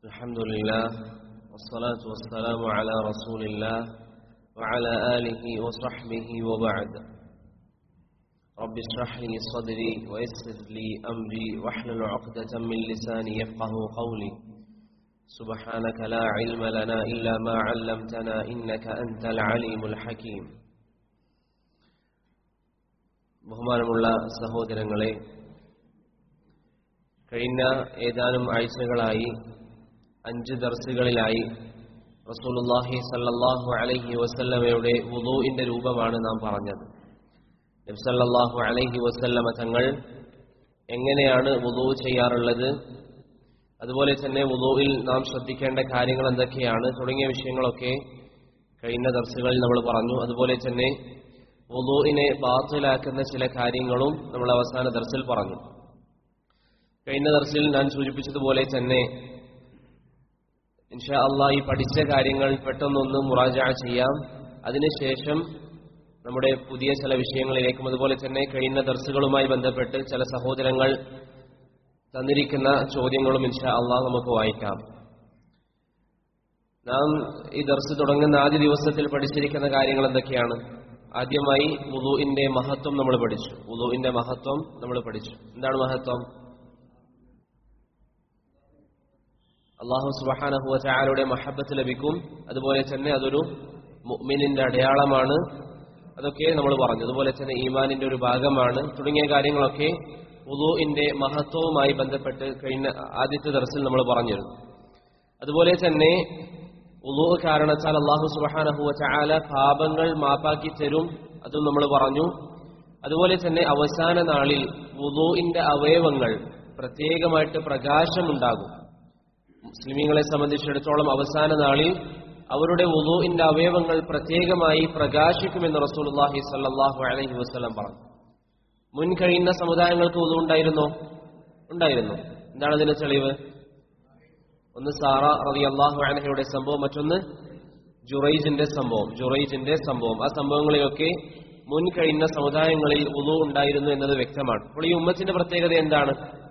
الحمد لله والصلاة والسلام على رسول الله وعلى آله وصحبه وبعد رب اشرح لي صدري ويسر لي أمري واحلل عقدة من لساني يفقه قولي سبحانك لا علم لنا إلا ما علمتنا إنك أنت العليم الحكيم ബഹുമാനമുള്ള സഹോദരങ്ങളെ കഴിഞ്ഞ ഏതാനും ആഴ്ചകളായി അഞ്ച് ദർസുകളിലായി റസൂലുല്ലാഹി സല്ലല്ലാഹു അലൈഹി വസല്ലമയുടെ വുദൂഇന്റെ രൂപമാണ് നാം പറഞ്ഞത് നബ്സല്ലാഹു അലൈഹി വസല്ലമ തങ്ങൾ എങ്ങനെയാണ് വുദൂ ചെയ്യാറുള്ളത് അതുപോലെ തന്നെ വുദൂയിൽ നാം ശ്രദ്ധിക്കേണ്ട കാര്യങ്ങൾ എന്തൊക്കെയാണ് തുടങ്ങിയ വിഷയങ്ങളൊക്കെ കഴിഞ്ഞ ദർസുകളിൽ നമ്മൾ പറഞ്ഞു അതുപോലെ തന്നെ വുദൂഇനെ ബാത്തിലാക്കുന്ന ചില കാര്യങ്ങളും നമ്മൾ അവസാന ദർസിൽ പറഞ്ഞു കഴിഞ്ഞ ദർസിൽ ഞാൻ സൂചിപ്പിച്ചതുപോലെ തന്നെ ഇൻഷാ അള്ളാ ഈ പഠിച്ച കാര്യങ്ങൾ പെട്ടെന്നൊന്ന് മുറാജ ചെയ്യാം അതിനുശേഷം നമ്മുടെ പുതിയ ചില വിഷയങ്ങളിലേക്കും അതുപോലെ തന്നെ കഴിഞ്ഞ ദർസുകളുമായി ബന്ധപ്പെട്ട് ചില സഹോദരങ്ങൾ തന്നിരിക്കുന്ന ചോദ്യങ്ങളും ഇൻഷാ അള്ളാ നമുക്ക് വായിക്കാം നാം ഈ ദർസ് തുടങ്ങുന്ന ആദ്യ ദിവസത്തിൽ പഠിച്ചിരിക്കുന്ന കാര്യങ്ങൾ എന്തൊക്കെയാണ് ആദ്യമായി വുളുവിന്റെ മഹത്വം നമ്മൾ പഠിച്ചു വുളുവിന്റെ മഹത്വം നമ്മൾ പഠിച്ചു എന്താണ് മഹത്വം അള്ളാഹു സുബഹാനഹുവ ചായാലയുടെ മഹബത്ത് ലഭിക്കും അതുപോലെ തന്നെ അതൊരു മുഅ്മിനിന്റെ അടയാളമാണ് അതൊക്കെ നമ്മൾ പറഞ്ഞു അതുപോലെ തന്നെ ഈമാനിന്റെ ഒരു ഭാഗമാണ് തുടങ്ങിയ കാര്യങ്ങളൊക്കെ വുളുവിന്റെ മഹത്വവുമായി ബന്ധപ്പെട്ട് കഴിഞ്ഞ ആദ്യത്തെ ദർസിൽ നമ്മൾ പറഞ്ഞിരുന്നു അതുപോലെ തന്നെ ഉളു കാരണത്താൽ അള്ളാഹു സുബഹാനഹുവ ചായാല പാപങ്ങൾ മാപ്പാക്കി തരും അതും നമ്മൾ പറഞ്ഞു അതുപോലെ തന്നെ അവസാന നാളിൽ വുളുവിന്റെ അവയവങ്ങൾ പ്രത്യേകമായിട്ട് പ്രകാശമുണ്ടാകും മുസ്ലിമീങ്ങളെ സംബന്ധിച്ചിടത്തോളം അവസാന നാളിൽ അവരുടെ വുളുവിന്റെ അവയവങ്ങൾ പ്രത്യേകമായി പ്രകാശിക്കുമെന്ന് റസൂലുള്ളാഹി സല്ലല്ലാഹു അലൈഹി വസല്ലം പറഞ്ഞു മുൻ കഴിയുന്ന സമുദായങ്ങൾക്ക് വുളു ഉണ്ടായിരുന്നോ ഉണ്ടായിരുന്നു എന്താണ് അതിന്റെ തെളിവ് ഒന്ന് സാറ റതി അള്ളാഹു അനഹയുടെ സംഭവം മറ്റൊന്ന് ജുറൈജിന്റെ സംഭവം ജുറൈജിന്റെ സംഭവം ആ സംഭവങ്ങളിലൊക്കെ മുൻ കഴിഞ്ഞ സമുദായങ്ങളിൽ ഉളു ഉണ്ടായിരുന്നു എന്നത് വ്യക്തമാണ് അപ്പോൾ ഈ ഉമ്മത്തിന്റെ പ്രത്യേകത എന്താണ്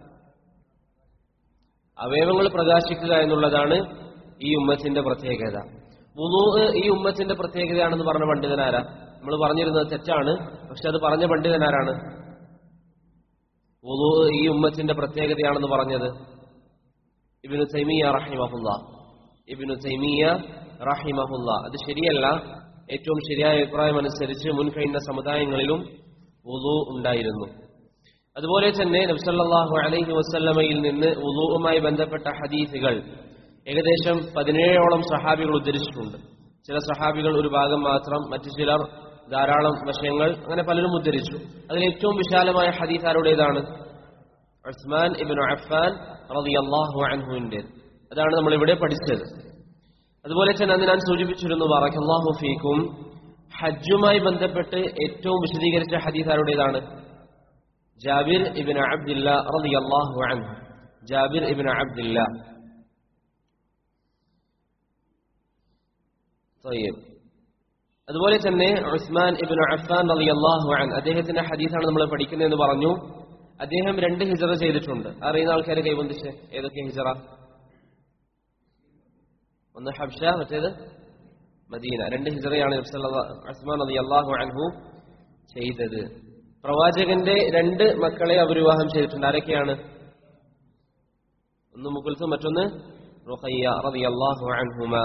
അവയവങ്ങൾ പ്രകാശിക്കുക എന്നുള്ളതാണ് ഈ ഉമ്മത്തിന്റെ പ്രത്യേകത വുളു ഈ ഉമ്മത്തിന്റെ പ്രത്യേകതയാണെന്ന് പറഞ്ഞ പണ്ഡിതനാരാ നമ്മൾ പറഞ്ഞിരുന്നത് തെറ്റാണ് പക്ഷെ അത് പറഞ്ഞ പണ്ഡിതനാരാണ് വുളു ഈ ഉമ്മത്തിന്റെ പ്രത്യേകതയാണെന്ന് പറഞ്ഞത് ഇബിനു തൈമിയ റഹിമഹുല്ല ഇബിനു തൈമിയ റഹിമഹുല്ല അത് ശരിയല്ല ഏറ്റവും ശരിയായ അഭിപ്രായം അനുസരിച്ച് മുൻകഴിഞ്ഞ സമുദായങ്ങളിലും വുളു ഉണ്ടായിരുന്നു അതുപോലെ തന്നെ നബ്സല്ലാഹു അലൈഹി വസ്ല്ലമയിൽ നിന്ന് വുളുവുമായി ബന്ധപ്പെട്ട ഹദീസുകൾ ഏകദേശം പതിനേഴോളം സഹാബികൾ ഉദ്ധരിച്ചിട്ടുണ്ട് ചില സഹാബികൾ ഒരു ഭാഗം മാത്രം മറ്റു ചിലർ ധാരാളം വശങ്ങൾ അങ്ങനെ പലരും ഉദ്ധരിച്ചു അതിൽ ഏറ്റവും വിശാലമായ ഹദീസ് ആരുടേതാണ് ഉസ്മാൻ ഇബിൻ അഫാൻ റളിയല്ലാഹു അൻഹുവിന്റെ അതാണ് നമ്മൾ ഇവിടെ പഠിച്ചത് അതുപോലെ തന്നെ അന്ന് ഞാൻ സൂചിപ്പിച്ചിരുന്നു ബറക്കല്ലാഹു ഫീക്കും ഹജ്ജുമായി ബന്ധപ്പെട്ട് ഏറ്റവും വിശദീകരിച്ച ഹദീസ് ആരുടേതാണ് ജാബിർ ഇബിൻ അബ്ദില്ല റളിയല്ലാഹു അൻഹു ജാബിർ ഇബിൻ അബ്ദില്ല طيب അതുപോലെ തന്നെ ഉസ്മാൻ ഇബിൻ അഫാൻ റളിയല്ലാഹു അൻ അദ്ദേഹത്തിന്റെ ഹദീസാണ് നമ്മൾ പഠിക്കുന്നതെന്ന് പറഞ്ഞു അദ്ദേഹം രണ്ട് ഹിജറ ചെയ്തിട്ടുണ്ട് അറിയുന്ന ആൾക്കാരെ കൈബന്ധിച്ച് ഏതൊക്കെ ഹിജറ ഒന്ന് ഹബ്ഷ മറ്റേത് മദീന രണ്ട് ഹിജറയാണ് അസ്മാൻ അലി അള്ളാഹു അൻഹു ചെയ്തത് പ്രവാചകന്റെ രണ്ട് മക്കളെ അവർ വിവാഹം ചെയ്തിട്ടുണ്ട് ആരൊക്കെയാണ് ഒന്ന് മുകുൽസും മറ്റൊന്ന് റുഖയ്യ റളിയല്ലാഹു അൻഹുമ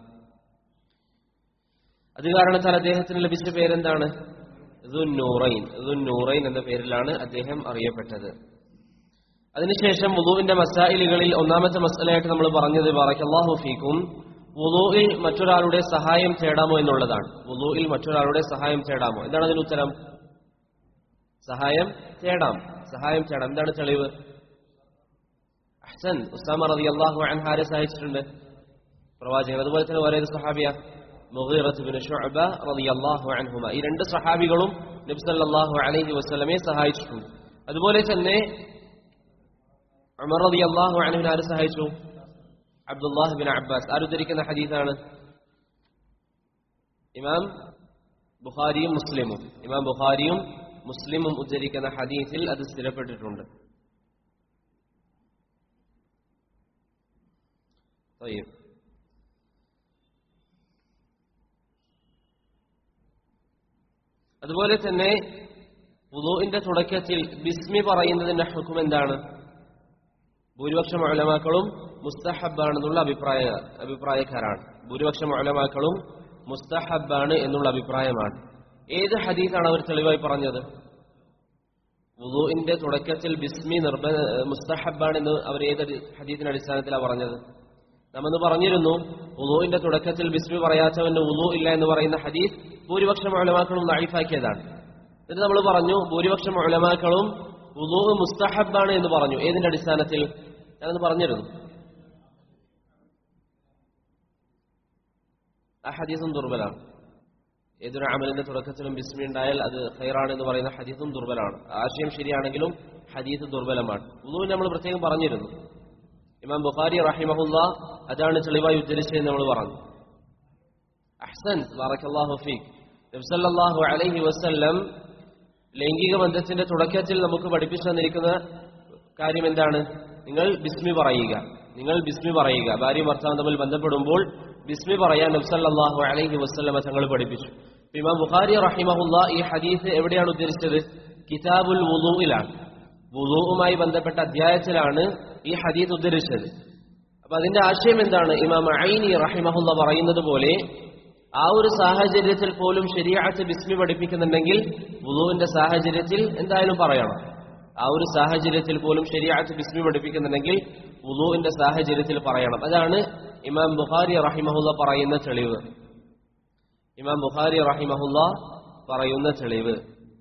അത് കാരണത്താൽ അദ്ദേഹത്തിന് ലഭിച്ച പേരെന്താണ് ദുന്നൂറൈൻ ദുന്നൂറൈൻ എന്ന പേരിലാണ് അദ്ദേഹം അറിയപ്പെട്ടത് അതിനുശേഷം വുളുവിന്റെ മസായിലുകളിൽ ഒന്നാമത്തെ മസലയായിട്ട് നമ്മൾ പറഞ്ഞത് ബറക്കല്ലാഹു ഫീക്കും വുളുവിൽ മറ്റൊരാളുടെ സഹായം തേടാമോ എന്നുള്ളതാണ് വുളുവിൽ മറ്റൊരാളുടെ സഹായം തേടാമോ എന്താണ് അതിന് ഉത്തരം സഹായം തേടാം സഹായം തേടാം എന്താണ് തെളിവ് അഹ്സൻ ഉസ്താമ റതി അള്ളാഹു അൻഹാരെ സഹായിച്ചിട്ടുണ്ട് പ്രവാചകൻ അതുപോലെ തന്നെ ഒരേ സഹാബിയ മുഗീറത്ത് ഷുഅബ റളിയല്ലാഹു അൻഹുമ ഈ രണ്ട് സഹാബികളും നബി സല്ലല്ലാഹു അലൈഹി വസല്ലമയെ സഹായിച്ചിട്ടുണ്ട് അതുപോലെ തന്നെ ഉമർ റളിയല്ലാഹു അൻഹുവിനെ ആര് സഹായിച്ചു അബ്ദുല്ലാഹ് ബിൻ അബ്ബാസ് ആര് ഉദ്ധരിക്കുന്ന ഹദീസാണ് ഇമാം ബുഖാരിയും മുസ്ലിമും ഇമാം ബുഖാരിയും മുസ്ലിമും ഉദ്ധരിക്കുന്ന ഹദീസിൽ അത് സ്ഥിരപ്പെട്ടിട്ടുണ്ട് طيب അതുപോലെ തന്നെ വുളുവിന്റെ തുടക്കത്തിൽ ബിസ്മി പറയുന്നതിന്റെ ഹുക്കും എന്താണ് ഭൂരിപക്ഷം ഉലമാക്കളും മുസ്തഹബാണെന്നുള്ള അഭിപ്രായ അഭിപ്രായക്കാരാണ് ഭൂരിപക്ഷം ഉലമാക്കളും മുസ്തഹബാണ് എന്നുള്ള അഭിപ്രായമാണ് ഏത് ഹദീസാണ് അവർ തെളിവായി പറഞ്ഞത് വുളുവിന്റെ തുടക്കത്തിൽ ബിസ്മി നിർബ മുസ്തഹബാണ് എന്ന് അവർ ഏത് ഹദീസിന്റെ അടിസ്ഥാനത്തിലാണ് പറഞ്ഞത് നമ്മന്ന് പറഞ്ഞിരുന്നു വുളുവിന്റെ തുടക്കത്തിൽ ബിസ്മി പറയാത്തവന്റെ വുളു ഇല്ല എന്ന് പറയുന്ന ഹദീസ് ഭൂരിപക്ഷം ഉലമാക്കളും ലൈഫാക്കിയതാണ് എന്നിട്ട് നമ്മൾ പറഞ്ഞു ഭൂരിപക്ഷം ഉലമാക്കളും വുളു മുസ്തഹബാണ് എന്ന് പറഞ്ഞു ഏതിന്റെ അടിസ്ഥാനത്തിൽ ഞാനത് പറഞ്ഞിരുന്നു ആ ഹദീസും ദുർബലാണ് ഏതൊരു അമലിന്റെ തുടക്കത്തിലും ബിസ്മി ഉണ്ടായാൽ അത് ഹൈറാണ് എന്ന് പറയുന്ന ഹദീസും ദുർബലമാണ് ആശയം ശരിയാണെങ്കിലും ഹദീസ് ദുർബലമാണ് വുളുവിന് നമ്മൾ പ്രത്യേകം പറഞ്ഞിരുന്നു ഇമാം ബുഖാരി റഹിമഹുല്ല അതാണ് തെളിവായി ഉദ്ധരിച്ചതെന്ന് നമ്മൾ പറഞ്ഞു അഹ്സൻ ബാറക്കല്ലാഹു ഫീഖ് നബ്സല്ലാഹു അലൈഹി വസല്ലം ലൈംഗിക ബന്ധത്തിന്റെ തുടക്കത്തിൽ നമുക്ക് പഠിപ്പിച്ചു തന്നിരിക്കുന്ന കാര്യം എന്താണ് നിങ്ങൾ ബിസ്മി പറയുക നിങ്ങൾ ബിസ്മി പറയുക ഭാര്യ ഭർത്താവ് തമ്മിൽ ബന്ധപ്പെടുമ്പോൾ ബിസ്മി പറയാൻ നബ്സല്ലാഹു അലൈഹി വസ്ലമ തങ്ങൾ പഠിപ്പിച്ചു ഇമാം ബുഖാരി റഹിമഹുല്ല ഈ ഹദീസ് എവിടെയാണ് ഉദ്ധരിച്ചത് കിതാബുൽ വുളുവിലാണ് വുളുവുമായി ബന്ധപ്പെട്ട അധ്യായത്തിലാണ് ഈ ഹദീസ് ഉദ്ധരിച്ചത് അപ്പൊ അതിന്റെ ആശയം എന്താണ് ഇമാം ഐനി റഹിമഹുല്ല പറയുന്നത് പോലെ ആ ഒരു സാഹചര്യത്തിൽ പോലും ശരിയാച്ച ബിസ്മി പഠിപ്പിക്കുന്നുണ്ടെങ്കിൽ വുളുവിന്റെ സാഹചര്യത്തിൽ എന്തായാലും പറയണം ആ ഒരു സാഹചര്യത്തിൽ പോലും ശരിയാച്ച ബിസ്മി പഠിപ്പിക്കുന്നുണ്ടെങ്കിൽ വുളുവിന്റെ സാഹചര്യത്തിൽ പറയണം അതാണ് ഇമാം ബുഖാരി റഹിമഹുല്ല പറയുന്ന തെളിവ് ഇമാം ബുഖാരി റഹിമഹുല്ല പറയുന്ന തെളിവ്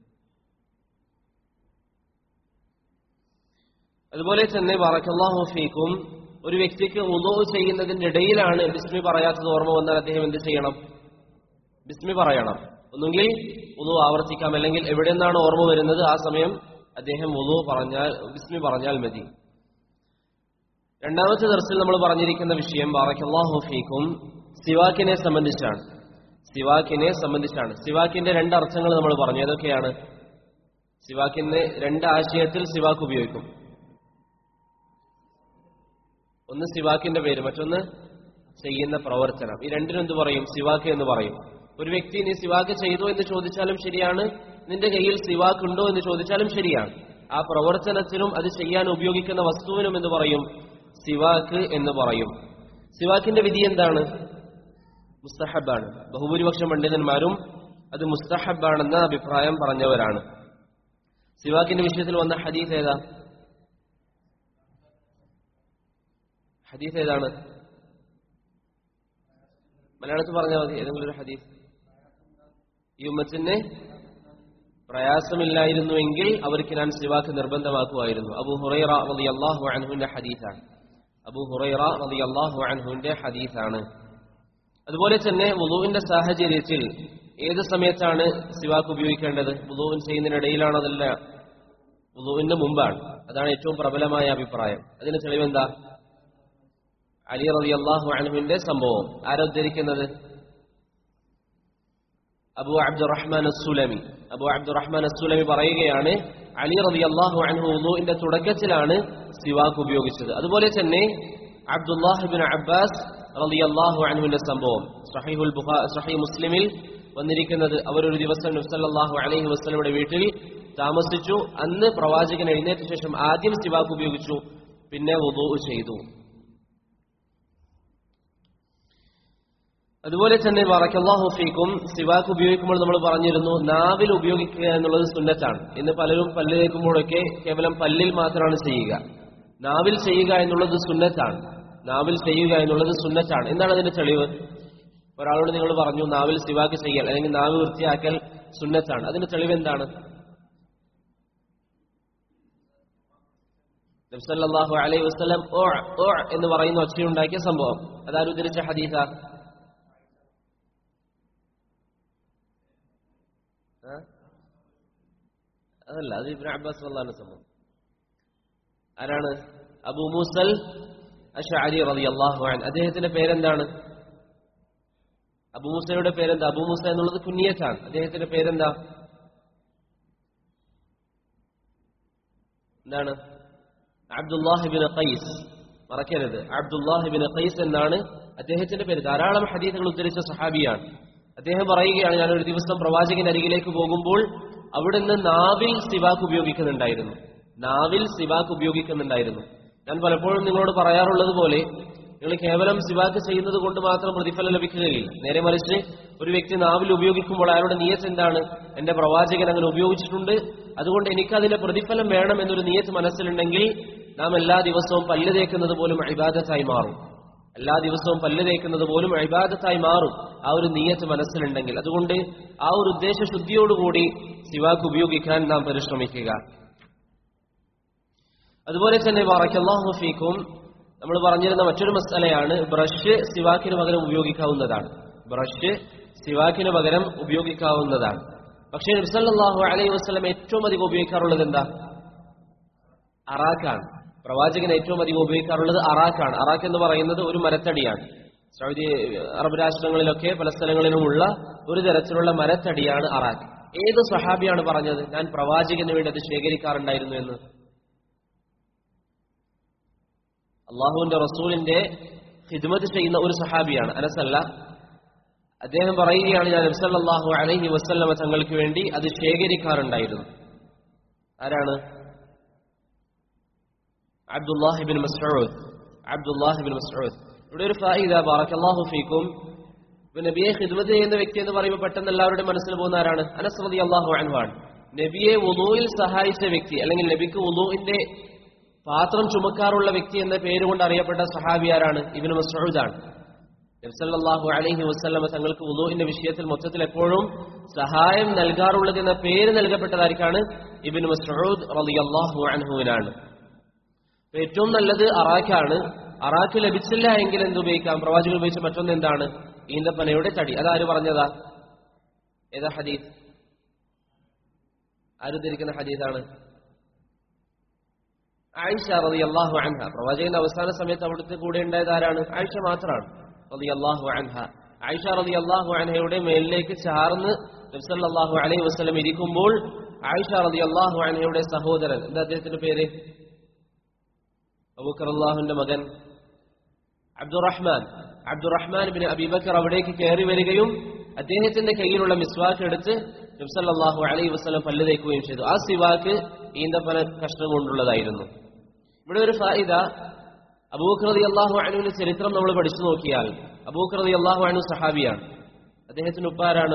അതുപോലെ തന്നെ ബറക്കല്ലാഹു ഫീക്കും ഒരു വ്യക്തിക്ക് ഉദോ ചെയ്യുന്നതിന്റെ ഇടയിലാണ് ബിസ്മി പറയാത്തത് ഓർമ്മ വന്നാൽ അദ്ദേഹം എന്ത് ചെയ്യണം ബിസ്മി പറയണം ഒന്നുകിൽ ഉദു ആവർത്തിക്കാം അല്ലെങ്കിൽ എവിടെ നിന്നാണ് ഓർമ്മ വരുന്നത് ആ സമയം അദ്ദേഹം ഉദു പറഞ്ഞാൽ ബിസ്മി പറഞ്ഞാൽ മതി രണ്ടാമത്തെ ദർശനം നമ്മൾ പറഞ്ഞിരിക്കുന്ന വിഷയം ബാറക്കല്ലാഹു ഫീക്കും സിവാക്കിനെ സംബന്ധിച്ചാണ് സിവാക്കിനെ സംബന്ധിച്ചാണ് സിവാക്കിന്റെ രണ്ട് അർത്ഥങ്ങൾ നമ്മൾ പറഞ്ഞു ഏതൊക്കെയാണ് സിവാക്കിന്റെ രണ്ട് ആശയത്തിൽ സിവാക്ക് ഉപയോഗിക്കും ഒന്ന് സിവാക്കിന്റെ പേര് മറ്റൊന്ന് ചെയ്യുന്ന പ്രവർത്തനം ഈ രണ്ടിനും എന്ത് പറയും സിവാക്ക് എന്ന് പറയും ഒരു വ്യക്തി നീ സിവാക്ക് ചെയ്തു എന്ന് ചോദിച്ചാലും ശരിയാണ് നിന്റെ കയ്യിൽ സിവാക്ക് ഉണ്ടോ എന്ന് ചോദിച്ചാലും ശരിയാണ് ആ പ്രവർത്തനത്തിനും അത് ചെയ്യാൻ ഉപയോഗിക്കുന്ന വസ്തുവിനും എന്ന് പറയും സിവാക്ക് എന്ന് പറയും സിവാക്കിന്റെ വിധി എന്താണ് മുസ്തഹബാണ് ബഹുഭൂരിപക്ഷം പണ്ഡിതന്മാരും അത് മുസ്തഹബാണെന്ന അഭിപ്രായം പറഞ്ഞവരാണ് സിവാക്കിന്റെ വിഷയത്തിൽ വന്ന ഹദീസ് ഏതാ ഹദീസ് ഏതാണ് മലയാളത്തിൽ പറഞ്ഞാൽ മതി ഏതെങ്കിലും ഒരു ഹദീസ് ഈ ഉമ്മത്തിന് പ്രയാസമില്ലായിരുന്നുവെങ്കിൽ അവർക്ക് ഞാൻ സിവാക്ക് നിർബന്ധമാക്കുമായിരുന്നു അബു ഹുറൈറ റതി അള്ളാഹു അൻഹുവിന്റെ ഹദീസാണ് അബു ഹുറൈറ റതി അള്ളാഹു അൻഹുവിന്റെ ഹദീസാണ് അതുപോലെ തന്നെ വുളുവിന്റെ സാഹചര്യത്തിൽ ഏത് സമയത്താണ് സിവാക്ക് ഉപയോഗിക്കേണ്ടത് വുളുവിൻ ചെയ്യുന്നതിനിടയിലാണോ അതല്ല വുളുവിന്റെ മുമ്പാണ് അതാണ് ഏറ്റവും പ്രബലമായ അഭിപ്രായം അതിന് തെളിവെന്താ അലി റതി അള്ളാഹു അനഹുവിന്റെ സംഭവം ആരാ ഉദ്ധരിക്കുന്നത് അബു അബ്ദുറഹ്മാൻ അസുലമി അബു അബ്ദുറഹ്മാൻ അസുലമി പറയുകയാണ് അലി റതി അള്ളാഹു അനഹു ഉദുവിന്റെ തുടക്കത്തിലാണ് സിവാക്ക് ഉപയോഗിച്ചത് അതുപോലെ തന്നെ അബ്ദുല്ലാഹിബിൻ അബ്ബാസ് റതി അള്ളാഹു അനഹുവിന്റെ സംഭവം സഹീഹുൽ ബുഖാ സഹീ മുസ്ലിമിൽ വന്നിരിക്കുന്നത് അവരൊരു ദിവസം നബ്സല്ലാഹു അലൈഹി വസ്ലമിയുടെ വീട്ടിൽ താമസിച്ചു അന്ന് പ്രവാചകൻ എഴുന്നേറ്റ ശേഷം ആദ്യം സിവാക്ക് ഉപയോഗിച്ചു പിന്നെ വുദു ചെയ്തു അതുപോലെ തന്നെ വറക്കല്ലാഹു ഫീക്കും സിവാക്ക് ഉപയോഗിക്കുമ്പോൾ നമ്മൾ പറഞ്ഞിരുന്നു നാവിൽ ഉപയോഗിക്കുക എന്നുള്ളത് സുന്നത്താണ് ഇന്ന് പലരും പല്ല് കേൾക്കുമ്പോഴൊക്കെ കേവലം പല്ലിൽ മാത്രമാണ് ചെയ്യുക നാവിൽ ചെയ്യുക എന്നുള്ളത് സുന്നത്താണ് നാവിൽ ചെയ്യുക എന്നുള്ളത് സുന്നത്താണ് എന്താണ് അതിന്റെ തെളിവ് ഒരാളോട് നിങ്ങൾ പറഞ്ഞു നാവിൽ സിവാക്ക് ചെയ്യൽ അല്ലെങ്കിൽ നാവ് വൃത്തിയാക്കൽ സുന്നത്താണ് അതിന്റെ തെളിവ് എന്താണ് നബ്സല്ലാഹു അലൈഹി വസ്ലം ഓ ഓ എന്ന് പറയുന്ന ഒച്ചയുണ്ടാക്കിയ സംഭവം അതാര് ഉദ്ധരിച്ച ഹദീസ അതല്ല അത് ഇബ്രാഹിം അബ്ബാസ് അള്ളാഹിന്റെ സംഭവം ആരാണ് അബു മൂസൽ അഷഅരി റളിയല്ലാഹു അൻഹു അദ്ദേഹത്തിന്റെ പേരെന്താണ് അബു മൂസയുടെ പേരെന്താ അബു മൂസ എന്നുള്ളത് കുഞ്ഞിയത്താണ് അദ്ദേഹത്തിന്റെ പേരെന്താ എന്താണ് അബ്ദുല്ലാഹിബിൻ ഖൈസ് മറക്കരുത് അബ്ദുല്ലാഹിബിൻ ഖൈസ് എന്നാണ് അദ്ദേഹത്തിന്റെ പേര് ധാരാളം ഹദീസുകൾ ഉദ്ധരിച്ച സഹാബിയാണ് അദ്ദേഹം പറയുകയാണ് ഞാൻ ഒരു ദിവസം പ്രവാചകൻ അരികിലേക്ക് പോകുമ്പോൾ അവിടുന്ന് നാവിൽ സിവാക്ക് ഉപയോഗിക്കുന്നുണ്ടായിരുന്നു നാവിൽ സിവാക്ക് ഉപയോഗിക്കുന്നുണ്ടായിരുന്നു ഞാൻ പലപ്പോഴും നിങ്ങളോട് പറയാറുള്ളത് പോലെ നിങ്ങൾ കേവലം സിവാക്ക് ചെയ്യുന്നത് കൊണ്ട് മാത്രം പ്രതിഫലം ലഭിക്കുകയില്ല നേരെ മറിച്ച് ഒരു വ്യക്തി നാവിൽ ഉപയോഗിക്കുമ്പോൾ അയാളുടെ നിയത്ത് എന്താണ് എന്റെ പ്രവാചകൻ അങ്ങനെ ഉപയോഗിച്ചിട്ടുണ്ട് അതുകൊണ്ട് എനിക്ക് അതിന്റെ പ്രതിഫലം വേണം എന്നൊരു നിയത്ത് മനസ്സിലുണ്ടെങ്കിൽ നാം എല്ലാ ദിവസവും പല്ല് തേക്കുന്നത് പോലും അഭിബാധത്തായി മാറും എല്ലാ ദിവസവും പല്ല് തേക്കുന്നത് പോലും അഭിബാധത്തായി മാറും ആ ഒരു നിയത്ത് മനസ്സിലുണ്ടെങ്കിൽ അതുകൊണ്ട് ആ ഒരു ഉദ്ദേശശുദ്ധിയോടുകൂടി സിവാക്ക് ഉപയോഗിക്കാൻ നാം പരിശ്രമിക്കുക അതുപോലെ തന്നെ ബാറക്കല്ലാഹു ഫീക്കും നമ്മൾ പറഞ്ഞിരുന്ന മറ്റൊരു മസലയാണ് ബ്രഷ് സിവാക്കിന് പകരം ഉപയോഗിക്കാവുന്നതാണ് ബ്രഷ് സിവാക്കിന് പകരം ഉപയോഗിക്കാവുന്നതാണ് പക്ഷേ നബ്സല്ലാഹു അലൈഹി വസ്ലം ഏറ്റവും അധികം ഉപയോഗിക്കാറുള്ളത് എന്താ അറാഖാണ് പ്രവാചകൻ ഏറ്റവും അധികം ഉപയോഗിക്കാറുള്ളത് അറാഖാണ് അറാഖ് എന്ന് പറയുന്നത് ഒരു മരത്തടിയാണ് സൗദി അറബ് രാഷ്ട്രങ്ങളിലൊക്കെ പല സ്ഥലങ്ങളിലുമുള്ള ഒരു തരത്തിലുള്ള മരത്തടിയാണ് അറാഖ് ഏത് സഹാബിയാണ് പറഞ്ഞത് ഞാൻ പ്രവാചകന് വേണ്ടി അത് ശേഖരിക്കാറുണ്ടായിരുന്നു എന്ന് അള്ളാഹുവിന്റെ റസൂലിന്റെ ഹിദ്മത്ത് ചെയ്യുന്ന ഒരു സഹാബിയാണ് അനസല്ല അദ്ദേഹം പറയുകയാണ് ഞാൻ നബ്സല്ലാഹു അലൈഹി വസ്ല്ലമ തങ്ങൾക്ക് വേണ്ടി അത് ശേഖരിക്കാറുണ്ടായിരുന്നു ആരാണ് അബ്ദുല്ലാഹിബിൻ മസ്ഊദ് അബ്ദുല്ലാഹിബിൻ മസ്ഊദ് ഇവിടെ ഒരു ഫായിദ ബാറക്കല്ലാഹു ഫീക്കും ഇപ്പൊ നബിയെ ഖിദ്മത്ത് ചെയ്യുന്ന വ്യക്തി എന്ന് പറയുമ്പോൾ പെട്ടെന്ന് എല്ലാവരുടെ മനസ്സിൽ പോകുന്ന ആരാണ് അനസ് റതി അള്ളാഹു അൻവാണ് നബിയെ ഉദൂയിൽ സഹായിച്ച വ്യക്തി അല്ലെങ്കിൽ നബിക്ക് ഉദൂവിന്റെ പാത്രം ചുമക്കാറുള്ള വ്യക്തി എന്ന പേര് കൊണ്ട് അറിയപ്പെട്ട സഹാബി ആരാണ് ഇബിന് മസ്ഊദാണ് നബ്സല്ലാഹു അലൈഹി വസ്ലമ തങ്ങൾക്ക് ഉദൂഹിന്റെ വിഷയത്തിൽ മൊത്തത്തിൽ എപ്പോഴും സഹായം നൽകാറുള്ളത് എന്ന പേര് നൽകപ്പെട്ടതായിരിക്കാണ് ഇബിൻ മസ്ഊദ് റളിയല്ലാഹു അൻഹുവിനാണ് ഏറ്റവും നല്ലത് അറാഖാണ് അറാഖ് ലഭിച്ചില്ല എങ്കിൽ എന്ത് ഉപയോഗിക്കാം പ്രവാചകൻ ഉപയോഗിച്ച മറ്റൊന്ന് എന്താണ് ഈന്തപ്പനയുടെ തടി അതാര് പറഞ്ഞതാ ഏതാ ഹദീസ് ആര് ധരിക്കുന്ന ഹദീസാണ് ആയിഷ റതി അള്ളാഹു അൻഹ പ്രവാചകന്റെ അവസാന സമയത്ത് അവിടുത്തെ കൂടെ ഉണ്ടായത് ആരാണ് ആയിഷ മാത്രമാണ് റതി അള്ളാഹു അൻഹ ആയിഷ റതി അള്ളാഹു അൻഹയുടെ മേലിലേക്ക് ചാർന്ന് നബ്സല്ലാഹു അലൈഹി വസ്ലം ഇരിക്കുമ്പോൾ ആയിഷ റതി അള്ളാഹു അൻഹയുടെ സഹോദരൻ എന്താ അദ്ദേഹത്തിന്റെ പേര് അബൂക്കർ അള്ളാഹുന്റെ മകൻ അബ്ദുറഹ്മാൻ അബ്ദുറഹ്മാൻ ബിൻ അബീബക്കർ അവിടേക്ക് കയറി വരികയും അദ്ദേഹത്തിന്റെ കയ്യിലുള്ള മിസ്വാക്ക് എടുത്ത് നബ്സല്ലാഹു അലൈഹി വസ്ലം പല്ല് തേക്കുകയും ചെയ്തു ആ സിവാക്ക് ഈന്തപ്പന കഷ്ണം കൊണ്ടുള്ളതായിരുന്നു ഇവിടെ ഒരു ഫായിദ അബൂഖ്രതി അള്ളാഹു അനുവിന്റെ ചരിത്രം നമ്മൾ പഠിച്ചു നോക്കിയാൽ അബൂഖ്രതി അള്ളാഹു അനു സഹാബിയാണ് അദ്ദേഹത്തിന് ഉപ്പാരാണ്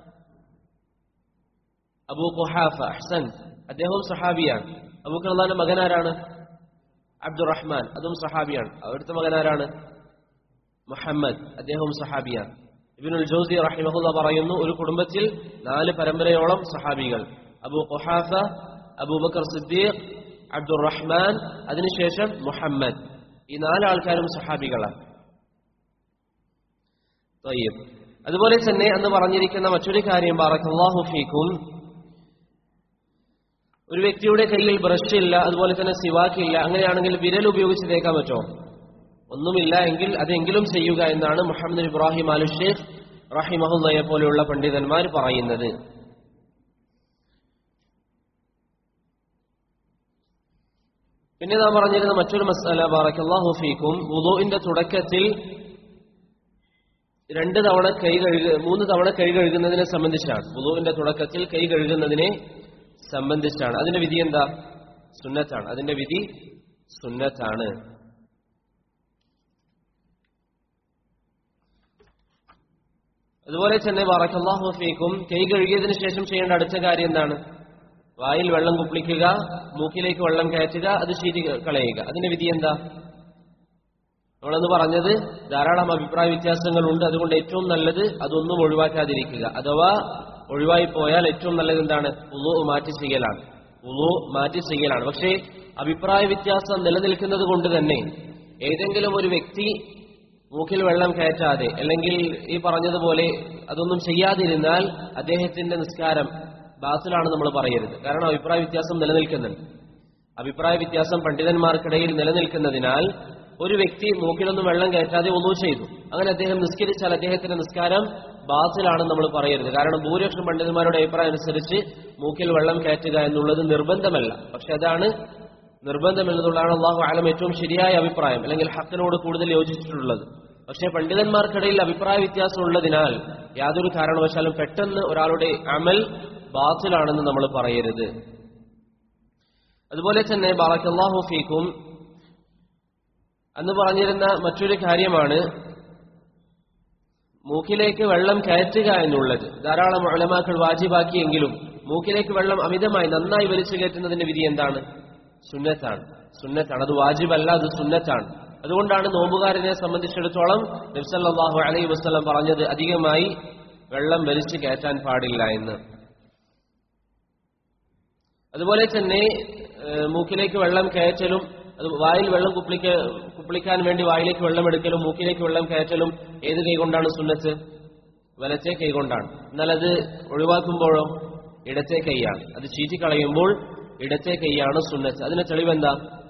അബൂ ഖുഹാഫ അഹ്സൻ അദ്ദേഹവും സഹാബിയാണ് അബൂഖർ അള്ളാഹിന്റെ മകനാരാണ് അബ്ദുറഹ്മാൻ അതും സഹാബിയാണ് അവിടുത്തെ മകനാരാണ് മുഹമ്മദ് അദ്ദേഹവും സഹാബിയാണ് ഇബിനുൽ ജോസി റഹിമഹുല്ല പറയുന്നു ഒരു കുടുംബത്തിൽ നാല് പരമ്പരയോളം സഹാബികൾ അബു ഖുഹാഫ അബൂബക്കർ സിദ്ദീഖ് അബ്ദുറഹ്മാൻ അതിനുശേഷം മുഹമ്മദ് ഈ നാലാൾക്കാരും സഹാബികളാണ് ത്വയ്യിബ്. അതുപോലെ തന്നെ അന്ന് പറഞ്ഞിരിക്കുന്ന മറ്റൊരു കാര്യം ബാറക്കല്ലാഹു ഫീക്കും ഒരു വ്യക്തിയുടെ കയ്യിൽ ബ്രഷ് ഇല്ല അതുപോലെ തന്നെ സിവാക്ക് ഇല്ല അങ്ങനെയാണെങ്കിൽ വിരൽ ഉപയോഗിച്ച് തേക്കാൻ പറ്റുമോ ഒന്നുമില്ല എങ്കിൽ അതെങ്കിലും ചെയ്യുക എന്നാണ് മുഹമ്മദ് ഇബ്രാഹിം അലു ഷേഖ് റഹിമഹുല്ലയെ പോലെയുള്ള പണ്ഡിതന്മാർ പറയുന്നത് പിന്നെ നാം പറഞ്ഞിരുന്ന മറ്റൊരു മസാല ബാറക്കല്ലാഹു ഫീക്കും വുളുവിന്റെ തുടക്കത്തിൽ രണ്ട് തവണ കൈ കഴുക മൂന്ന് തവണ കൈ കഴുകുന്നതിനെ സംബന്ധിച്ചാണ് വുളുവിന്റെ തുടക്കത്തിൽ കൈ കഴുകുന്നതിനെ സംബന്ധിച്ചാണ് അതിന്റെ വിധി എന്താ സുന്നത്താണ് അതിന്റെ വിധി സുന്നത്താണ് അതുപോലെ തന്നെ ബറക്കല്ലാഹു ഫീക്കും കൈ കഴുകിയതിനു ശേഷം ചെയ്യേണ്ട അടുത്ത കാര്യം എന്താണ് വായിൽ വെള്ളം കുപ്പിളിക്കുക മൂക്കിലേക്ക് വെള്ളം കയറ്റുക അത് ശീതി കളയുക അതിന്റെ വിധി എന്താ നമ്മളെന്ന് പറഞ്ഞത് ധാരാളം അഭിപ്രായ വ്യത്യാസങ്ങളുണ്ട് അതുകൊണ്ട് ഏറ്റവും നല്ലത് അതൊന്നും ഒഴിവാക്കാതിരിക്കുക അഥവാ ഒഴിവായി പോയാൽ ഏറ്റവും നല്ലത് എന്താണ് ഉളു മാറ്റി ചെയ്യലാണ് ഉളു മാറ്റി ചെയ്യലാണ് പക്ഷേ അഭിപ്രായ വ്യത്യാസം നിലനിൽക്കുന്നത് കൊണ്ട് തന്നെ ഏതെങ്കിലും ഒരു വ്യക്തി മൂക്കിൽ വെള്ളം കയറ്റാതെ അല്ലെങ്കിൽ ഈ പറഞ്ഞതുപോലെ അതൊന്നും ചെയ്യാതിരുന്നാൽ അദ്ദേഹത്തിന്റെ നിസ്കാരം ബാത്തിലാണ് നമ്മൾ പറയരുത് കാരണം അഭിപ്രായ വ്യത്യാസം നിലനിൽക്കുന്നുണ്ട് അഭിപ്രായ വ്യത്യാസം പണ്ഡിതന്മാർക്കിടയിൽ നിലനിൽക്കുന്നതിനാൽ ഒരു വ്യക്തി മൂക്കിലൊന്നും വെള്ളം കയറ്റാതെ ഒന്നു ചെയ്തു അങ്ങനെ അദ്ദേഹം നിസ്കരിച്ചാൽ അദ്ദേഹത്തിന്റെ നിസ്കാരം ബാത്തിലാണ് നമ്മൾ പറയരുത് കാരണം ഭൂരിപക്ഷം പണ്ഡിതന്മാരുടെ അഭിപ്രായം അനുസരിച്ച് മൂക്കിൽ വെള്ളം കയറ്റുക എന്നുള്ളത് നിർബന്ധമല്ല പക്ഷെ അതാണ് നിർബന്ധമെന്നതുള്ളതാണ് അള്ളാഹു ആലം ഏറ്റവും ശരിയായ അഭിപ്രായം അല്ലെങ്കിൽ ഹക്കിനോട് കൂടുതൽ യോജിച്ചിട്ടുള്ളത് പക്ഷേ പണ്ഡിതന്മാർക്കിടയിൽ അഭിപ്രായ വ്യത്യാസം ഉള്ളതിനാൽ യാതൊരു കാരണവശാലും പെട്ടെന്ന് ഒരാളുടെ അമൽ ബാത്തിലാണെന്ന് നമ്മൾ പറയരുത് അതുപോലെ തന്നെ ബാറക്കല്ലാഹു ഫീക്കും അന്ന് പറഞ്ഞിരുന്ന മറ്റൊരു കാര്യമാണ് മൂക്കിലേക്ക് വെള്ളം കയറ്റുക എന്നുള്ളത് ധാരാളം ഉലമാക്കൾ വാജിബാക്കിയെങ്കിലും മൂക്കിലേക്ക് വെള്ളം അമിതമായി നന്നായി വലിച്ചു കയറ്റുന്നതിന്റെ വിധി എന്താണ് സുന്നത്താണ് സുന്നത്താണ് അത് വാജിബല്ല അത് സുന്നത്താണ് അതുകൊണ്ടാണ് നോമ്പുകാരനെ സംബന്ധിച്ചിടത്തോളം നബ്സല്ലാഹു അലൈ വസ്ലം പറഞ്ഞത് അധികമായി വെള്ളം വലിച്ചു കയറ്റാൻ പാടില്ല എന്ന് അതുപോലെ തന്നെ ഏഹ്, മൂക്കിലേക്ക് വെള്ളം കയറ്റലും അത് വായിൽ വെള്ളം കുപ്പിളിക്ക കുപ്പിളിക്കാൻ വേണ്ടി വായിലേക്ക് വെള്ളം എടുക്കലും മൂക്കിലേക്ക് വെള്ളം കയറ്റലും ഏത് കൈ കൊണ്ടാണ് സുന്നത്ത് വലത്തെ കൈ കൊണ്ടാണ് എന്നാൽ അത് ഒഴിവാക്കുമ്പോഴോ ഇടത്തെ കൈയാണ് അത് ചീറ്റിക്കളയുമ്പോൾ ഇടത്തെ കൈയാണ് സുന്നത്ത് അതിന് തെളിവെന്താ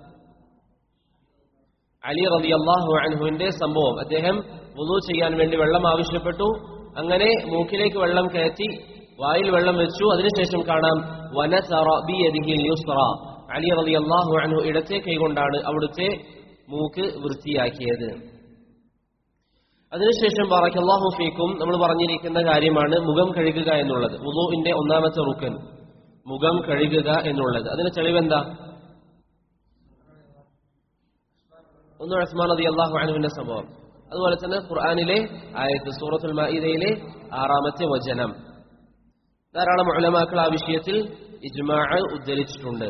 അലി റബി അള്ളാഹു അൻഹുവിന്റെ സംഭവം അദ്ദേഹം വുളു ചെയ്യാൻ വേണ്ടി വെള്ളം ആവശ്യപ്പെട്ടു അങ്ങനെ മൂക്കിലേക്ക് വെള്ളം കയറ്റി വായിൽ വെള്ളം വെച്ചു അതിനുശേഷം കാണാം വനസറ ബിയദിഹിൽ യുസ്റ അലി റബി അള്ളാഹു അൻഹു ഇടത്തെ കൈകൊണ്ടാണ് അവിടുത്തെ മൂക്ക് വൃത്തിയാക്കിയത് അതിനുശേഷം അള്ളാഹു ഫീക്കും നമ്മൾ പറഞ്ഞിരിക്കുന്ന കാര്യമാണ് മുഖം കഴുകുക എന്നുള്ളത് വുളുവിന്റെ ഒന്നാമത്തെ റുക്കൻ മുഖം കഴുകുക എന്നുള്ളത് അതിന് തെളിവെന്താ ഒന്ന് ഉസ്മാൻ റതി അള്ളാഹു അനുവിന്റെ സംഭവം അതുപോലെ തന്നെ ഖുർആാനിലെ ആയത്ത് സൂറത്തുൽ മാഇദയിലെ ആറാമത്തെ വചനം ധാരാളം ഉലമാക്കൾ ആ വിഷയത്തിൽ ഇജ്മാ ഉദ്ധരിച്ചിട്ടുണ്ട്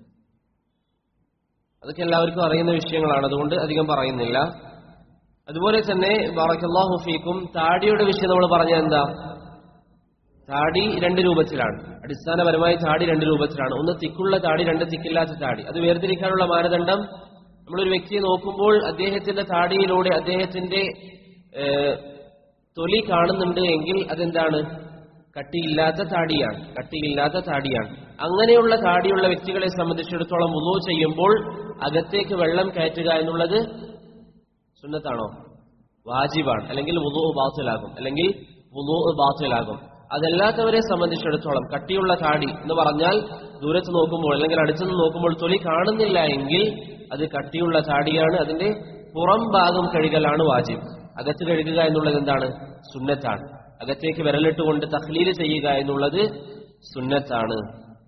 അതൊക്കെ എല്ലാവർക്കും അറിയുന്ന വിഷയങ്ങളാണ് അതുകൊണ്ട് അധികം പറയുന്നില്ല അതുപോലെ തന്നെ ബാറക്കല്ലാഹു ഫീക്കും താടിയുടെ വിഷയം നമ്മൾ പറഞ്ഞ എന്താ താടി രണ്ട് രൂപത്തിലാണ് അടിസ്ഥാനപരമായി താടി രണ്ട് രൂപത്തിലാണ് ഒന്ന് തിക്കുള്ള താടി രണ്ട് തിക്കില്ലാത്ത താടി അത് വേർതിരിക്കാനുള്ള മാനദണ്ഡം നമ്മളൊരു വ്യക്തിയെ നോക്കുമ്പോൾ അദ്ദേഹത്തിന്റെ താടിയിലൂടെ അദ്ദേഹത്തിന്റെ ഏഹ്, തൊലി കാണുന്നുണ്ട് എങ്കിൽ അതെന്താണ് കട്ടിയില്ലാത്ത താടിയാണ് കട്ടിയില്ലാത്ത താടിയാണ് അങ്ങനെയുള്ള താടിയുള്ള വ്യക്തികളെ സംബന്ധിച്ചിടത്തോളം ഉളു ചെയ്യുമ്പോൾ അകത്തേക്ക് വെള്ളം കയറ്റുക എന്നുള്ളത് സുന്നത്താണോ വാജിബാണ് അല്ലെങ്കിൽ വുളു ബാത്തിലാകും അല്ലെങ്കിൽ വുളു ബാത്തിലാകും അതല്ലാത്തവരെ സംബന്ധിച്ചിടത്തോളം കട്ടിയുള്ള താടി എന്ന് പറഞ്ഞാൽ ദൂരത്ത് നോക്കുമ്പോൾ അല്ലെങ്കിൽ അടുത്തുനിന്ന് നോക്കുമ്പോൾ തൊലി കാണുന്നില്ല എങ്കിൽ അത് കട്ടിയുള്ള താടിയാണ് അതിന്റെ പുറം ഭാഗം കഴുകലാണ് വാജിബ് അകത്ത് കഴുകുക എന്നുള്ളത് എന്താണ് സുന്നത്താണ് അകത്തേക്ക് വിരലിട്ടുകൊണ്ട് തഹ്ലീൽ ചെയ്യുക എന്നുള്ളത് സുന്നത്താണ്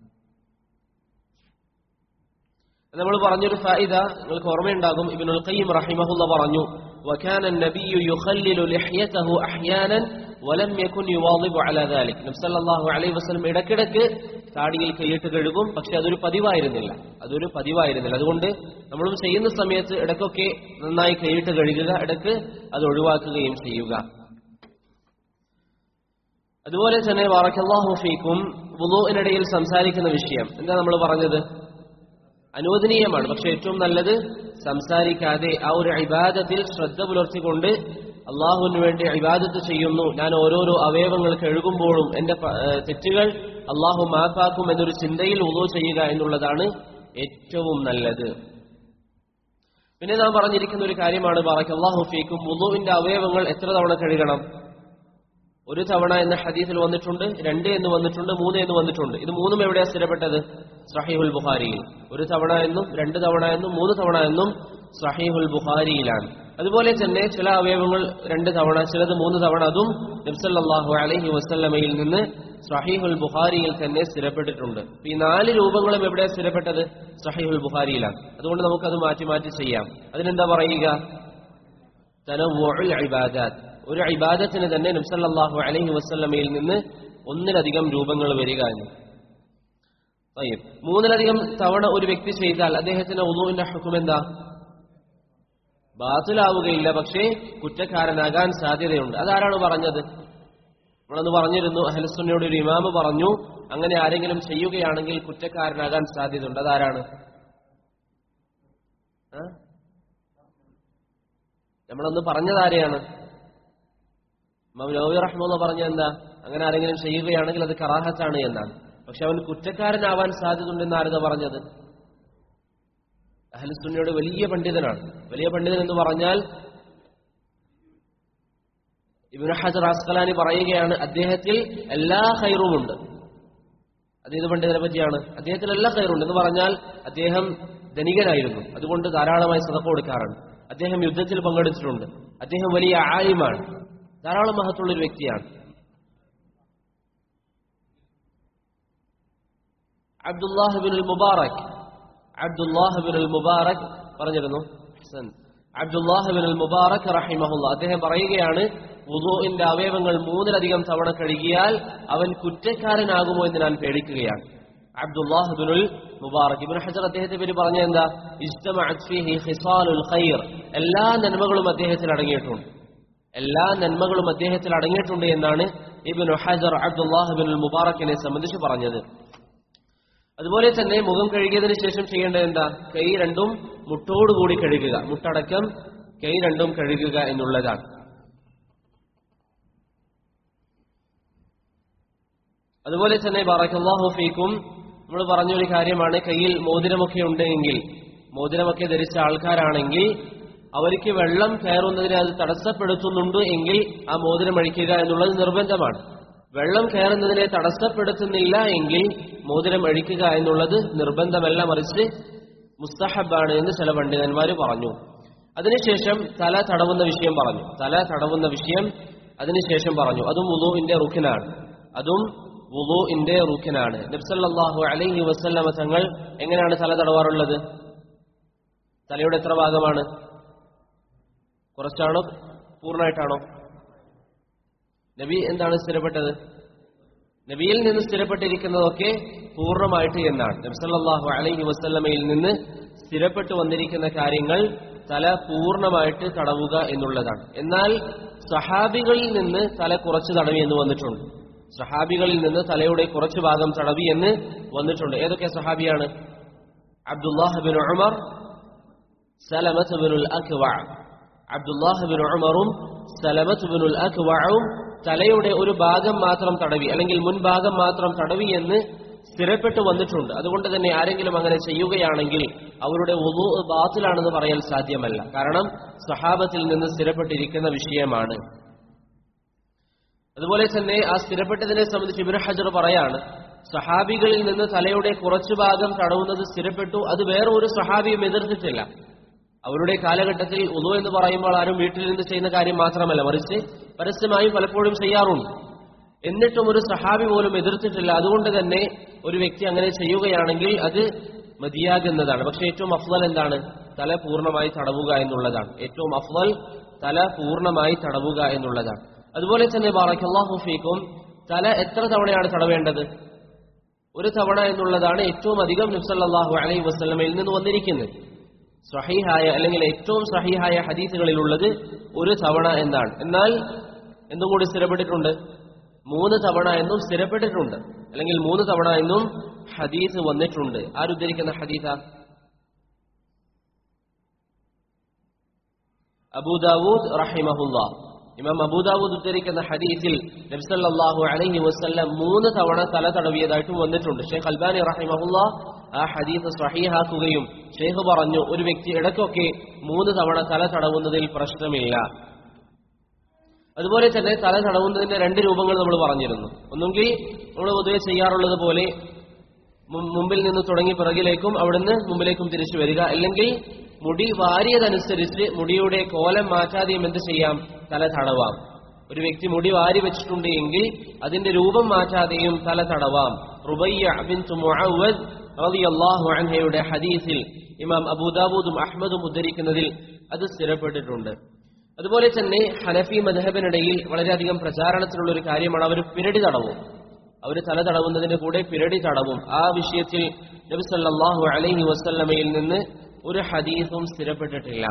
നമ്മൾ പറഞ്ഞൊരു ഫായിദ നിങ്ങൾക്ക് ഓർമ്മയുണ്ടാകും ഇബ്നുൽ ഖയ്യിം റഹിമഹുല്ല പറഞ്ഞു وكان النبي يخلل لحيته احيانا ولم يكن يواظب على ذلك നബി സല്ലല്ലാഹു അലൈഹി വസല്ലം ഇടക്കിടക്ക് താടിയിൽ കൈയിട്ട് കഴുകും പക്ഷെ അതൊരു പതിവായിരുന്നില്ല അതൊരു പതിവായിരുന്നില്ല അതുകൊണ്ട് നമ്മളും ചെയ്യുന്ന സമയത്ത് ഇടക്കൊക്കെ നന്നായി കൈയിട്ട് കഴുകുക ഇടക്ക് അത് ഒഴിവാക്കുകയും ചെയ്യുക അതുപോലെ തന്നെ വാറക്കല്ലാഹു ഫീക്കും വുളുവിനിടയിൽ സംസാരിക്കുന്ന വിഷയം എന്താ നമ്മൾ പറഞ്ഞത് അനുവദനീയമാണ് പക്ഷെ ഏറ്റവും നല്ലത് സംസാരിക്കാതെ ആ ഒരു ഇബാദത്തിൽ ശ്രദ്ധ പുലർത്തിക്കൊണ്ട് അള്ളാഹുവിന് വേണ്ടി ഇബാദത്ത് ചെയ്യുന്നു ഞാൻ ഓരോരോ അവയവങ്ങൾ കഴുകുമ്പോഴും എന്റെ പ- ഏഹ് തെറ്റുകൾ അള്ളാഹു മാപ്പാക്കും എന്നൊരു ചിന്തയിൽ ഉദോ ചെയ്യുക എന്നുള്ളതാണ് ഏറ്റവും നല്ലത് പിന്നെ നാം പറഞ്ഞിരിക്കുന്ന ഒരു കാര്യമാണ് ബാറക്ക് അള്ളാഹു ഫീക്കും വുളുവിന്റെ അവയവങ്ങൾ എത്ര തവണ കഴുകണം ഒരു തവണ എന്ന ഹദീസിൽ വന്നിട്ടുണ്ട് രണ്ട് എന്ന് വന്നിട്ടുണ്ട് മൂന്ന് എന്ന് വന്നിട്ടുണ്ട് ഇത് മൂന്നും എവിടെയാ സ്ഥിരപ്പെട്ടത് സഹീഹുൽ ബുഖാരിയിൽ ഒരു തവണ എന്നും രണ്ട് തവണ എന്നും മൂന്ന് തവണ എന്നും സഹീഹുൽ ബുഖാരിയിലാണ് അതുപോലെ തന്നെ ചില അവയവങ്ങൾ രണ്ട് തവണ ചിലത് മൂന്ന് തവണ അതും നബ്സല്ലാഹു അലൈഹി വസല്ലമയിൽ നിന്ന് സഹീഹുൽ ബുഖാരിയിൽ തന്നെ സ്ഥിരപ്പെട്ടിട്ടുണ്ട് ഈ നാല് രൂപങ്ങളും എവിടെ സ്ഥിരപ്പെട്ടത് സഹീഹുൽ ബുഖാരിയിലാണ് അതുകൊണ്ട് നമുക്കത് മാറ്റി മാറ്റി ചെയ്യാം അതിനെന്താ പറയുക തനവ്വുഉൽ ഇബാദാത്ത് ഒരു ഇബാദത്തിന് തന്നെ നബ്സല്ലാഹു അലൈഹി വസല്ലമയിൽ നിന്ന് ഒന്നിലധികം രൂപങ്ങൾ വരിക എന്ന് طيب. മൂന്നിലധികം തവണ ഒരു വ്യക്തി ചെയ്താൽ അദ്ദേഹത്തിന്റെ ഉദുവിന്റെ ഹുക്കും എന്താ ബാത്തിലാവുകയില്ല പക്ഷേ കുറ്റക്കാരനാകാൻ സാധ്യതയുണ്ട് അതാരാണ് പറഞ്ഞത് നമ്മളന്ന് പറഞ്ഞിരുന്നു അഹലസുന്നയുടെ ഒരു ഇമാമ് പറഞ്ഞു അങ്ങനെ ആരെങ്കിലും ചെയ്യുകയാണെങ്കിൽ കുറ്റക്കാരനാകാൻ സാധ്യതയുണ്ട് അതാരാണ് ആ? നമ്മളന്ന് പറഞ്ഞതാരെയാണ് ഇമാം നവവി റഹ്മുള്ള പറഞ്ഞ എന്താ അങ്ങനെ ആരെങ്കിലും ചെയ്യുകയാണെങ്കിൽ അത് കറാഹത്താണ് എന്നാണ് പക്ഷെ അവൻ കുറ്റക്കാരനാവാൻ സാധ്യതയുണ്ടെന്ന് ആരെന്താ പറഞ്ഞത് അഹലുസുന്നയുടെ വലിയ പണ്ഡിതനാണ് വലിയ പണ്ഡിതൻ എന്ന് പറഞ്ഞാൽ ഇബ്നു ഹജർ അസ്കലാനി പറയുകയാണ് അദ്ദേഹത്തിൽ എല്ലാ ഹൈറുമുണ്ട് അത് ഏത് പണ്ഡിതനെ പറ്റിയാണ് അദ്ദേഹത്തിൽ എല്ലാ ഹൈറുണ്ട് എന്ന് പറഞ്ഞാൽ അദ്ദേഹം ധനികനായിരുന്നു അതുകൊണ്ട് ധാരാളമായി സതക്ക കൊടുക്കാറുണ്ട് അദ്ദേഹം യുദ്ധത്തിൽ പങ്കെടുത്തിട്ടുണ്ട് അദ്ദേഹം വലിയ ആലിമാണ് ധാരാളം മഹത്തുള്ള ഒരു വ്യക്തിയാണ് അബ്ദുല്ലാഹിബിനുൽ മുബാറക് അബ്ദുല്ലാഹിബിനുൽ മുബാറക് പറഞ്ഞിരുന്നു ഹസൻ അബ്ദുല്ലാഹിബിനുൽ മുബാറക് റഹിമഹുല്ല അദ്ദേഹം പറയുകയാണ് വുദൂഇന്റെ അവയവങ്ങൾ മൂന്നിലധികം തവണ കഴുകിയാൽ അവൻ കുറ്റക്കാരനാകുമോ എന്ന് ഞാൻ പേടിക്കുകയാണ് അബ്ദുല്ലാഹിബിനുൽ മുബാറക് ഇബ്നു ഹജർ അദ്ദേഹത്തെ പേര് പറഞ്ഞ എന്താ ഇജ്തമഅത് ഫീഹി ഖിസാലുൽ ഖൈർ എല്ലാ നന്മകളും അദ്ദേഹത്തിൽ അടങ്ങിയിട്ടുണ്ട് എല്ലാ നന്മകളും അദ്ദേഹത്തിൽ അടങ്ങിയിട്ടുണ്ട് എന്നാണ് ഇബ്നു ഹജർ അബ്ദുല്ലാഹിബിനുൽ മുബാറക്കിനെ സംബന്ധിച്ച് പറഞ്ഞത് അതുപോലെ തന്നെ മുഖം കഴുകിയതിനു ശേഷം ചെയ്യേണ്ടത് എന്താ കൈ രണ്ടും മുട്ടോടുകൂടി കഴുകുക മുട്ടടക്കം കൈ രണ്ടും കഴുകുക എന്നുള്ളതാണ് അതുപോലെ തന്നെ ബറക്കല്ലാഹു ഫീക്കും നമ്മൾ പറഞ്ഞൊരു കാര്യമാണ് കയ്യിൽ മോതിരമൊക്കെ ഉണ്ടെങ്കിൽ മോതിരമൊക്കെ ധരിച്ച ആൾക്കാരാണെങ്കിൽ അവർക്ക് വെള്ളം കയറുന്നതിനെ അത് തടസ്സപ്പെടുത്തുന്നുണ്ട് എങ്കിൽ ആ മോതിരം അഴിക്കുക എന്നുള്ളത് നിർബന്ധമാണ് വെള്ളം കയറുന്നതിനെ തടസ്സപ്പെടുത്തുന്നില്ല എങ്കിൽ മോതിരം അഴിക്കുക എന്നുള്ളത് നിർബന്ധമല്ല മറിച്ച് മുസ്തഹബാണ് എന്ന് ചില പണ്ഡിതന്മാർ പറഞ്ഞു അതിനുശേഷം തല തടവുന്ന വിഷയം പറഞ്ഞു തല തടവുന്ന വിഷയം അതിനുശേഷം പറഞ്ഞു അതും വുളുവിന്റെ റുഖിനാണ് അതും വുളുവിന്റെ റുഖിനാണ് നബ്സല്ലാഹു അലൈഹി വസല്ലമ തങ്ങൾ എങ്ങനെയാണ് തല തടവാറുള്ളത് തലയുടെ എത്ര ഭാഗമാണ് കുറച്ചാണോ പൂർണ്ണമായിട്ടാണോ നബി എന്താണ് സ്ഥിരപ്പെട്ടത് നബിയിൽ നിന്ന് സ്ഥിരപ്പെട്ടിരിക്കുന്നതൊക്കെ പൂർണ്ണമായിട്ട് എന്നാണ് നബ്സല്ലാഹു അലൈഹി വസല്ലമയിൽ നിന്ന് സ്ഥിരപ്പെട്ടു വന്നിരിക്കുന്ന കാര്യങ്ങൾ തല പൂർണ്ണമായിട്ട് തടവുക എന്നുള്ളതാണ് എന്നാൽ സഹാബികളിൽ നിന്ന് തല കുറച്ച് തടവി എന്ന് വന്നിട്ടുണ്ട് സഹാബികളിൽ നിന്ന് തലയുടെ കുറച്ച് ഭാഗം തടവി എന്ന് വന്നിട്ടുണ്ട് ഏതൊക്കെ സഹാബിയാണ് അബ്ദുല്ലാഹബിൻ ഉമർ സലമത്ത് ബിനുൽ അക്വ അബ്ദുല്ലാഹബിൻ ഉമറും സലമത്ത് ബിനുൽ അക്വവും തലയുടെ ഒരു ഭാഗം മാത്രം തടവി അല്ലെങ്കിൽ മുൻഭാഗം മാത്രം തടവി എന്ന് സ്ഥിരപ്പെട്ടു വന്നിട്ടുണ്ട് അതുകൊണ്ട് തന്നെ ആരെങ്കിലും അങ്ങനെ ചെയ്യുകയാണെങ്കിൽ അവരുടെ ഉദു ബാത്തിലാണെന്ന് പറയാൻ സാധ്യമല്ല കാരണം സഹാബത്തിൽ നിന്ന് സ്ഥിരപ്പെട്ടിരിക്കുന്ന വിഷയമാണ് അതുപോലെ തന്നെ ആ സ്ഥിരപ്പെട്ടതിനെ സംബന്ധിച്ച് ഇബ്നു ഹജർ പറയാണ് സഹാബികളിൽ നിന്ന് തലയുടെ കുറച്ചു ഭാഗം തടവുന്നത് സ്ഥിരപ്പെട്ടു അത് വേറെ ഒരു സഹാബിയും എതിർത്തിട്ടില്ല അവരുടെ കാലഘട്ടത്തിൽ ഉദു എന്ന് പറയുമ്പോൾ ആരും വീട്ടിൽ നിന്ന് ചെയ്യുന്ന കാര്യം മാത്രമല്ല മറിച്ച് പരസ്യമായി പലപ്പോഴും ചെയ്യാറുണ്ട് എന്നിട്ടും ഒരു സഹാബി പോലും എതിർത്തിട്ടില്ല അതുകൊണ്ട് തന്നെ ഒരു വ്യക്തി അങ്ങനെ ചെയ്യുകയാണെങ്കിൽ അത് മതിയാകുന്നതാണ് പക്ഷെ ഏറ്റവും അഫ്വൽ എന്താണ് തല പൂർണ്ണമായി തടവുക എന്നുള്ളതാണ് ഏറ്റവും അഫ്വൽ തല പൂർണ്ണമായി തടവുക എന്നുള്ളതാണ് അതുപോലെ തന്നെ ബാറക്കല്ലാഹു ഫീക്കും തല എത്ര തവണയാണ് തടവേണ്ടത് ഒരു തവണ എന്നുള്ളതാണ് ഏറ്റവും അധികം നബ്സല്ലാഹു അലൈഹി വസ്ലമയിൽ നിന്ന് വന്നിരിക്കുന്നത് സഹീഹായ അല്ലെങ്കിൽ ഏറ്റവും സഹീഹായ ഹദീസുകളിലുള്ളത് ഒരു തവണ എന്നാണ് എന്നാൽ എന്തും കൂടി സ്ഥിരപ്പെട്ടിട്ടുണ്ട് മൂന്ന് തവണ എന്നും സ്ഥിരപ്പെട്ടിട്ടുണ്ട് അല്ലെങ്കിൽ മൂന്ന് തവണ എന്നും ഹദീസ് വന്നിട്ടുണ്ട് ആരുദ്ധരിക്കുന്ന ഹദീസ അബൂദാവൂദ് റഹിമഹുല്ല ഇമാം അബൂദാവൂദ് ഉദ്ധരിക്കുന്ന ഹദീസിൽ നബ്സല്ലാഹു അലൈഹി വസ്ല്ലം മൂന്ന് തവണ തല തടവിയതായിട്ട് വന്നിട്ടുണ്ട് ഷെയ്ഖ് അൽബാനി റഹിമഹുല്ല ആ ഹദീസ് സഹീഹാക്കുകയും ഷെയ്ഖ് പറഞ്ഞു ഒരു വ്യക്തി ഇടയ്ക്കൊക്കെ മൂന്ന് തവണ തല തടവുന്നതിൽ പ്രശ്നമില്ല അതുപോലെ തന്നെ തല തടവുന്നതിന്റെ രണ്ട് രൂപങ്ങൾ നമ്മൾ പറഞ്ഞിരുന്നു ഒന്നുകിൽ നമ്മൾ പൊതുവെ ചെയ്യാറുള്ളത് പോലെ മു- മുമ്പിൽ നിന്ന് തുടങ്ങി പിറകിലേക്കും അവിടുന്ന് മുമ്പിലേക്കും തിരിച്ചു വരിക അല്ലെങ്കിൽ മുടി വാരിയതനുസരിച്ച് മുടിയുടെ കോലം മാറ്റാതെയും എന്ത് ചെയ്യാം തല തടവാം ഒരു വ്യക്തി മുടി വാരി വെച്ചിട്ടുണ്ട് എങ്കിൽ അതിന്റെ രൂപം മാറ്റാതെയും തല തടവാം റുബയ്യ ബിൻതു മുഅവ്വദ് റളിയല്ലാഹു അൻഹയുടെ ഹദീസിൽ ഇമാം അബൂദാവൂദും അഹ്മദും ഉദ്ധരിക്കുന്നതിൽ അത് സ്ഥിരപ്പെട്ടിട്ടുണ്ട് അതുപോലെ തന്നെ ഹനഫി മധബിനിടയിൽ വളരെയധികം പ്രചാരണത്തിലുള്ള ഒരു കാര്യമാണ് അവർ പിരടി തടവും അവർ തല തടവുന്നതിന്റെ കൂടെ പിരടി തടവും ആ വിഷയത്തിൽ നബി സല്ലല്ലാഹു അലൈഹി വസല്ലമയിൽ നിന്ന് ഒരു ഹദീസും സ്ഥിരപ്പെട്ടിട്ടില്ല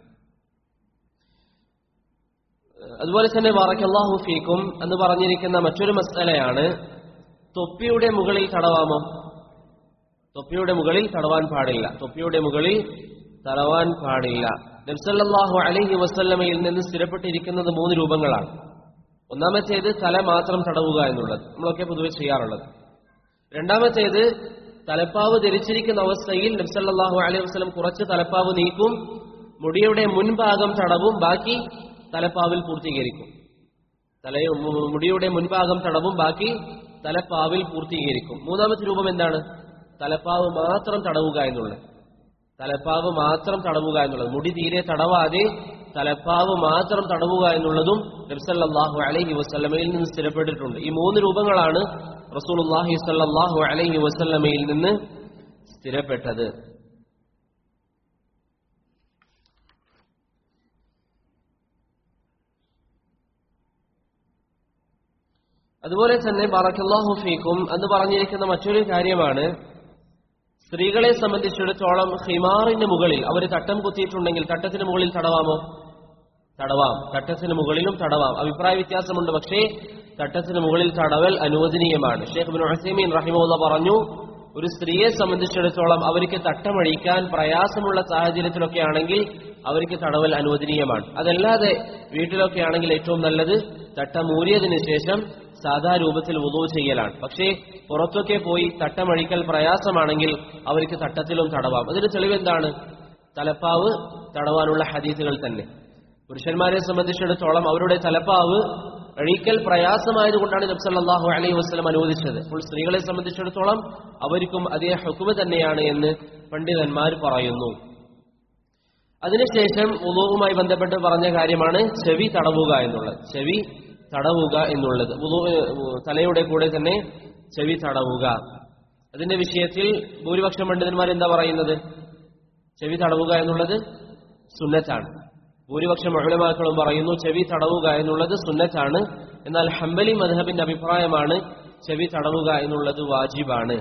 അതുപോലെ തന്നെ ബാറക്കല്ലാഹു ഫീക്കും എന്ന് പറഞ്ഞിരിക്കുന്ന മറ്റൊരു മസലയാണ് തൊപ്പിയുടെ മുകളിൽ തടവാമോ തൊപ്പിയുടെ മുകളിൽ തടവാൻ പാടില്ല തൊപ്പിയുടെ മുകളിൽ തടവാൻ പാടില്ല നബ്സല്ലാഹു അലൈഹി വസല്ലമയിൽ നിന്ന് സ്ഥിരപ്പെട്ടിരിക്കുന്നത് മൂന്ന് രൂപങ്ങളാണ് ഒന്നാമത്തേത് തല മാത്രം തടവുക എന്നുള്ളത് നമ്മളൊക്കെ പൊതുവെ ചെയ്യാറുള്ളത് രണ്ടാമത്തേത് തലപ്പാവ് ധരിച്ചിരിക്കുന്ന അവസ്ഥയിൽ നബ്സല്ലാഹു അലൈഹി വസ്ലം കുറച്ച് തലപ്പാവ് നീക്കും മുടിയുടെ മുൻഭാഗം തടവും ബാക്കി തലപ്പാവിൽ പൂർത്തീകരിക്കും തല മുടിയുടെ മുൻഭാഗം തടവും ബാക്കി തലപ്പാവിൽ പൂർത്തീകരിക്കും മൂന്നാമത്തെ രൂപം എന്താണ് തലപ്പാവ് മാത്രം തടവുക എന്നുള്ളത് തലപ്പാവ് മാത്രം തടവുക എന്നുള്ളത് മുടി തീരെ തടവാതെ തലപ്പാവ് മാത്രം തടവുക എന്നുള്ളതും നബ്സല്ലാഹു അലൈഹി വസ്ലമയിൽ നിന്ന് സ്ഥിരപ്പെട്ടിട്ടുണ്ട് ഈ മൂന്ന് രൂപങ്ങളാണ് റസൂലുല്ലാഹി സല്ലാഹു അലൈഹി വസ്ലമയിൽ നിന്ന് സ്ഥിരപ്പെട്ടത് അതുപോലെ തന്നെ ബറക്കല്ലാഹു ഫീക്കും എന്ന് പറഞ്ഞിരിക്കുന്ന മറ്റൊരു കാര്യമാണ് സ്ത്രീകളെ സംബന്ധിച്ചിടത്തോളം ഹിമാറിന് മുകളിൽ അവർ തട്ടം കുത്തിയിട്ടുണ്ടെങ്കിൽ തട്ടത്തിന് മുകളിൽ തടവാമോ തടവാം തട്ടത്തിന് മുകളിലും തടവാം അഭിപ്രായ വ്യത്യാസമുണ്ട് പക്ഷേ തട്ടത്തിന് മുകളിൽ തടവൽ അനുവദനീയമാണ് ഷേഖ് ബിൻ ഹസീമീൻ റഹിമുള്ള പറഞ്ഞു ഒരു സ്ത്രീയെ സംബന്ധിച്ചിടത്തോളം അവർക്ക് തട്ടമഴിക്കാൻ പ്രയാസമുള്ള സാഹചര്യത്തിലൊക്കെ ആണെങ്കിൽ അവർക്ക് തടവൽ അനുവദനീയമാണ് അതല്ലാതെ വീട്ടിലൊക്കെ ആണെങ്കിൽ ഏറ്റവും നല്ലത് തട്ടമൂരിയതിനു ശേഷം സാധാ രൂപത്തിൽ വുളു ചെയ്യലാണ് പക്ഷേ പുറത്തൊക്കെ പോയി തട്ടമഴിക്കൽ പ്രയാസമാണെങ്കിൽ അവർക്ക് തട്ടത്തിലും തടവാം അതിന് തെളിവെന്താണ് തലപ്പാവ് തടവാനുള്ള ഹദീസുകൾ തന്നെ പുരുഷന്മാരെ സംബന്ധിച്ചിടത്തോളം അവരുടെ തലപ്പാവ് അഴിക്കൽ പ്രയാസമായതുകൊണ്ടാണ് നബ്സല്ലാഹു അലൈഹി വസ്ലം അനുവദിച്ചത് അപ്പോൾ സ്ത്രീകളെ സംബന്ധിച്ചിടത്തോളം അവർക്കും അതേ ഹുക്കുമ തന്നെയാണ് എന്ന് പണ്ഡിതന്മാർ പറയുന്നു അതിനുശേഷം ഉദുവുമായി ബന്ധപ്പെട്ട് പറഞ്ഞ കാര്യമാണ് ചെവി തടവുക എന്നുള്ളത് ചെവി തടവുക എന്നുള്ളത് തലയുടെ കൂടെ തന്നെ ചെവി തടവുക അതിന്റെ വിഷയത്തിൽ ഭൂരിപക്ഷം പണ്ഡിതന്മാർ എന്താ പറയുന്നത് ചെവി തടവുക എന്നുള്ളത് സുന്നത്താണ് ഭൂരിപക്ഷം മഹിളമാക്കളും പറയുന്നു ചെവി തടവുക എന്നുള്ളത് സുന്നത്താണ് എന്നാൽ ഹംബലി മധബിന്റെ അഭിപ്രായമാണ് ചെവി തടവുക എന്നുള്ളത് വാജിബാണ്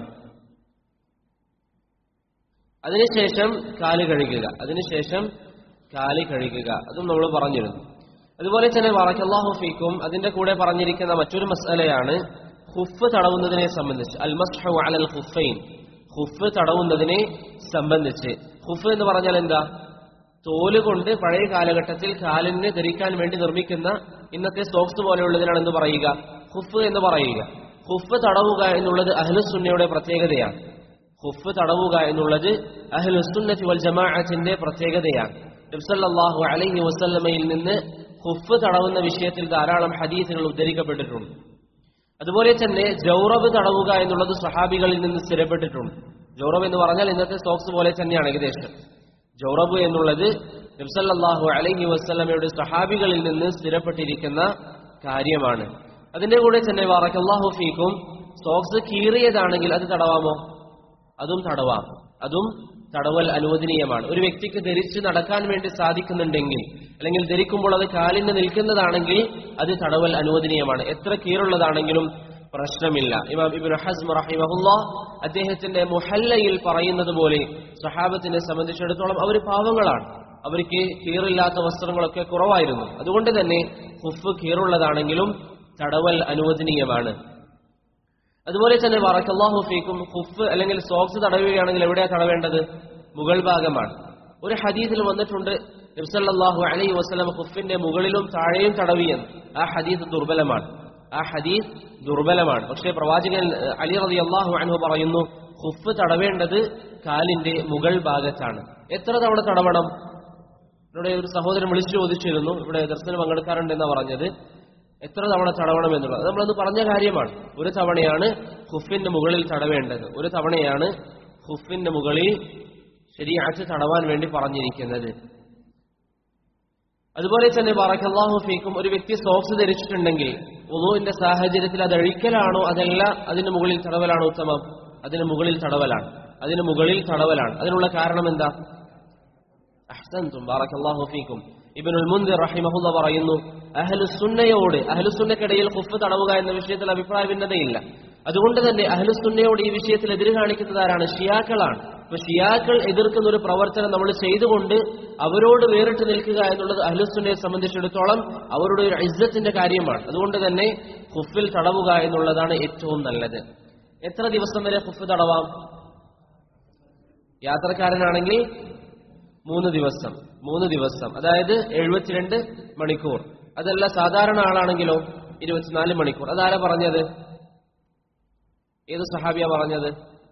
അതിനുശേഷം കാല് കഴുകുക അതിനുശേഷം കാല് കഴുകുക അതും നമ്മൾ പറഞ്ഞിരുന്നു അതുപോലെ തന്നെ വറക്കല്ലാഹു ഫീക്കും അതിന്റെ കൂടെ പറഞ്ഞിരിക്കുന്ന മറ്റൊരു മസലയാണ് ഹുഫ് തടവുന്നതിനെ സംബന്ധിച്ച് അൽ മസ്ഹു അലൽ ഹുഫൈൻ ഹുഫ് തടവുന്നതിനെ സംബന്ധിച്ച് ഹുഫ് എന്ന് പറഞ്ഞാൽ എന്താ തോല് കൊണ്ട് പഴയ കാലഘട്ടത്തിൽ കാലിന് ധരിക്കാൻ വേണ്ടി നിർമ്മിക്കുന്ന ഇന്നത്തെ സോക്സ് പോലെയുള്ളതിനാണ് എന്ത് പറയുക ഹുഫ് എന്ന് പറയുക ഹുഫ് തടവുക എന്നുള്ളത് അഹ്ലുസുന്നയുടെ പ്രത്യേകതയാണ് ഹുഫ് തടവുക എന്നുള്ളത് അഹ്ലുസുന്നത്തി വൽ ജമാഅത്തിന്റെ പ്രത്യേകതയാണ് നബ്സല്ലാഹു അലൈഹി വസല്ലമയിൽ നിന്ന് ഹുഫ് തടവുന്ന വിഷയത്തിൽ ധാരാളം ഹദീസുകൾ ഉദ്ധരിക്കപ്പെട്ടിട്ടുണ്ട് അതുപോലെ തന്നെ ജൗറബ് തടവുക എന്നുള്ളത് സഹാബികളിൽ നിന്ന് സ്ഥിരപ്പെട്ടിട്ടുണ്ട് ജൗറബ് എന്ന് പറഞ്ഞാൽ ഇന്നത്തെ സോക്സ് പോലെ തന്നെയാണ് ഏകദേശം ജൗറബ് എന്നുള്ളത് നബ്സല്ലാഹു അലൈഹി വസ്ലമയുടെ സഹാബികളിൽ നിന്ന് സ്ഥിരപ്പെട്ടിരിക്കുന്ന കാര്യമാണ് അതിന്റെ കൂടെ തന്നെ വാറക്കല്ലാഹു ഫീക്കും സോക്സ് കീറിയതാണെങ്കിൽ അത് തടവാമോ അതും തടവാം അതും തടവൽ അനുവദനീയമാണ് ഒരു വ്യക്തിക്ക് ധരിച്ച് നടക്കാൻ വേണ്ടി സാധിക്കുന്നുണ്ടെങ്കിൽ അല്ലെങ്കിൽ ധരിക്കുമ്പോൾ അത് കാലിന് നിൽക്കുന്നതാണെങ്കിൽ അത് തടവൽ അനുവദനീയമാണ് എത്ര കീറുള്ളതാണെങ്കിലും പ്രശ്നമില്ല ഇമാം ഇബിൻ ഹസ്മ റഹിമഹുല്ല അദ്ദേഹത്തിന്റെ മുഹല്ലയിൽ പറയുന്നത് പോലെ സഹാബത്തിനെ സംബന്ധിച്ചിടത്തോളം അവർ പാവങ്ങളാണ് അവർക്ക് കീറില്ലാത്ത വസ്ത്രങ്ങളൊക്കെ കുറവായിരുന്നു അതുകൊണ്ട് തന്നെ ഹുഫ് കീറുള്ളതാണെങ്കിലും തടവൽ അനുവദനീയമാണ് അതുപോലെ തന്നെ വറക്കല്ലാഹു ഫീക്കും ഹുഫ് അല്ലെങ്കിൽ സോക്സ് തടവുകയാണെങ്കിൽ എവിടെയാ തടവേണ്ടത് മുകൾ ഭാഗമാണ് ഒരു ഹദീസിൽ വന്നിട്ടുണ്ട് നബ്സല്ലാഹു അലൈ വസ്ലം ഹുഫിന്റെ മുകളിലും താഴെയും തടവിയെന്ന് ആ ഹദീസ് ദുർബലമാണ് ആ ഹദീസ് ദുർബലമാണ് പക്ഷേ പ്രവാചകൻ അലി റതി അള്ളാഹു അൻഹു പറയുന്നു ഹുഫ് തടവേണ്ടത് കാലിന്റെ മുകൾ ഭാഗത്താണ് എത്ര തവണ തടവണം ഇവിടെ ഒരു സഹോദരൻ വിളിച്ചു ചോദിച്ചിരുന്നു ഇവിടെ ദർശനം പങ്കെടുക്കാറുണ്ട് എന്നാ പറഞ്ഞത് എത്ര തവണ തടവണം എന്നുള്ളത് നമ്മളത് പറഞ്ഞ കാര്യമാണ് ഒരു തവണയാണ് ഹുഫിന്റെ മുകളിൽ തടവേണ്ടത് ഒരു തവണയാണ് ഹുഫിന്റെ മുകളിൽ ശരിയാച്ച് തടവാൻ വേണ്ടി പറഞ്ഞിരിക്കുന്നത് അതുപോലെ തന്നെ ബറക്കല്ലാഹു ഫീക്കും ഒരു വ്യക്തി സോക്സ് ധരിച്ചിട്ടുണ്ടെങ്കിൽ ഉദുവിന്റെ സാഹചര്യത്തിൽ അത് അഴിക്കലാണോ അതല്ല അതിന് മുകളിൽ തടവലാണോ ഉത്തമം അതിന് മുകളിൽ തടവലാണ് അതിന് മുകളിൽ തടവലാണ് അതിനുള്ള കാരണം എന്താ അഹ്സൻതും ബാറക്കല്ലാഹു ഫീക്കും ഇബ്നുൽ മുൻദിർ റഹിമഹുല്ല പറയുന്നു അഹ്ലുസുന്നയോട് അഹ്ലുസുന്നക്കിടയിൽ ഖുഫ് തടവുക എന്ന വിഷയത്തിൽ അഭിപ്രായ ഭിന്നതയില്ല അതുകൊണ്ട് തന്നെ അഹ്ലുസുന്നയോട് ഈ വിഷയത്തിൽ എതിര് കാണിക്കുന്നത് ആരാണ് ഷിയാക്കളാണ് അപ്പൊ ഷിയാക്കൾ എതിർക്കുന്ന ഒരു പ്രവർത്തനം നമ്മൾ ചെയ്തുകൊണ്ട് അവരോട് വേറിട്ട് നിൽക്കുക എന്നുള്ളത് അഹ്ലുസുന്നയെ സംബന്ധിച്ചിടത്തോളം അവരുടെ ഒരു ഇജ്ജത്തിന്റെ കാര്യമാണ് അതുകൊണ്ട് തന്നെ ഖുഫിൽ തടവുക എന്നുള്ളതാണ് ഏറ്റവും നല്ലത് എത്ര ദിവസം വരെ ഖുഫ് തടവാം യാത്രക്കാരനാണെങ്കിൽ മൂന്ന് ദിവസം മൂന്ന് ദിവസം അതായത് എഴുപത്തിരണ്ട് മണിക്കൂർ അതല്ല സാധാരണ ആളാണെങ്കിലോ ഇരുപത്തിനാല് മണിക്കൂർ അതാരാ പറഞ്ഞത് ഏത് സഹാബിയ പറഞ്ഞത്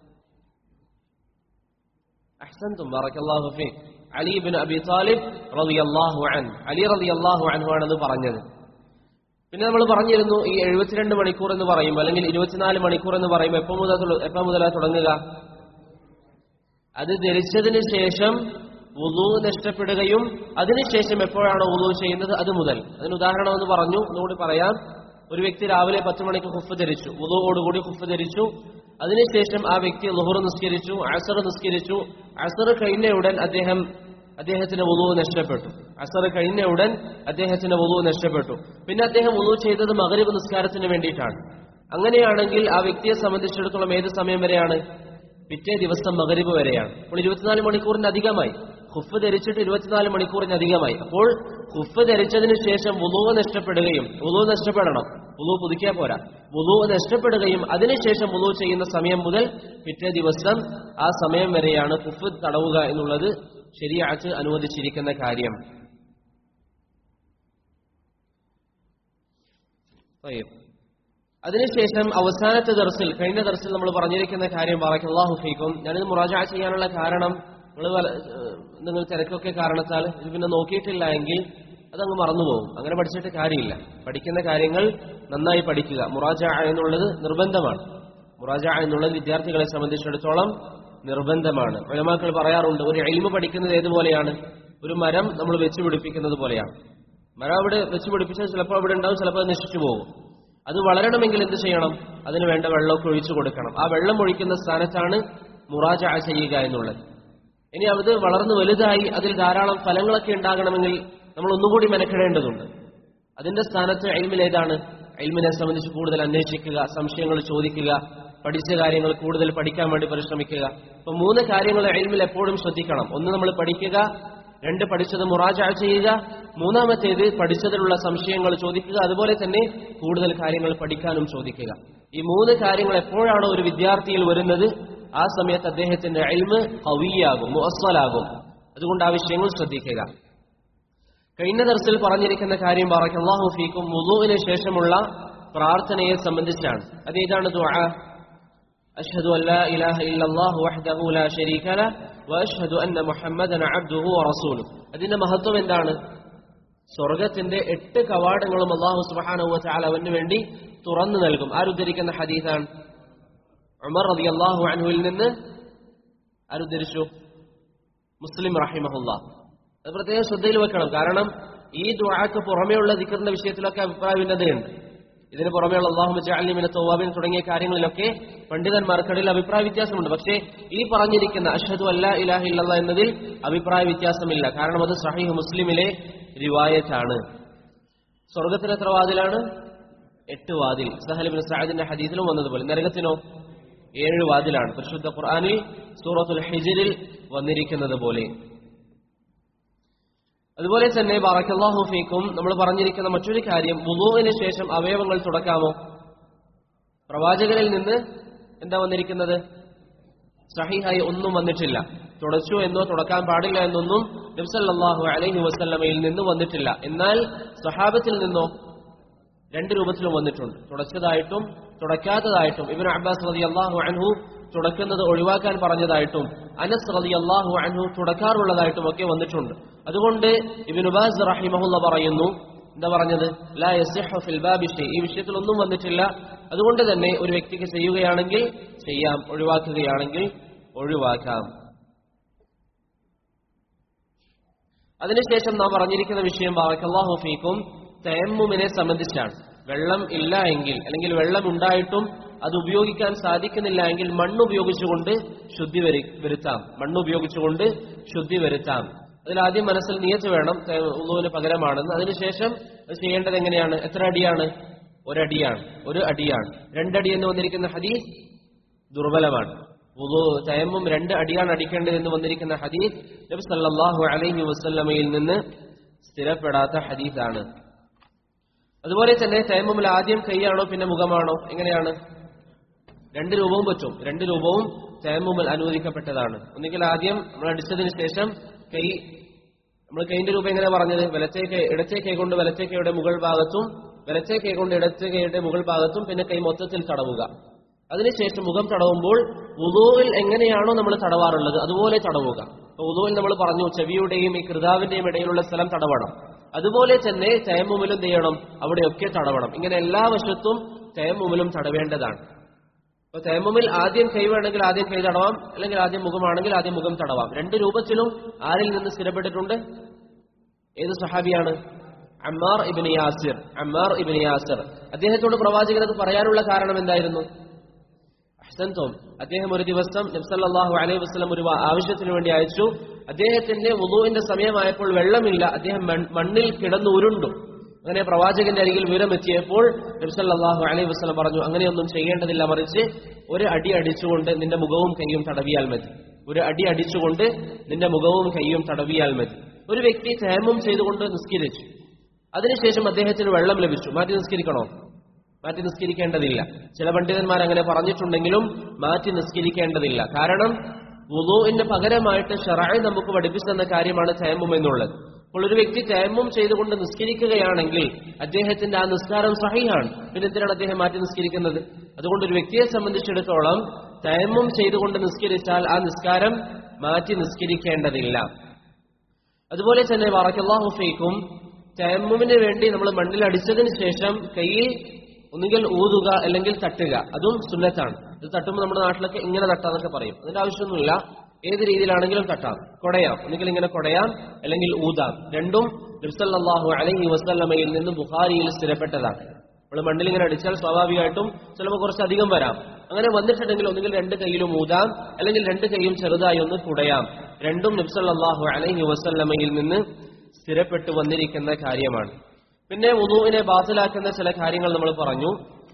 അഹ്സൻതും ബറക്കല്ലാഹു ഫീ അലി ബിൻ അബി താലിബ് റളിയല്ലാഹു അൻ അലി റളിയല്ലാഹു അൻഹു ആണത് പറഞ്ഞത് പിന്നെ നമ്മൾ പറഞ്ഞിരുന്നു ഈ എഴുപത്തിരണ്ട് മണിക്കൂർ എന്ന് പറയുമ്പോൾ അല്ലെങ്കിൽ ഇരുപത്തിനാല് മണിക്കൂർ എന്ന് പറയുമ്പോൾ എപ്പോൾ മുതൽ എപ്പോൾ മുതലാ തുടങ്ങുക അത് ധരിച്ചതിന് ശേഷം വുളു നഷ്ടപ്പെടുകയും അതിനുശേഷം എപ്പോഴാണോ വുളു ചെയ്യുന്നത് അത് മുതൽ അതിന് ഉദാഹരണം എന്ന് പറഞ്ഞു ഒന്നുകൂടി പറയാം ഒരു വ്യക്തി രാവിലെ പത്ത് മണിക്ക് ഹുഫ് ധരിച്ചു വുളുവോടുകൂടി ഹുഫ് ധരിച്ചു അതിനുശേഷം ആ വ്യക്തി ലുഹുർ നിസ്കരിച്ചു അസർ നിസ്കരിച്ചു അസർ കഴിഞ്ഞ ഉടൻ അദ്ദേഹം അദ്ദേഹത്തിന് വുളു നഷ്ടപ്പെട്ടു അസർ കഴിഞ്ഞ ഉടൻ അദ്ദേഹത്തിന് വുളു നഷ്ടപ്പെട്ടു പിന്നെ അദ്ദേഹം വുളു ചെയ്തത് മകരീബ് നിസ്കാരത്തിന് വേണ്ടിയിട്ടാണ് അങ്ങനെയാണെങ്കിൽ ആ വ്യക്തിയെ സംബന്ധിച്ചിടത്തോളം ഏത് സമയം വരെയാണ് പിറ്റേ ദിവസം മകരീബ് വരെയാണ് അപ്പോൾ ഇരുപത്തിനാല് മണിക്കൂറിന് അധികമായി ഹുഫ് ധരിച്ചിട്ട് ഇരുപത്തിനാല് മണിക്കൂറിന് അധികമായി അപ്പോൾ ഹുഫ് ധരിച്ചതിന് ശേഷം വുളുവ് നഷ്ടപ്പെടുകയും വുളുവ് നഷ്ടപ്പെടണം വുളുവ് പുതുക്കിയാൽ പോരാ വുളുവ് നഷ്ടപ്പെടുകയും അതിനുശേഷം വുളുവ് ചെയ്യുന്ന സമയം മുതൽ പിറ്റേ ദിവസം ആ സമയം വരെയാണ് ഹുഫ് തടവുക എന്നുള്ളത് ശരിയാച്ച് അനുവദിച്ചിരിക്കുന്ന കാര്യം طيب. അതിനുശേഷം അവസാനത്തെ ദർസിൽ കഴിഞ്ഞ ദർസിൽ നമ്മൾ പറഞ്ഞിരിക്കുന്ന കാര്യം ബാറക്കല്ലാഹു ഫീക്കും ഞാനിത് മുറാജ ചെയ്യാനുള്ള കാരണം നിങ്ങൾ വല- ഏഹ് നിങ്ങൾ തിരക്കൊക്കെ കാരണത്താൽ ഇത് പിന്നെ നോക്കിയിട്ടില്ല എങ്കിൽ അതങ്ങ് മറന്നുപോകും അങ്ങനെ പഠിച്ചിട്ട് കാര്യമില്ല പഠിക്കുന്ന കാര്യങ്ങൾ നന്നായി പഠിക്കുക മുറാജ എന്നുള്ളത് നിർബന്ധമാണ് മുറാജ എന്നുള്ളത് വിദ്യാർത്ഥികളെ സംബന്ധിച്ചിടത്തോളം നിർബന്ധമാണ് ഉലമാക്കൾ പറയാറുണ്ട് ഒരു എൽമ പഠിക്കുന്നത് ഏതുപോലെയാണ് ഒരു മരം നമ്മൾ വെച്ച് പിടിപ്പിക്കുന്നത് പോലെയാണ് മരം അവിടെ വെച്ച് പിടിപ്പിച്ചാൽ ചിലപ്പോൾ അവിടെ ഉണ്ടാവും ചിലപ്പോൾ അത് നശിച്ചു പോകും അത് വളരണമെങ്കിൽ എന്ത് ചെയ്യണം അതിന് വേണ്ട വെള്ളമൊക്കെ ഒഴിച്ചു കൊടുക്കണം ആ വെള്ളം ഒഴിക്കുന്ന സ്ഥാനത്താണ് മുറാജ ചെയ്യുക എന്നുള്ളത് ഇനി അത് വളർന്നു വലുതായി അതിൽ ധാരാളം ഫലങ്ങളൊക്കെ ഉണ്ടാകണമെങ്കിൽ നമ്മൾ ഒന്നുകൂടി മെനക്കെടേണ്ടതുണ്ട് അതിന്റെ സ്ഥാനത്ത് എൽമിൽ ഏതാണ് എൽമിനെ സംബന്ധിച്ച് കൂടുതൽ അന്വേഷിക്കുക സംശയങ്ങൾ ചോദിക്കുക പഠിച്ച കാര്യങ്ങൾ കൂടുതൽ പഠിക്കാൻ വേണ്ടി പരിശ്രമിക്കുക അപ്പൊ മൂന്ന് കാര്യങ്ങൾ എൽമിൽ എപ്പോഴും ശ്രദ്ധിക്കണം ഒന്ന് നമ്മൾ പഠിക്കുക രണ്ട് പഠിച്ചത് മുറാജ ചെയ്യുക മൂന്നാമത്തേത് പഠിച്ചതിലുള്ള സംശയങ്ങൾ ചോദിക്കുക അതുപോലെ തന്നെ കൂടുതൽ കാര്യങ്ങൾ പഠിക്കാനും ചോദിക്കുക ഈ മൂന്ന് കാര്യങ്ങൾ എപ്പോഴാണോ ഒരു വിദ്യാർത്ഥിയിൽ വരുന്നത് ആ സമയത്ത് അദ്ദേഹത്തിന്റെ എൽമ് കവിയാകും മുഅസ്സലാകും അതുകൊണ്ട് ആ വിഷയങ്ങൾ ശ്രദ്ധിക്കുക കഴിഞ്ഞ ദർസിൽ പറഞ്ഞിരിക്കുന്ന കാര്യം പറയ്ക്ക് അള്ളാഹു ഫീക്കും വുളുവിന് ശേഷമുള്ള പ്രാർത്ഥനയെ സംബന്ധിച്ചാണ് അത് ഏതാണ് ദുആ അഷ്ഹദു അല്ലാ ഇലാഹ ഇല്ലല്ലാഹു വഹ്ദഹു ലാ ശരീക ലഹ് വഅഷ്ഹദു അന്ന മുഹമ്മദൻ അബ്ദുഹു വറസൂലുഹു അതിന്റെ മഹത്വം എന്താണ് സ്വർഗത്തിന്റെ എട്ട് കവാടങ്ങളും അള്ളാഹു സുബ്ഹാനഹു വതആല അവന് വേണ്ടി തുറന്നു നൽകും ആരുദ്ധരിക്കുന്ന ഹദീസാണ് ഉമർ റളിയല്ലാഹു അൻഹുവിൽ നിന്ന് ആരുദ്ധരിച്ചു മുസ്ലിം റഹിമഹുല്ല അത് പ്രത്യേകം ശ്രദ്ധയിൽ വെക്കണം കാരണം ഈ ദുആക്ക് പുറമെയുള്ള ദിക്കറിന്റെ വിഷയത്തിലൊക്കെ അഭിപ്രായ ഭിന്നതയുണ്ട് ഇതിന് പുറമെയുള്ള അള്ളാഹു ജഅലിമിനെ തൗവാബിൻ തുടങ്ങിയ കാര്യങ്ങളിലൊക്കെ പണ്ഡിതന്മാർക്കിടയിൽ അഭിപ്രായ വ്യത്യാസമുണ്ട് പക്ഷേ ഈ പറഞ്ഞിരിക്കുന്ന അഷ്ഹദു അല്ലാ ഇലാഹ ഇല്ലല്ലാ എന്നതിൽ അഭിപ്രായ വ്യത്യാസമില്ല കാരണം അത് സഹീഹ് മുസ്ലിമിലെ റിവായത്താണ് സ്വർഗത്തിന് എത്ര വാതിലാണ് എട്ട് വാതിൽ സഹലിബിൻ സഅദിന്റെ ഹദീസിലും വന്നതുപോലെ നരകത്തിനോ ഏഴ് വാതിലാണ് പരിശുദ്ധ ഖുർആനിൽ സൂറത്തുൽ ഹിജിറിൽ വന്നിരിക്കുന്നത് പോലെ അതുപോലെ തന്നെ ബാറക്കല്ലാഹു ഫീക്കും നമ്മൾ പറഞ്ഞിരിക്കുന്ന മറ്റൊരു കാര്യം വുളുവിന് ശേഷം അവയവങ്ങൾ തുടക്കാമോ പ്രവാചകരിൽ നിന്ന് എന്താ വന്നിരിക്കുന്നത് സഹിഹായി ഒന്നും വന്നിട്ടില്ല തുടച്ചു എന്നോ തുടക്കാൻ പാടില്ല എന്നൊന്നും നബ്സല്ലാഹു അലൈഹി വസല്ലമയിൽ നിന്ന് വന്നിട്ടില്ല എന്നാൽ സഹാബത്തിൽ നിന്നോ രണ്ട് രൂപത്തിലും വന്നിട്ടുണ്ട് തുടച്ചതായിട്ടും തുടക്കാത്തതായിട്ടും ഇബിൻ അബ്ബാസ് റതി അള്ളാഹു അൻഹു തുടക്കുന്നത് ഒഴിവാക്കാൻ പറഞ്ഞതായിട്ടും അനസ് റതി അള്ളാഹു അൻഹു തുടക്കാറുള്ളതായിട്ടും ഒക്കെ വന്നിട്ടുണ്ട് അതുകൊണ്ട് ഇബിൻ ഉബാസ് റഹിമഹുല്ല പറയുന്നു എന്താ പറഞ്ഞത് ലാ യസിഹു ഫിൽ ബാബി ഷൈ ഈ വിഷയത്തിൽ ഒന്നും വന്നിട്ടില്ല അതുകൊണ്ട് തന്നെ ഒരു വ്യക്തിക്ക് ചെയ്യുകയാണെങ്കിൽ ചെയ്യാം ഒഴിവാക്കുകയാണെങ്കിൽ ഒഴിവാക്കാം അതിനുശേഷം നാം പറഞ്ഞിരിക്കുന്ന വിഷയം ബാറക്കല്ലാഹു ഫീക്കും തയമ്മുമിനെ സംബന്ധിച്ചാണ് വെള്ളം ഇല്ല എങ്കിൽ അല്ലെങ്കിൽ വെള്ളം ഉണ്ടായിട്ടും അത് ഉപയോഗിക്കാൻ സാധിക്കുന്നില്ല എങ്കിൽ മണ്ണ് ഉപയോഗിച്ചുകൊണ്ട് ശുദ്ധി വരു വരുത്താം മണ്ണ് ഉപയോഗിച്ചുകൊണ്ട് ശുദ്ധി വരുത്താം അതിൽ ആദ്യം മനസ്സിൽ നിയത്ത് വേണം ഉള്ളുവിന് പകരമാണെന്ന് അതിനുശേഷം അത് ചെയ്യേണ്ടത് എങ്ങനെയാണ് എത്ര അടിയാണ് ഒരടിയാണ് ഒരു അടിയാണ് രണ്ടടി എന്ന് വന്നിരിക്കുന്ന ഹദീസ് ദുർബലമാണ് വുളു തയമ്മും രണ്ട് അടിയാണ് അടിക്കേണ്ടത് എന്ന് വന്നിരിക്കുന്ന ഹദീസ് നബി സല്ലല്ലാഹു അലൈഹി വസല്ലമയിൽ നിന്ന് സ്ഥിരപ്പെടാത്ത ഹദീസാണ് അതുപോലെ തന്നെ തയമ്മുമിൽ ആദ്യം കൈയാണോ പിന്നെ മുഖമാണോ എങ്ങനെയാണ് രണ്ട് രൂപവും പറ്റും രണ്ട് രൂപവും തയമ്മുമിൽ അനുവദിക്കപ്പെട്ടതാണ് ഒന്നുകിൽ ആദ്യം നമ്മൾ അടിച്ചതിന് ശേഷം കൈ നമ്മൾ കൈന്റെ രൂപം എങ്ങനെ പറഞ്ഞത് വലത്തെ കൈ ഇടത്തെ കൈ കൊണ്ട് വലത്തെ കൈയുടെ മുകൾ ഭാഗത്തും വലത്തെ കൈ കൊണ്ട് ഇടത്തെ കൈയുടെ മുകൾ ഭാഗത്തും പിന്നെ കൈ മൊത്തത്തിൽ തടവുക അതിനുശേഷം മുഖം തടവുമ്പോൾ ഉദുവിൽ എങ്ങനെയാണോ നമ്മൾ തടവാറുള്ളത് അതുപോലെ തടവുക അപ്പൊ ഉദുവിൽ നമ്മൾ പറഞ്ഞു ചെവിയുടെയും ഈ കൃതാവിന്റെയും ഇടയിലുള്ള സ്ഥലം തടവണം അതുപോലെ തന്നെ തയമ്മുമിലും ചെയ്യണം അവിടെയൊക്കെ തടവണം ഇങ്ങനെ എല്ലാ വശത്തും തയമ്മുമിലും തടവേണ്ടതാണ് അപ്പൊ തേമുമിൽ ആദ്യം കൈ വേണമെങ്കിൽ ആദ്യം കൈ തടവാം അല്ലെങ്കിൽ ആദ്യം മുഖമാണെങ്കിൽ ആദ്യം മുഖം തടവാം രണ്ട് രൂപത്തിലും ആരിൽ നിന്ന് സ്ഥിരപ്പെട്ടിട്ടുണ്ട് ഏത് സഹാബിയാണ് അമ്മാർ ഇബിൻ യാസിർ അമ്മാർ ഇബിൻ യാസിർ അദ്ദേഹത്തോട് പ്രവാചകൻ അത് പറയാനുള്ള കാരണം എന്തായിരുന്നു അഹ്സൻതോം അദ്ദേഹം ഒരു ദിവസം നബ്സല്ലാഹു അലൈഹി വസ്ലം ഒരു വാ- ആവശ്യത്തിന് വേണ്ടി അയച്ചു അദ്ദേഹത്തിന്റെ വുളുവിന്റെ സമയമായപ്പോൾ വെള്ളമില്ല അദ്ദേഹം മൺ- മണ്ണിൽ കിടന്നു ഉരുണ്ടു അങ്ങനെ പ്രവാചകന്റെ അരികിൽ വിവരമെത്തിയപ്പോൾ നബ്സല്ലാഹു അലൈഹി വസ്ലം പറഞ്ഞു അങ്ങനെയൊന്നും ചെയ്യേണ്ടതില്ല മറിച്ച് ഒരു അടി അടിച്ചുകൊണ്ട് നിന്റെ മുഖവും കൈയും തടവിയാൽ മതി ഒരു അടി അടിച്ചുകൊണ്ട് നിന്റെ മുഖവും കൈയും തടവിയാൽ മതി ഒരു വ്യക്തി തേമം ചെയ്തുകൊണ്ട് നിസ്കരിച്ചു അതിനുശേഷം അദ്ദേഹത്തിന് വെള്ളം ലഭിച്ചു മാറ്റി നിസ്കരിക്കണോ മാറ്റി നിസ്കരിക്കേണ്ടതില്ല ചില പണ്ഡിതന്മാർ അങ്ങനെ പറഞ്ഞിട്ടുണ്ടെങ്കിലും മാറ്റി നിസ്കരിക്കേണ്ടതില്ല കാരണം വുളുവിന് പകരമായിട്ട് ഷറായി നമുക്ക് പഠിപ്പിച്ചെന്ന കാര്യമാണ് തേമും എന്നുള്ളത് അപ്പോൾ ഒരു വ്യക്തി തേമും ചെയ്തുകൊണ്ട് നിസ്കരിക്കുകയാണെങ്കിൽ അദ്ദേഹത്തിന്റെ ആ നിസ്കാരം സഹിയാണ് പിന്നെ എന്തിനാണ് അദ്ദേഹം മാറ്റി നിസ്കരിക്കുന്നത് അതുകൊണ്ട് ഒരു വ്യക്തിയെ സംബന്ധിച്ചിടത്തോളം തേമും ചെയ്തുകൊണ്ട് നിസ്കരിച്ചാൽ ആ നിസ്കാരം മാറ്റി നിസ്കരിക്കേണ്ടതില്ല അതുപോലെ തന്നെ വറക്കല്ലാഹു ഫീക്കും തയമ്മുവിന് വേണ്ടി നമ്മൾ മണ്ണിൽ അടിച്ചതിന് ശേഷം കയ്യിൽ ഒന്നുകിൽ ഊതുക അല്ലെങ്കിൽ തട്ടുക അതും സുന്നത്താണ് ഇത് തട്ടുമ്പോൾ നമ്മുടെ നാട്ടിലൊക്കെ ഇങ്ങനെ തട്ടാന്നൊക്കെ പറയും അതിന്റെ ആവശ്യമൊന്നുമില്ല ഏത് രീതിയിലാണെങ്കിലും തട്ടാം കൊടയാം ഒന്നുകിൽ ഇങ്ങനെ കൊടയാം അല്ലെങ്കിൽ ഊതാം രണ്ടും നബ്സല്ലാഹു അലൈഹി വസ്ലമയിൽ നിന്ന് ബുഖാരിയിൽ സ്ഥിരപ്പെട്ടതാണ് നമ്മൾ മണ്ണിൽ ഇങ്ങനെ അടിച്ചാൽ സ്വാഭാവികമായിട്ടും ചിലപ്പോൾ കുറച്ച് അധികം വരാം അങ്ങനെ വന്നിട്ടുണ്ടെങ്കിൽ ഒന്നുകിൽ രണ്ട് കൈയിലും ഊതാം അല്ലെങ്കിൽ രണ്ട് കൈയും ചെറുതായി ഒന്ന് കുടയാം രണ്ടും നബ്സല്ലാഹു അലൈഹി വസല്ലമയിൽ നിന്ന് സ്ഥിരപ്പെട്ടു വന്നിരിക്കുന്ന കാര്യമാണ് പിന്നെ ഉദുവിനെ ബാത്തിലാക്കുന്ന ചില കാര്യങ്ങൾ നമ്മൾ പറഞ്ഞു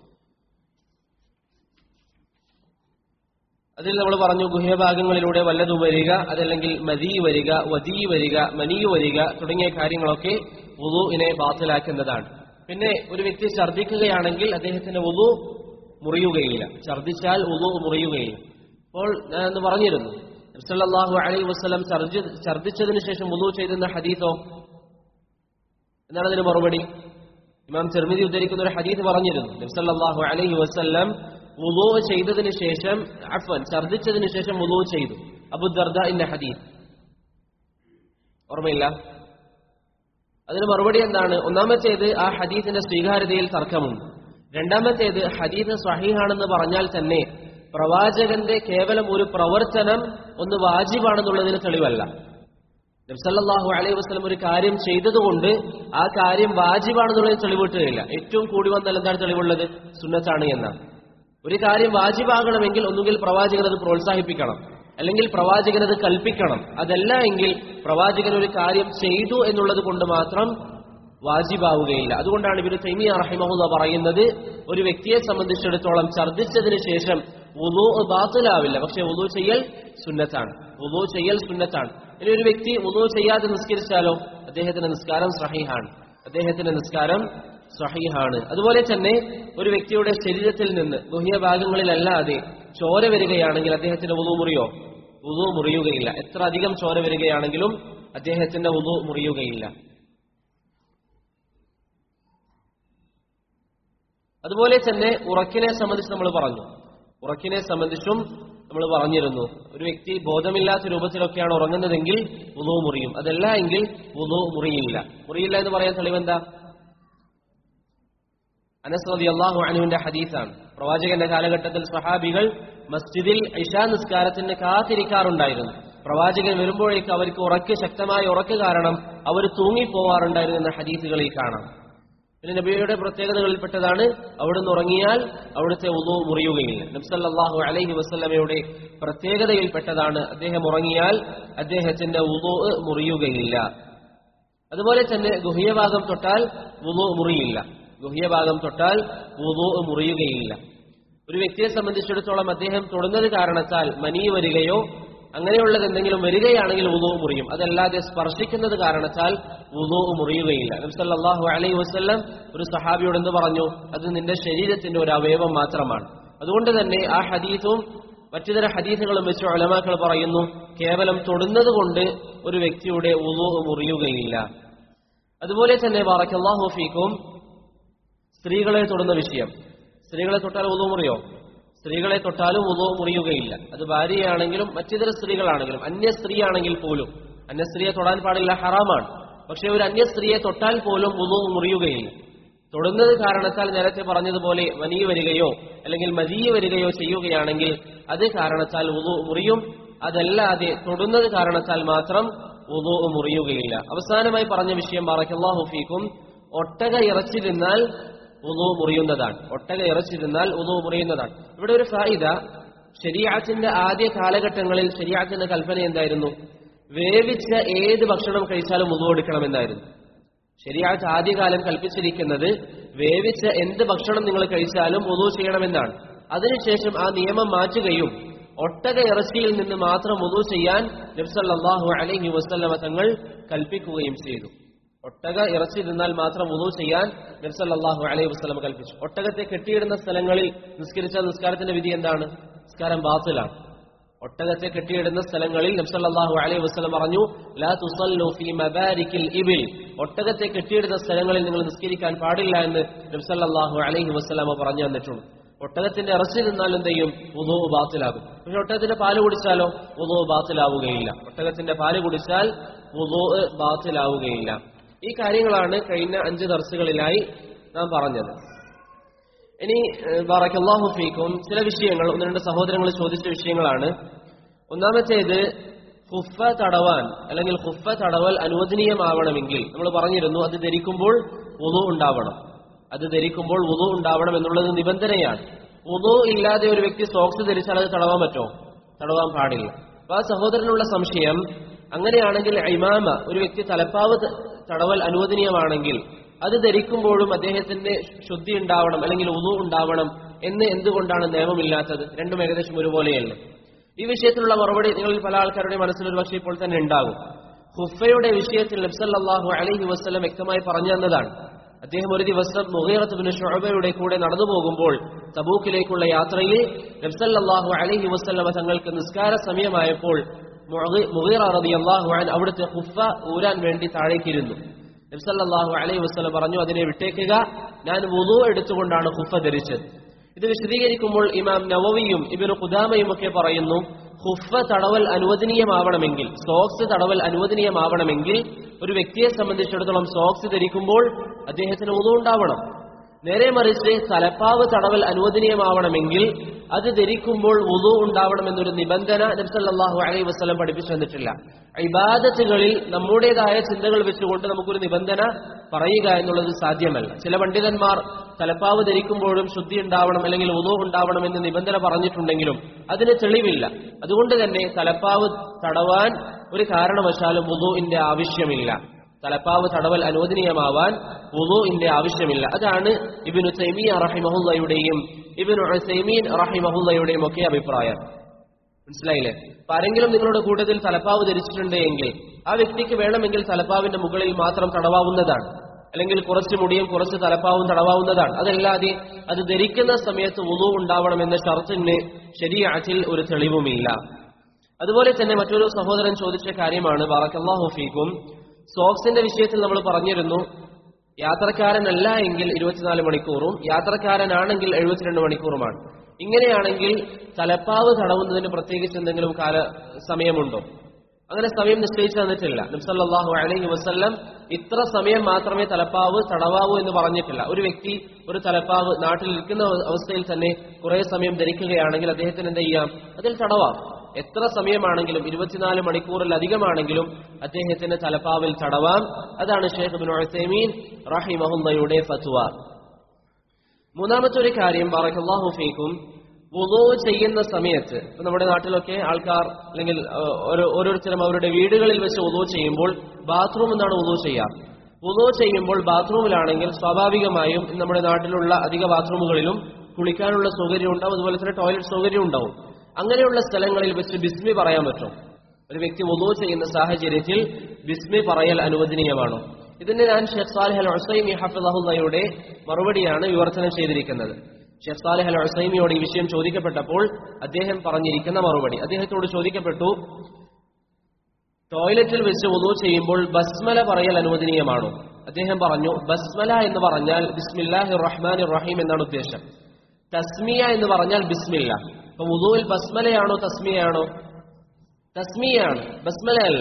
അതിൽ നമ്മൾ പറഞ്ഞു ഗുഹ്യഭാഗങ്ങളിലൂടെ വല്ലതും വരിക അതല്ലെങ്കിൽ മതി വരിക വദീ വരിക മനി വരിക തുടങ്ങിയ കാര്യങ്ങളൊക്കെ ഉദുവിനെ ബാത്തിലാക്കുന്നതാണ് പിന്നെ ഒരു വ്യക്തി ഛർദ്ദിക്കുകയാണെങ്കിൽ അദ്ദേഹത്തിന്റെ ഉദു മുറിയുകയില്ല ഛർദ്ദിച്ചാൽ ഉദു മുറിയുകയില്ല അപ്പോൾ ഞാൻ എന്ന് പറഞ്ഞിരുന്നു നബ്സല്ലാഹു അലൈഹി വസ്ലം ഛർദ്ദിച്ചതിന് ശേഷം ഉദു ചെയ്തെന്ന ഹദീസോ എന്താണ് അതിന് മറുപടി ഇമാം ചെർമിതി ഉദ്ധരിക്കുന്ന ഒരു ഹദീസ് പറഞ്ഞിരുന്നു നബ്സല്ലാഹു അലൈഹി വസ്ല്ലം വുളൂ ചെയ്തതിന് ശേഷം അഫൻ ഛർദ്ദിച്ചതിന് ശേഷം വുളൂ ചെയ്തു അബുദർദ ഇന്റെ ഹദീസ് ഓർമ്മയില്ല അതിന് മറുപടി എന്താണ് ഒന്നാമത്തേത് ആ ഹദീസിന്റെ സ്വീകാര്യതയിൽ തർക്കമുണ്ട് രണ്ടാമത്തേത് ഹദീസ് സ്വഹീഹാണെന്ന് പറഞ്ഞാൽ തന്നെ പ്രവാചകന്റെ കേവലം ഒരു പ്രവർത്തനം ഒന്ന് വാജിബാണെന്നുള്ളതിന് തെളിവല്ല നബ്സല്ലാഹു അലൈഹി വസ്ലം ഒരു കാര്യം ചെയ്തതുകൊണ്ട് ആ കാര്യം വാജിബാണെന്നുള്ളതിന് തെളിവിട്ടുകയില്ല ഏറ്റവും കൂടി വന്നാൽ എന്താണ് തെളിവുള്ളത് സുന്നത്താണ് എന്നാണ് ഒരു കാര്യം വാജിബാകണമെങ്കിൽ ഒന്നുകിൽ പ്രവാചകൻ അത് പ്രോത്സാഹിപ്പിക്കണം അല്ലെങ്കിൽ പ്രവാചകൻ അത് കൽപ്പിക്കണം അതല്ല എങ്കിൽ പ്രവാചകൻ ഒരു കാര്യം ചെയ്തു എന്നുള്ളത് കൊണ്ട് മാത്രം വാജിബാവുകയില്ല അതുകൊണ്ടാണ് ഇവര് തൈമിയ റഹിമഹുല്ല പറയുന്നത് ഒരു വ്യക്തിയെ സംബന്ധിച്ചിടത്തോളം ഛർദ്ദിച്ചതിന് ശേഷം വുളു ബാത്തിലാവില്ല പക്ഷെ വുളു ചെയ്യൽ സുന്നത്താണ് വുളു ചെയ്യൽ സുന്നത്താണ് ഇനി ഒരു വ്യക്തി വുളു ചെയ്യാതെ നിസ്കരിച്ചാലോ അദ്ദേഹത്തിന്റെ നിസ്കാരം സഹീഹാണ് അദ്ദേഹത്തിന്റെ നിസ്കാരം സഹീഹാണ് അതുപോലെ തന്നെ ഒരു വ്യക്തിയുടെ ശരീരത്തിൽ നിന്ന് ഗുഹ്യഭാഗങ്ങളിലല്ലാതെ ചോര വരികയാണെങ്കിൽ അദ്ദേഹത്തിന്റെ വുളു മുറിയോ വുളു മുറിയുകയില്ല എത്ര അധികം ചോര വരികയാണെങ്കിലും അദ്ദേഹത്തിന്റെ വുളു മുറിയുകയില്ല അതുപോലെ തന്നെ ഉറക്കിനെ സംബന്ധിച്ച് നമ്മൾ പറഞ്ഞു ഉറക്കിനെ സംബന്ധിച്ചും നമ്മൾ പറഞ്ഞിരുന്നു ഒരു വ്യക്തി ബോധമില്ലാത്ത രൂപത്തിലൊക്കെയാണ് ഉറങ്ങുന്നതെങ്കിൽ വുളു മുറിയും അതല്ല എങ്കിൽ വുളു മുറിയില്ല മുറിയില്ല എന്ന് പറയാൻ തെളിവെന്താ അനസ് റതി അള്ളാഹു അനുവിന്റെ ഹദീസാണ് പ്രവാചകന്റെ കാലഘട്ടത്തിൽ സഹാബികൾ മസ്ജിദിൽ ഇഷാ നിസ്കാരത്തിന് കാത്തിരിക്കാറുണ്ടായിരുന്നു പ്രവാചകൻ വരുമ്പോഴേക്ക് അവർക്ക് ഉറക്ക് ശക്തമായ ഉറക്ക് കാരണം അവർ തൂങ്ങിപ്പോവാറുണ്ടായിരുന്നു എന്ന ഹദീസുകളിൽ കാണാം പിന്നെ നബിയുടെ പ്രത്യേകതകളിൽപ്പെട്ടതാണ് അവിടുന്ന് ഉറങ്ങിയാൽ അവിടുത്തെ ഉദു മുറിയുകയില്ല നബ്സല്ലാഹു അലൈഹി വസ്ലമയുടെ പ്രത്യേകതയിൽപ്പെട്ടതാണ് അദ്ദേഹം ഉറങ്ങിയാൽ അദ്ദേഹത്തിന്റെ ഉദു മുറിയുകയില്ല അതുപോലെ തന്നെ ഗുഹ്യഭാഗം തൊട്ടാൽ ഉദു മുറിയില്ല ഗുഹ്യഭാഗം തൊട്ടാൽ വുളു മുറിയുകയില്ല ഒരു വ്യക്തിയെ സംബന്ധിച്ചിടത്തോളം അദ്ദേഹം തൊടുന്നത് കാരണത്താൽ മനി വരികയോ അങ്ങനെയുള്ളത് എന്തെങ്കിലും വരികയാണെങ്കിൽ വുളു മുറിയും അതല്ലാതെ സ്പർശിക്കുന്നത് കാരണത്താൽ വുളു മുറിയുകയില്ല നബ്സല്ലാഹു അലൈഹി വസ്ല്ലം ഒരു സഹാബിയോട് എന്ത് പറഞ്ഞു അത് നിന്റെ ശരീരത്തിന്റെ ഒരു അവയവം മാത്രമാണ് അതുകൊണ്ട് തന്നെ ആ ഹദീസും മറ്റുതര ഹദീസുകളും വെച്ച് ഒലമാക്കൾ പറയുന്നു കേവലം തൊടുന്നത് കൊണ്ട് ഒരു വ്യക്തിയുടെ വുളു മുറിയുകയില്ല അതുപോലെ തന്നെ ബാറക്കല്ലാഹു ഫീക്കും സ്ത്രീകളെ തൊടുന്ന വിഷയം സ്ത്രീകളെ തൊട്ടാൽ ഉദു മുറിയോ സ്ത്രീകളെ തൊട്ടാലും ഉദു മുറിയുകയില്ല അത് ഭാര്യയാണെങ്കിലും മറ്റിതര സ്ത്രീകളാണെങ്കിലും അന്യ സ്ത്രീയാണെങ്കിൽ പോലും അന്യ സ്ത്രീയെ തൊടാൻ പാടില്ല ഹറാമാണ് പക്ഷെ ഒരു അന്യ സ്ത്രീയെ തൊട്ടാൽ പോലും ഉദു മുറിയുകയില്ല തൊടുന്നത് കാരണത്താൽ നേരത്തെ പറഞ്ഞതുപോലെ വനി വരികയോ അല്ലെങ്കിൽ മദീ വരികയോ ചെയ്യുകയാണെങ്കിൽ അത് കാരണത്താൽ ഉദു മുറിയും അതല്ലാതെ തൊടുന്നത് കാരണത്താൽ മാത്രം ഉദു മുറിയുകയില്ല അവസാനമായി പറഞ്ഞ വിഷയം ബാറക്കല്ലാഹു ഫീക്കും ഒട്ടക ഇറച്ചിരുന്നാൽ ഉദു മുറിയുന്നതാണ് ഒട്ടക ഇറച്ചിരുന്നാൽ ഉദു മുറിയുന്നതാണ് ഇവിടെ ഒരു ഫായിദ ശരിയാത്തിന്റെ ആദ്യ കാലഘട്ടങ്ങളിൽ ശരിയാത്തിന്റെ കൽപ്പന എന്തായിരുന്നു വേവിച്ച ഏത് ഭക്ഷണം കഴിച്ചാലും ഉദു എടുക്കണമെന്നായിരുന്നു ശരിയാഴ്ച ആദ്യകാലം കൽപ്പിച്ചിരിക്കുന്നത് വേവിച്ച എന്ത് ഭക്ഷണം നിങ്ങൾ കഴിച്ചാലും ഉദു ചെയ്യണമെന്നാണ് അതിനുശേഷം ആ നിയമം മാറ്റുകയും ഒട്ടക ഇറച്ചിയിൽ നിന്ന് മാത്രം ഉദു ചെയ്യാൻ നബ്സല്ലാഹു അലൈഹി വസ്ല്ലമ തങ്ങൾ കൽപ്പിക്കുകയും ചെയ്തു ഒട്ടക ഇറച്ചി തിന്നാൽ മാത്രം ഉദു ചെയ്യാൻ നബ്സല്ലാഹു അലൈഹി വസ്ലം കൽപ്പിച്ചു ഒട്ടകത്തെ കെട്ടിയിടുന്ന സ്ഥലങ്ങളിൽ നിസ്കരിച്ച നിസ്കാരത്തിന്റെ വിധി എന്താണ് നിസ്കാരം ബാത്തിലാണ് ഒട്ടകത്തെ കെട്ടിയിടുന്ന സ്ഥലങ്ങളിൽ നബ്സല്ലാഹു അലൈഹി വസ്ലം പറഞ്ഞു ലാ തുസല്ലു ഫി മബാരിക്കിൽ ഇബിൽ ഒട്ടകത്തെ കെട്ടിയിടുന്ന സ്ഥലങ്ങളിൽ നിങ്ങൾ നിസ്കരിക്കാൻ പാടില്ല എന്ന് നബ്സല്ലാഹു അലൈഹി വസ്ലാമ പറഞ്ഞു തന്നിട്ടുണ്ട് ഒട്ടകത്തിന്റെ ഇറച്ചി നിന്നാൽ എന്ത് ചെയ്യും ഉദോ ബാത്തിലാകും പക്ഷെ ഒട്ടകത്തിന്റെ പാല് കുടിച്ചാലോ ഉദോ ബാത്തിലാവുകയില്ല ഒട്ടകത്തിന്റെ പാല് കുടിച്ചാൽ ഉദോ ബാത്തിലാവുകയില്ല ഈ കാര്യങ്ങളാണ് കഴിഞ്ഞ അഞ്ച് ദർസുകളിലായി നാം പറഞ്ഞത് ഇനി ബാറക്കല്ലാഹു ഫീക്കും ചില വിഷയങ്ങൾ ഒന്ന് രണ്ട് സഹോദരങ്ങൾ ചോദിച്ച വിഷയങ്ങളാണ് ഒന്നാമത്തേത് ഹുഫ തടവാൻ അല്ലെങ്കിൽ ഹുഫ തടവൽ അനുവദനീയമാവണമെങ്കിൽ നമ്മൾ പറഞ്ഞിരുന്നു അത് ധരിക്കുമ്പോൾ ഉദു ഉണ്ടാവണം അത് ധരിക്കുമ്പോൾ ഉദു ഉണ്ടാവണം എന്നുള്ളത് നിബന്ധനയാണ് ഉദു ഇല്ലാതെ ഒരു വ്യക്തി സോക്സ് ധരിച്ചാൽ അത് തടവാൻ പറ്റുമോ തടവാൻ പാടില്ല അപ്പൊ ആ സഹോദരനുള്ള സംശയം അങ്ങനെയാണെങ്കിൽ ഇമാമ ഒരു വ്യക്തി തലപ്പാവ് തടവൽ അനുവദനീയമാണെങ്കിൽ അത് ധരിക്കുമ്പോഴും അദ്ദേഹത്തിന്റെ ശുദ്ധി ഉണ്ടാവണം അല്ലെങ്കിൽ ഉദു ഉണ്ടാവണം എന്ന് എന്തുകൊണ്ടാണ് നിയമമില്ലാത്തത് രണ്ടും ഏകദേശം ഒരുപോലെയല്ലേ ഈ വിഷയത്തിലുള്ള മറുപടി നിങ്ങളിൽ പല ആൾക്കാരുടെ മനസ്സിൽ ഒരു പക്ഷേ ഇപ്പോൾ തന്നെ ഉണ്ടാകും ഹുഫയുടെ വിഷയത്തിൽ നബ്സല്ലാഹു അലൈഹി വസ്ലം വ്യക്തമായി പറഞ്ഞു തന്നതാണ് അദ്ദേഹം ഒരു ദിവസം മുഹീറത്തുബിന് ഷുഅബയുടെ കൂടെ നടന്നു പോകുമ്പോൾ തബൂക്കിലേക്കുള്ള യാത്രയിൽ നബ്സല്ലാഹു അലൈഹി വസ്ലമ തങ്ങൾക്ക് നിസ്കാര സമയമായപ്പോൾ മുഹീറ റബി അള്ളാഹു അവിടുത്തെ ഹുഫ ഊരാൻ വേണ്ടി താഴേക്കിരുന്നു നബ്സല്ലാഹു അലൈഹി വസ്ലം പറഞ്ഞു അതിനെ വിട്ടേക്കുക ഞാൻ വുളു എടുത്തുകൊണ്ടാണ് ഹുഫ ധരിച്ചത് ഇത് വിശദീകരിക്കുമ്പോൾ ഇമാം നവവിയും ഇബിന് ഖുദാമയും ഒക്കെ പറയുന്നു ഹുഫ തടവൽ അനുവദനീയമാവണമെങ്കിൽ സോക്സ് തടവൽ അനുവദനീയമാവണമെങ്കിൽ ഒരു വ്യക്തിയെ സംബന്ധിച്ചിടത്തോളം സോക്സ് ധരിക്കുമ്പോൾ അദ്ദേഹത്തിന് ഉതു ഉണ്ടാവണം നേരെ മറിച്ച് തലപ്പാവ് തടവൽ അനുവദനീയമാവണമെങ്കിൽ അത് ധരിക്കുമ്പോൾ ഉതു ഉണ്ടാവണമെന്നൊരു നിബന്ധന നബ്സല്ലാഹു അലൈഹി വസ്ലം പഠിപ്പിച്ചു തന്നിട്ടില്ല ഇബാദത്തുകളിൽ നമ്മുടേതായ ചിന്തകൾ വെച്ചുകൊണ്ട് നമുക്കൊരു നിബന്ധന പറയുക എന്നുള്ളത് സാധ്യമല്ല ചില പണ്ഡിതന്മാർ തലപ്പാവ് ധരിക്കുമ്പോഴും ശുദ്ധി ഉണ്ടാവണം അല്ലെങ്കിൽ ഉദു ഉണ്ടാവണം എന്ന് നിബന്ധന പറഞ്ഞിട്ടുണ്ടെങ്കിലും അതിന് തെളിവില്ല അതുകൊണ്ട് തന്നെ തലപ്പാവ് തടവാൻ ഒരു കാരണവശാലും ഉദുവിന്റെ ആവശ്യമില്ല തലപ്പാവ് തടവൽ അനുവദനീയമാവാൻ ഉദുവിന്റെ ആവശ്യമില്ല അതാണ് ഇബിനു തൈമിയ റഹിമഹുല്ലയുടെയും ഇബിനു സൈമീൻ റഹിമഹുല്ലയുടെയും ഒക്കെ അഭിപ്രായം മനസ്സിലായില്ലേ അപ്പൊ ആരെങ്കിലും നിങ്ങളുടെ കൂട്ടത്തിൽ തലപ്പാവ് ധരിച്ചിട്ടുണ്ട് എങ്കിൽ ആ വ്യക്തിക്ക് വേണമെങ്കിൽ തലപ്പാവിന്റെ മുകളിൽ മാത്രം തടവാവുന്നതാണ് അല്ലെങ്കിൽ കുറച്ച് മുടിയും കുറച്ച് തലപ്പാവും തടവാവുന്നതാണ് അതല്ലാതെ അത് ധരിക്കുന്ന സമയത്ത് ഉളു ഉണ്ടാവണമെന്ന ഷർത്തിന് ശരിയാറ്റിൽ ഒരു തെളിവുമില്ല അതുപോലെ തന്നെ മറ്റൊരു സഹോദരൻ ചോദിച്ച കാര്യമാണ് ബാറക്കല്ലാഹു ഫീക്കും സോക്സിന്റെ വിഷയത്തിൽ നമ്മൾ പറഞ്ഞിരുന്നു യാത്രക്കാരനല്ല എങ്കിൽ ഇരുപത്തിനാല് മണിക്കൂറും യാത്രക്കാരനാണെങ്കിൽ എഴുപത്തിരണ്ട് മണിക്കൂറുമാണ് ഇങ്ങനെയാണെങ്കിൽ തലപ്പാവ് തടവുന്നതിന് പ്രത്യേകിച്ച് എന്തെങ്കിലും കാല സമയമുണ്ടോ അങ്ങനെ സമയം നിശ്ചയിച്ചു തന്നിട്ടില്ല നബ്സല്ലാഹു അലൈഹി വസ്ല്ലം ഇത്ര സമയം മാത്രമേ തലപ്പാവ് തടവാവൂ എന്ന് പറഞ്ഞിട്ടില്ല ഒരു വ്യക്തി ഒരു തലപ്പാവ് നാട്ടിൽ ഇരിക്കുന്ന അവസ്ഥയിൽ തന്നെ കുറെ സമയം ധരിക്കുകയാണെങ്കിൽ അദ്ദേഹത്തിന് എന്ത് ചെയ്യാം അതിൽ തടവാം എത്ര സമയമാണെങ്കിലും ഇരുപത്തിനാല് മണിക്കൂറിലധികമാണെങ്കിലും അദ്ദേഹത്തിന് തലപ്പാവിൽ തടവാം അതാണ് ഷേഖ് ബിൻ ഉസൈമീൻ റഹിമഹുല്ലയുടെ ഫത്വ മൂന്നാമത്തെ ഒരു കാര്യം ബാറക്കല്ലാഹു ഫീക്കും വുളു ചെയ്യുന്ന സമയത്ത് ഇപ്പൊ നമ്മുടെ നാട്ടിലൊക്കെ ആൾക്കാർ അല്ലെങ്കിൽ ഓരോ ഓരോരുത്തരും അവരുടെ വീടുകളിൽ വെച്ച് വുളു ചെയ്യുമ്പോൾ ബാത്റൂം എന്നാണ് വുളു ചെയ്യുക വുളു ചെയ്യുമ്പോൾ ബാത്റൂമിലാണെങ്കിൽ സ്വാഭാവികമായും നമ്മുടെ നാട്ടിലുള്ള അധിക ബാത്റൂമുകളിലും കുളിക്കാനുള്ള സൗകര്യം ഉണ്ടാവും അതുപോലെ തന്നെ ടോയ്ലറ്റ് സൗകര്യം ഉണ്ടാവും അങ്ങനെയുള്ള സ്ഥലങ്ങളിൽ വെച്ച് ബിസ്മി പറയാൻ പറ്റും ഒരു വ്യക്തി വുളു ചെയ്യുന്ന സാഹചര്യത്തിൽ ബിസ്മി പറയൽ അനുവദനീയമാണോ ഇതിന് ഞാൻ ഷെഖ് സാലിഹ് അൽ ഹുസൈമി ഹഫിദാഹുല്ലയുടെ മറുപടിയാണ് വിവർത്തനം ചെയ്തിരിക്കുന്നത് ഷെഖ് സാലിഹ് അൽ ഹുസൈമിയോട് ഈ വിഷയം ചോദിക്കപ്പെട്ടപ്പോൾ അദ്ദേഹം പറഞ്ഞിരിക്കുന്ന മറുപടി അദ്ദേഹത്തോട് ചോദിക്കപ്പെട്ടു ടോയ്ലറ്റിൽ വെച്ച് വുളു ചെയ്യുമ്പോൾ ബസ്മല പറയൽ അനുവദനീയമാണോ അദ്ദേഹം പറഞ്ഞു ബസ്മല എന്ന് പറഞ്ഞാൽ ബിസ്മില്ലാഹി റഹ്മാൻ റഹീം എന്നാണ് ഉദ്ദേശം തസ്മിയ എന്ന് പറഞ്ഞാൽ ബിസ്മില്ല അപ്പൊ വുളുവിൽ ബസ്മലയാണോ തസ്മിയാണോ തസ്മിയാണ് ബസ്മല അല്ല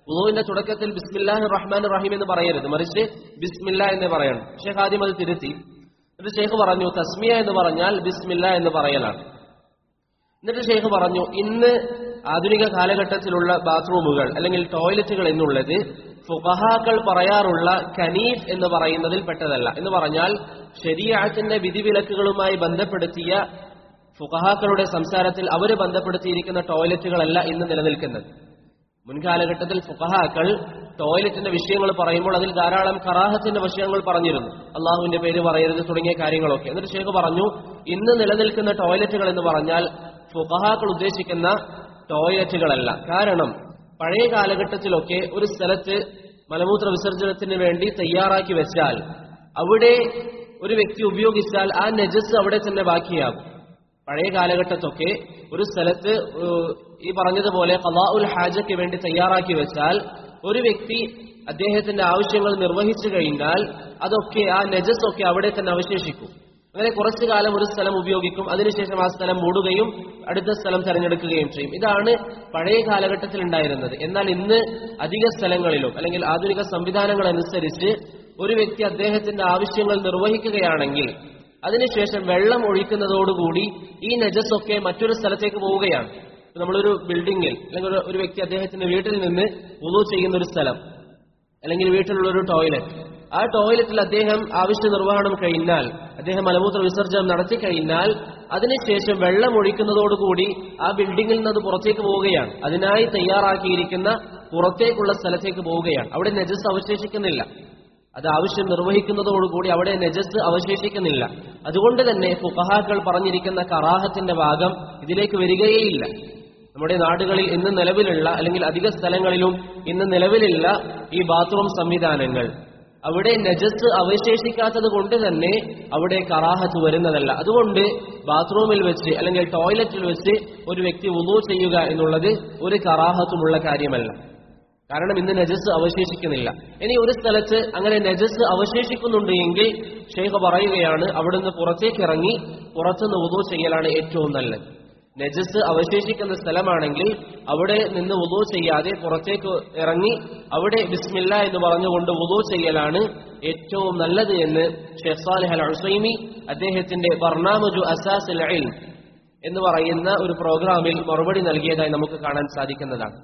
ഉദുവിന്റെ തുടക്കത്തിൽ ബിസ്മില്ലാഹി റഹ്മാൻ റഹീം എന്ന് പറയരുത് മറിച്ച് ബിസ്മില്ല എന്ന് പറയണം ഷേഖ് ആദ്യം അത് തിരുത്തി എന്നിട്ട് ഷേഖ് പറഞ്ഞു തസ്മിയ എന്ന് പറഞ്ഞാൽ ബിസ്മില്ല എന്ന് പറയലാണ് എന്നിട്ട് ഷെയ്ഖ് പറഞ്ഞു ഇന്ന് ആധുനിക കാലഘട്ടത്തിലുള്ള ബാത്റൂമുകൾ അല്ലെങ്കിൽ ടോയ്ലറ്റുകൾ എന്നുള്ളത് ഫുഖഹാക്കൾ പറയാറുള്ള കനീഫ് എന്ന് പറയുന്നതിൽ പെട്ടതല്ല എന്ന് പറഞ്ഞാൽ ശരീരത്തിന്റെ വിധിവിലക്കുകളുമായി ബന്ധപ്പെടുത്തിയ ഫുഖഹാക്കളുടെ സംസാരത്തിൽ അവർ ബന്ധപ്പെടുത്തിയിരിക്കുന്ന ടോയ്ലറ്റുകളല്ല ഇന്ന് നിലനിൽക്കുന്നത് മുൻകാലഘട്ടത്തിൽ ഫുഖഹാക്കൾ ടോയ്ലറ്റിന്റെ വിഷയങ്ങൾ പറയുമ്പോൾ അതിൽ ധാരാളം കറാഹത്തിന്റെ വിഷയങ്ങൾ പറഞ്ഞിരുന്നു അള്ളാഹുവിന്റെ പേര് പറയരുത് തുടങ്ങിയ കാര്യങ്ങളൊക്കെ എന്നിട്ട് ഷേഖ് പറഞ്ഞു ഇന്ന് നിലനിൽക്കുന്ന ടോയ്ലറ്റുകൾ എന്ന് പറഞ്ഞാൽ ഫുഖഹാക്കൾ ഉദ്ദേശിക്കുന്ന ടോയ്ലറ്റുകളല്ല കാരണം പഴയ കാലഘട്ടത്തിലൊക്കെ ഒരു സ്ഥലത്ത് മലമൂത്ര വിസർജനത്തിന് വേണ്ടി തയ്യാറാക്കി വെച്ചാൽ അവിടെ ഒരു വ്യക്തി ഉപയോഗിച്ചാൽ ആ നജസ് അവിടെ തന്നെ ബാക്കിയാകും പഴയ കാലഘട്ടത്തൊക്കെ ഒരു സ്ഥലത്ത് ഏഹ്, ഈ പറഞ്ഞതുപോലെ കലാ ഉൽ ഹാജയ്ക്ക് വേണ്ടി തയ്യാറാക്കി വെച്ചാൽ ഒരു വ്യക്തി അദ്ദേഹത്തിന്റെ ആവശ്യങ്ങൾ നിർവഹിച്ചു കഴിഞ്ഞാൽ അതൊക്കെ ആ നജസ് ഒക്കെ അവിടെ തന്നെ അവശേഷിക്കും അങ്ങനെ കുറച്ചു കാലം ഒരു സ്ഥലം ഉപയോഗിക്കും അതിനുശേഷം ആ സ്ഥലം മൂടുകയും അടുത്ത സ്ഥലം തെരഞ്ഞെടുക്കുകയും ചെയ്യും ഇതാണ് പഴയ കാലഘട്ടത്തിൽ ഉണ്ടായിരുന്നത് എന്നാൽ ഇന്ന് അധിക സ്ഥലങ്ങളിലും അല്ലെങ്കിൽ ആധുനിക സംവിധാനങ്ങൾ അനുസരിച്ച് ഒരു വ്യക്തി അദ്ദേഹത്തിന്റെ ആവശ്യങ്ങൾ നിർവഹിക്കുകയാണെങ്കിൽ അതിനുശേഷം വെള്ളം ഒഴിക്കുന്നതോടുകൂടി ഈ നജസൊക്കെ മറ്റൊരു സ്ഥലത്തേക്ക് പോവുകയാണ് ഇപ്പൊ നമ്മളൊരു ബിൽഡിങ്ങിൽ അല്ലെങ്കിൽ ഒരു- ഒരു വ്യക്തി അദ്ദേഹത്തിന്റെ വീട്ടിൽ നിന്ന് ഉളു ചെയ്യുന്ന ഒരു സ്ഥലം അല്ലെങ്കിൽ വീട്ടിലുള്ള ഒരു ടോയ്ലറ്റ് ആ ടോയ്ലറ്റിൽ അദ്ദേഹം ആവശ്യ നിർവഹണം കഴിഞ്ഞാൽ അദ്ദേഹം മലമൂത്ര വിസർജനം നടത്തി കഴിഞ്ഞാൽ അതിനുശേഷം വെള്ളം ഒഴിക്കുന്നതോടുകൂടി ആ ബിൽഡിങ്ങിൽ നിന്ന് അത് പുറത്തേക്ക് പോവുകയാണ് അതിനായി തയ്യാറാക്കിയിരിക്കുന്ന പുറത്തേക്കുള്ള സ്ഥലത്തേക്ക് പോവുകയാണ് അവിടെ നജസ് അവശേഷിക്കുന്നില്ല അത് ആവശ്യം നിർവഹിക്കുന്നതോടുകൂടി അവിടെ നജസ് അവശേഷിക്കുന്നില്ല അതുകൊണ്ട് തന്നെ ഫുഖഹാക്കൾ പറഞ്ഞിരിക്കുന്ന കറാഹത്തിന്റെ ഭാഗം ഇതിലേക്ക് വരികയേയില്ല നമ്മുടെ നാടുകളിൽ ഇന്ന് നിലവിലുള്ള അല്ലെങ്കിൽ അധിക സ്ഥലങ്ങളിലും ഇന്ന് നിലവിലുള്ള ഈ ബാത്റൂം സംവിധാനങ്ങൾ അവിടെ നജസ് അവശേഷിക്കാത്തത് കൊണ്ട് തന്നെ അവിടെ കറാഹത്ത് വരുന്നതല്ല അതുകൊണ്ട് ബാത്റൂമിൽ വെച്ച് അല്ലെങ്കിൽ ടോയ്ലറ്റിൽ വെച്ച് ഒരു വ്യക്തി വുളു ചെയ്യുക എന്നുള്ളത് ഒരു കറാഹത്തുമുള്ള കാര്യമല്ല കാരണം ഇന്ന് നജസ് അവശേഷിക്കുന്നില്ല ഇനി ഒരു സ്ഥലത്ത് അങ്ങനെ നജസ് അവശേഷിക്കുന്നുണ്ട് എങ്കിൽ ഷെയ്ഖ് പറയുകയാണ് അവിടുന്ന് പുറത്തേക്ക് ഇറങ്ങി പുറത്തുനിന്ന് വുളു ചെയ്യലാണ് ഏറ്റവും നല്ലത് നജസ് അവശേഷിക്കുന്ന സ്ഥലമാണെങ്കിൽ അവിടെ നിന്ന് വുളു ചെയ്യാതെ പുറത്തേക്ക് ഇറങ്ങി അവിടെ ബിസ്മില്ല എന്ന് പറഞ്ഞുകൊണ്ട് വുളു ചെയ്യലാണ് ഏറ്റവും നല്ലത് എന്ന് ഷെയ്ഖ് സാലിഹ് അൽ ഹുസൈമി അദ്ദേഹത്തിന്റെ ബർണാമജു അസാസ് ഇൽം എന്ന് പറയുന്ന ഒരു പ്രോഗ്രാമിൽ മറുപടി നൽകിയതായി നമുക്ക് കാണാൻ സാധിക്കുന്നതാണ്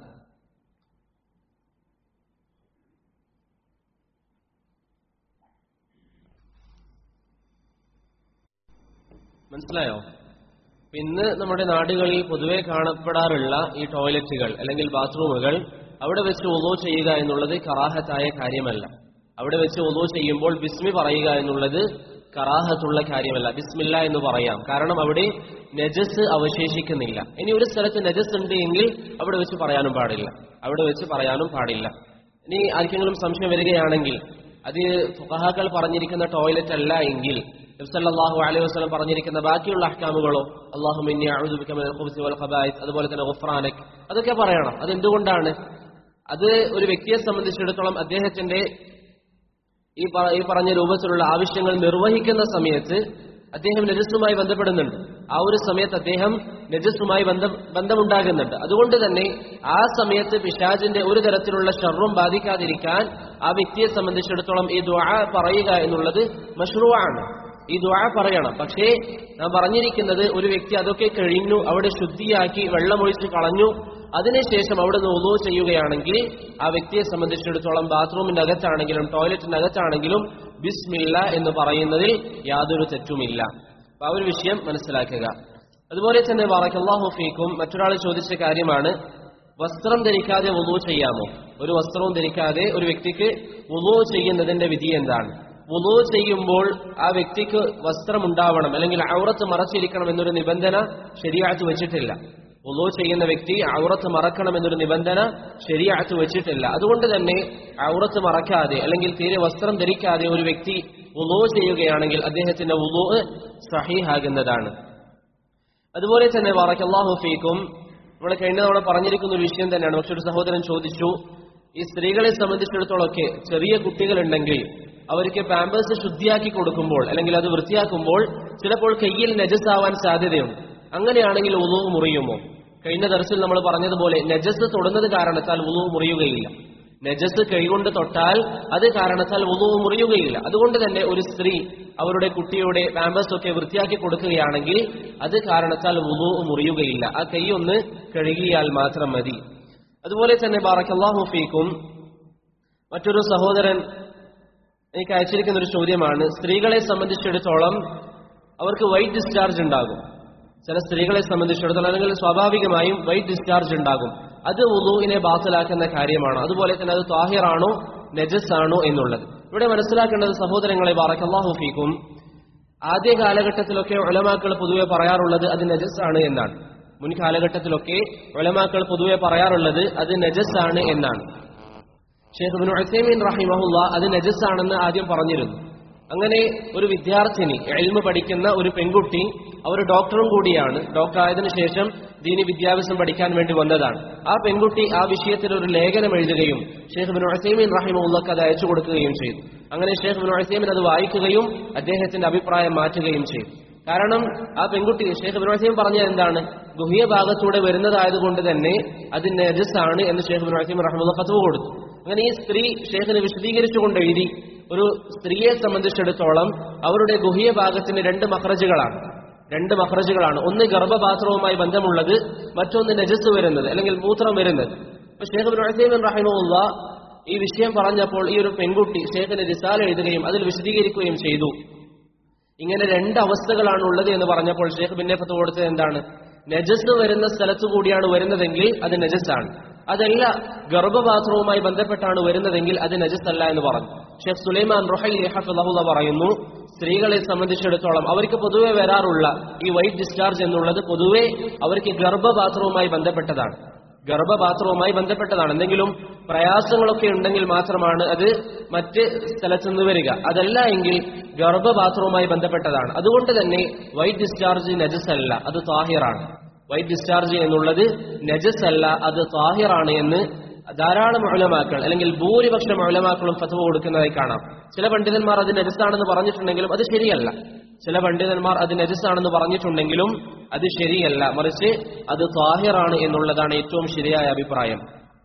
മനസ്സിലായോ ഇന്ന് നമ്മുടെ നാടുകളിൽ പൊതുവെ കാണപ്പെടാറുള്ള ഈ ടോയ്ലറ്റുകൾ അല്ലെങ്കിൽ ബാത്റൂമുകൾ അവിടെ വെച്ച് ഒലോ ചെയ്യുക എന്നുള്ളത് കറാഹത്തായ കാര്യമല്ല അവിടെ വെച്ച് ഒലോ ചെയ്യുമ്പോൾ ബിസ്മി പറയുക എന്നുള്ളത് കറാഹത്തുള്ള കാര്യമല്ല ബിസ്മില്ല എന്ന് പറയാം കാരണം അവിടെ നജസ് അവശേഷിക്കുന്നില്ല ഇനി ഒരു സ്ഥലത്ത് നജസ് ഉണ്ട് എങ്കിൽ അവിടെ വെച്ച് പറയാനും പാടില്ല അവിടെ വെച്ച് പറയാനും പാടില്ല ഇനി ആർക്കെങ്കിലും സംശയം വരികയാണെങ്കിൽ അത് ഫുഖഹാക്കൾ പറഞ്ഞിരിക്കുന്ന ടോയ്ലറ്റ് അല്ല എങ്കിൽ നബ്സല്ലാഹു അലൈഹി വസ്ലം പറഞ്ഞിരിക്കുന്ന ബാക്കിയുള്ള അഹ്കാമുകളോ അള്ളാഹു അതുപോലെ തന്നെ ഗുഫ്രാനക് അതൊക്കെ പറയണം അതെന്തുകൊണ്ടാണ് അത് ഒരു വ്യക്തിയെ സംബന്ധിച്ചിടത്തോളം അദ്ദേഹത്തിന്റെ ഈ പ- ഈ പറഞ്ഞ രൂപത്തിലുള്ള ആവശ്യങ്ങൾ നിർവഹിക്കുന്ന സമയത്ത് അദ്ദേഹം നജസ്സുമായി ബന്ധപ്പെടുന്നുണ്ട് ആ ഒരു സമയത്ത് അദ്ദേഹം നജസ്സുമായി ബന്ധം ബന്ധമുണ്ടാകുന്നുണ്ട് അതുകൊണ്ട് തന്നെ ആ സമയത്ത് പിശാജിന്റെ ഒരു തരത്തിലുള്ള ഷർറും ബാധിക്കാതിരിക്കാൻ ആ വ്യക്തിയെ സംബന്ധിച്ചിടത്തോളം ഈ ദ്വാ പറയുക എന്നുള്ളത് മഷ്റൂവാണ് ഈ ദ്വാ പറയണം പക്ഷേ നാം പറഞ്ഞിരിക്കുന്നത് ഒരു വ്യക്തി അതൊക്കെ കഴിഞ്ഞു അവിടെ ശുദ്ധിയാക്കി വെള്ളമൊഴിച്ച് കളഞ്ഞു അതിനുശേഷം അവിടെ നിന്ന് ഉദോ ചെയ്യുകയാണെങ്കിൽ ആ വ്യക്തിയെ സംബന്ധിച്ചിടത്തോളം ബാത്റൂമിന്റെ അകത്താണെങ്കിലും ടോയ്ലറ്റിന്റെ അകത്താണെങ്കിലും ബിസ്മില്ല എന്ന് പറയുന്നതിൽ യാതൊരു തെറ്റുമില്ല അപ്പൊ ആ ഒരു വിഷയം മനസ്സിലാക്കുക അതുപോലെ തന്നെ വാറക്കല്ലാഹു ഫീക്കും മറ്റൊരാൾ ചോദിച്ച കാര്യമാണ് വസ്ത്രം ധരിക്കാതെ വുളു ചെയ്യാമോ ഒരു വസ്ത്രവും ധരിക്കാതെ ഒരു വ്യക്തിക്ക് വുളു ചെയ്യുന്നതിന്റെ വിധി എന്താണ് വുളു ചെയ്യുമ്പോൾ ആ വ്യക്തിക്ക് വസ്ത്രം ഉണ്ടാവണം അല്ലെങ്കിൽ ഔറത്ത് മറച്ചിരിക്കണം എന്നൊരു നിബന്ധന ശരിയാത്ത് വെച്ചിട്ടില്ല വുളു ചെയ്യുന്ന വ്യക്തി ഔറത്ത് മറക്കണം എന്നൊരു നിബന്ധന ശരിയാത്ത് വെച്ചിട്ടില്ല അതുകൊണ്ട് തന്നെ ഔറത്ത് മറക്കാതെ അല്ലെങ്കിൽ തീരെ വസ്ത്രം ധരിക്കാതെ ഒരു വ്യക്തി വുളു ചെയ്യുകയാണെങ്കിൽ അദ്ദേഹത്തിന്റെ വുളു സഹീഹാകുന്നതാണ് അതുപോലെ തന്നെ വാറക്കല്ലാഹു ഫീക്കും നമ്മൾ കഴിഞ്ഞ തവണ പറഞ്ഞിരിക്കുന്ന ഒരു വിഷയം തന്നെയാണ് പക്ഷെ ഒരു സഹോദരൻ ചോദിച്ചു ഈ സ്ത്രീകളെ സംബന്ധിച്ചിടത്തോളമൊക്കെ ചെറിയ കുട്ടികളുണ്ടെങ്കിൽ അവർക്ക് പാമ്പേഴ്സ് ശുദ്ധിയാക്കി കൊടുക്കുമ്പോൾ അല്ലെങ്കിൽ അത് വൃത്തിയാക്കുമ്പോൾ ചിലപ്പോൾ കയ്യിൽ നജസാവാൻ സാധ്യതയുണ്ട് അങ്ങനെയാണെങ്കിൽ ഉളു മുറിയുമോ കഴിഞ്ഞ ദർശനം നമ്മൾ പറഞ്ഞതുപോലെ നജസ് തൊടുന്നത് കാരണത്താൽ ഉളു മുറിയുകയില്ല നജസ് കൈകൊണ്ട് തൊട്ടാൽ അത് കാരണത്താൽ വുളു മുറിയുകയില്ല അതുകൊണ്ട് തന്നെ ഒരു സ്ത്രീ അവരുടെ കുട്ടിയുടെ പാമ്പസ് ഒക്കെ വൃത്തിയാക്കി കൊടുക്കുകയാണെങ്കിൽ അത് കാരണത്താൽ വുളു മുറിയുകയില്ല ആ കൈ ഒന്ന് കഴുകിയാൽ മാത്രം മതി അതുപോലെ തന്നെ ബാറക്കല്ലാഹു ഫീക്കും മറ്റൊരു സഹോദരൻ എനിക്ക് അയച്ചിരിക്കുന്ന ഒരു ചോദ്യമാണ് സ്ത്രീകളെ സംബന്ധിച്ചിടത്തോളം അവർക്ക് വൈറ്റ് ഡിസ്ചാർജ് ഉണ്ടാകും ചില സ്ത്രീകളെ സംബന്ധിച്ചിടത്തോളം അല്ലെങ്കിൽ സ്വാഭാവികമായും വൈറ്റ് ഡിസ്ചാർജ് ഉണ്ടാകും അത് വുളുവിനെ ബാത്തലാക്കുന്ന കാര്യമാണോ അതുപോലെ തന്നെ അത് താഹിറാണോ നജസ് ആണോ എന്നുള്ളത് ഇവിടെ മനസ്സിലാക്കേണ്ടത് സഹോദരങ്ങളെ ബാറക്കല്ലാഹു ഫീക്കും ആദ്യ കാലഘട്ടത്തിലൊക്കെ ഒലമാക്കൾ പൊതുവെ പറയാറുള്ളത് അത് നജസ് ആണ് എന്നാണ് മുൻ കാലഘട്ടത്തിലൊക്കെ ഒലമാക്കൾ പൊതുവെ പറയാറുള്ളത് അത് നജസ് ആണ് എന്നാണ് ഷെയ്ഖ് ബിൻ ഉസൈമീൻ റഹിമഹുല്ല അത് നജസ് ആണെന്ന് ആദ്യം പറഞ്ഞിരുന്നു അങ്ങനെ ഒരു വിദ്യാർത്ഥിനി എൽമ പഠിക്കുന്ന ഒരു പെൺകുട്ടി അവർ ഡോക്ടറും കൂടിയാണ് ഡോക്ടർ ആയതിനു ശേഷം ദീനി വിദ്യാഭ്യാസം പഠിക്കാൻ വേണ്ടി വന്നതാണ് ആ പെൺകുട്ടി ആ വിഷയത്തിൽ ഒരു ലേഖനം എഴുതുകയും ഷെയ്ഖ് ബിൻ ഉസൈമീൻ റഹിമുള്ളക്ക് അത് അയച്ചു കൊടുക്കുകയും ചെയ്തു അങ്ങനെ ഷെയ്ഖ് ബിൻ ഉസൈമീൻ അത് വായിക്കുകയും അദ്ദേഹത്തിന്റെ അഭിപ്രായം മാറ്റുകയും ചെയ്തു കാരണം ആ പെൺകുട്ടി ഷെയ്ഖ് ബിൻ ഉസൈമീൻ പറഞ്ഞത് എന്താണ് ഗുഹ്യ ഭാഗത്തൂടെ വരുന്നതായതുകൊണ്ട് തന്നെ അത് നജസാണ് എന്ന് ഷെയ്ഖ് ബിൻ ഉസൈമീൻ റഹിമുള്ള ഫത്വ കൊടുത്തു അങ്ങനെ ഈ സ്ത്രീ ഷേഖിന് വിശദീകരിച്ചുകൊണ്ട് എഴുതി ഒരു സ്ത്രീയെ സംബന്ധിച്ചിടത്തോളം അവരുടെ ഗുഹ്യ ഭാഗത്തിന് രണ്ട് മഹ്റജുകളാണ് രണ്ട് മഹ്റജുകളാണ് ഒന്ന് ഗർഭപാത്രവുമായി ബന്ധമുള്ളത് മറ്റൊന്ന് നജസ് വരുന്നത് അല്ലെങ്കിൽ മൂത്രം വരുന്നത് അപ്പൊ ഷേഖ് ബിൻ ഉസൈമീൻ റഹിമുള്ള ഈ വിഷയം പറഞ്ഞപ്പോൾ ഈ ഒരു പെൺകുട്ടി ഷേഖിന് റിസാല എഴുതുകയും അതിൽ വിശദീകരിക്കുകയും ചെയ്തു ഇങ്ങനെ രണ്ട് അവസ്ഥകളാണ് ഉള്ളത് എന്ന് പറഞ്ഞപ്പോൾ ഷേഖ് പിന്നെ ഫത്ത് കൊടുത്തത് എന്താണ് നജസ് വരുന്ന സ്ഥലത്തു കൂടിയാണ് വരുന്നതെങ്കിൽ അത് നജസാണ് അതല്ല ഗർഭപാത്രവുമായി ബന്ധപ്പെട്ടാണ് വരുന്നതെങ്കിൽ അത് നജസ് അല്ല എന്ന് പറഞ്ഞു ഷെയ്ഖ് സുലൈമാൻ റുഹൈ ഹഫിള്ള പറയുന്നു സ്ത്രീകളെ സംബന്ധിച്ചിടത്തോളം അവർക്ക് പൊതുവെ വരാറുള്ള ഈ വൈറ്റ് ഡിസ്ചാർജ് എന്നുള്ളത് പൊതുവെ അവർക്ക് ഗർഭപാത്രവുമായി ബന്ധപ്പെട്ടതാണ് ഗർഭപാത്രവുമായി ബന്ധപ്പെട്ടതാണ് എന്തെങ്കിലും പ്രയാസങ്ങളൊക്കെ ഉണ്ടെങ്കിൽ മാത്രമാണ് അത് മറ്റ് സ്ഥലത്തു നിന്ന് വരിക അതല്ല എങ്കിൽ ഗർഭപാത്രവുമായി ബന്ധപ്പെട്ടതാണ് അതുകൊണ്ട് തന്നെ വൈറ്റ് ഡിസ്ചാർജ് നജസ് അല്ല അത് താഹിറാണ് വൈറ്റ് ഡിസ്ചാർജ് എന്നുള്ളത് നജസ് അല്ല അത് താഹിറാണ് എന്ന് ധാരാളം ഉലമാക്കൾ അല്ലെങ്കിൽ ഭൂരിപക്ഷം ഉലമാക്കളും ഫത്വ കൊടുക്കുന്നതായി കാണാം ചില പണ്ഡിതന്മാർ അത് നജസാണെന്ന് പറഞ്ഞിട്ടുണ്ടെങ്കിലും അത് ശരിയല്ല ചില പണ്ഡിതന്മാർ അത് നജസാണെന്ന് പറഞ്ഞിട്ടുണ്ടെങ്കിലും അത് ശരിയല്ല മറിച്ച് അത് താഹിറാണ് എന്നുള്ളതാണ് ഏറ്റവും ശരിയായ അഭിപ്രായം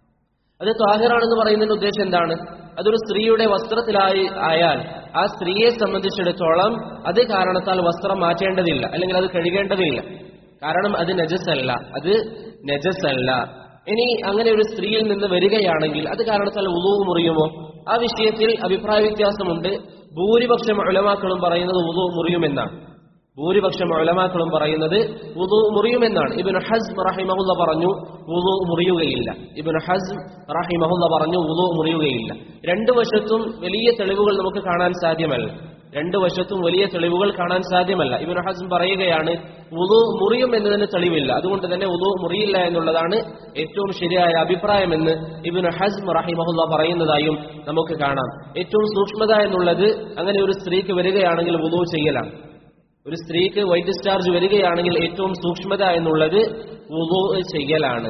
അത് താഹിറാണെന്ന് പറയുന്നതിന്റെ ഉദ്ദേശം എന്താണ് അതൊരു സ്ത്രീയുടെ വസ്ത്രത്തിലായി ആയാൽ ആ സ്ത്രീയെ സംബന്ധിച്ചിടത്തോളം അത് കാരണത്താൽ വസ്ത്രം മാറ്റേണ്ടതില്ല അല്ലെങ്കിൽ അത് കഴുകേണ്ടതില്ല കാരണം അത് നജസല്ല അത് നജസല്ല ഇനി അങ്ങനെ ഒരു സ്ത്രീയിൽ നിന്ന് വരികയാണെങ്കിൽ അത് കാരണത്താൽ ഉളു മുറിയുമോ ആ വിഷയത്തിൽ അഭിപ്രായ വ്യത്യാസമുണ്ട് ഭൂരിപക്ഷം ഉലമാക്കളും പറയുന്നത് ഉളു മുറിയുമെന്നാണ് ഭൂരിപക്ഷം ഉലമാക്കളും പറയുന്നത് ഉദു മുറിയുമെന്നാണ് ഇബിൻ ഹസ് റഹിമഹുല്ല പറഞ്ഞു ഉദു മുറിയുകയില്ല ഇബിൻ ഹസ് റഹിമഹുല്ല പറഞ്ഞു ഉദു മുറിയുകയില്ല രണ്ടു വശത്തും വലിയ തെളിവുകൾ നമുക്ക് കാണാൻ സാധ്യമല്ല രണ്ടു വശത്തും വലിയ തെളിവുകൾ കാണാൻ സാധ്യമല്ല ഇബിൻ ഹസം പറയുകയാണ് ഉദു മുറിയും എന്നതിന് തെളിവില്ല അതുകൊണ്ട് തന്നെ ഉദു മുറിയില്ല എന്നുള്ളതാണ് ഏറ്റവും ശരിയായ അഭിപ്രായമെന്ന് ഇബിൻ ഹസ്ം റഹിമഹുല്ല പറയുന്നതായും നമുക്ക് കാണാം ഏറ്റവും സൂക്ഷ്മത എന്നുള്ളത് അങ്ങനെ ഒരു സ്ത്രീക്ക് വരികയാണെങ്കിൽ ഉദു ചെയ്യലാണ് ഒരു സ്ത്രീക്ക് വൈറ്റ് ഡിസ്ചാർജ് വരികയാണെങ്കിൽ ഏറ്റവും സൂക്ഷ്മത എന്നുള്ളത് വുളു ചെയ്യലാണ്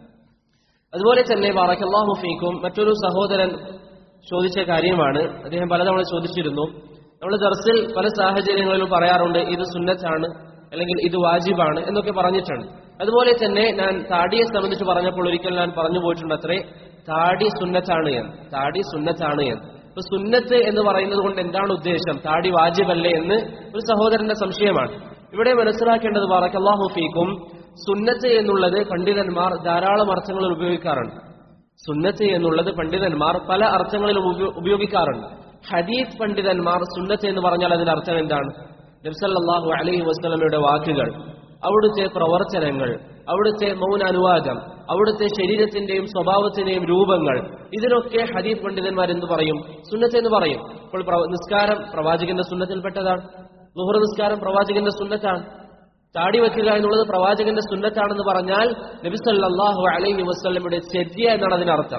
അതുപോലെ തന്നെ ബാറക്കല്ലാഹു ഫീക്കും മറ്റൊരു സഹോദരൻ ചോദിച്ച കാര്യമാണ് അദ്ദേഹം പലതവണ ചോദിച്ചിരുന്നു നമ്മൾ ദർസിൽ പല സാഹചര്യങ്ങളിലും പറയാറുണ്ട് ഇത് സുന്നത്താണ് അല്ലെങ്കിൽ ഇത് വാജിബാണ് എന്നൊക്കെ പറഞ്ഞിട്ടുണ്ട് അതുപോലെ തന്നെ ഞാൻ താടിയെ സംബന്ധിച്ച് പറഞ്ഞപ്പോൾ ഒരിക്കൽ ഞാൻ പറഞ്ഞു പോയിട്ടുണ്ട് അത്രേ താടി സുന്നത്താണ് എന്ന് താടി സുന്നത്താണ് എന്ന് ഇപ്പൊ സുന്നത്ത് എന്ന് പറയുന്നത് കൊണ്ട് എന്താണ് ഉദ്ദേശം താടി വാജിബല്ലേ എന്ന് ഒരു സഹോദരന്റെ സംശയമാണ് ഇവിടെ മനസ്സിലാക്കേണ്ടത് പറക്കല്ലാഹു ഫീക്കും സുന്നത്ത് എന്നുള്ളത് പണ്ഡിതന്മാർ ധാരാളം അർത്ഥങ്ങളിൽ ഉപയോഗിക്കാറുണ്ട് സുന്നത്ത് എന്നുള്ളത് പണ്ഡിതന്മാർ പല അർത്ഥങ്ങളിലും ഉപയോ- ഉപയോഗിക്കാറുണ്ട് ഹദീസ് പണ്ഡിതന്മാർ സുന്നത്ത് എന്ന് പറഞ്ഞാൽ അതിന്റെ അർത്ഥം എന്താണ് നബ്സല്ലാഹു അലൈഹി വസ്ലമയുടെ വാക്കുകൾ അവിടുത്തെ പ്രവർത്തനങ്ങൾ അവിടുത്തെ മൗനാനുവാദം അവിടുത്തെ ശരീരത്തിന്റെയും സ്വഭാവത്തിന്റെയും രൂപങ്ങൾ ഇതിനൊക്കെ ഹദീഫ് പണ്ഡിതന്മാർ എന്ത് പറയും സുന്നത്ത് എന്ന് പറയും ഇപ്പോൾ പ്രവ- നിസ്കാരം പ്രവാചകന്റെ സുന്നത്തിൽപ്പെട്ടതാണ് ലുഹർ നിസ്കാരം പ്രവാചകന്റെ സുന്നത്താണ് താടി വെക്കുക എന്നുള്ളത് പ്രവാചകന്റെ സുന്നത്താണെന്ന് പറഞ്ഞാൽ നബി സല്ലല്ലാഹു അലൈഹി വസല്ലമയുടെ ചര്യ എന്നാണ് അതിനർത്ഥം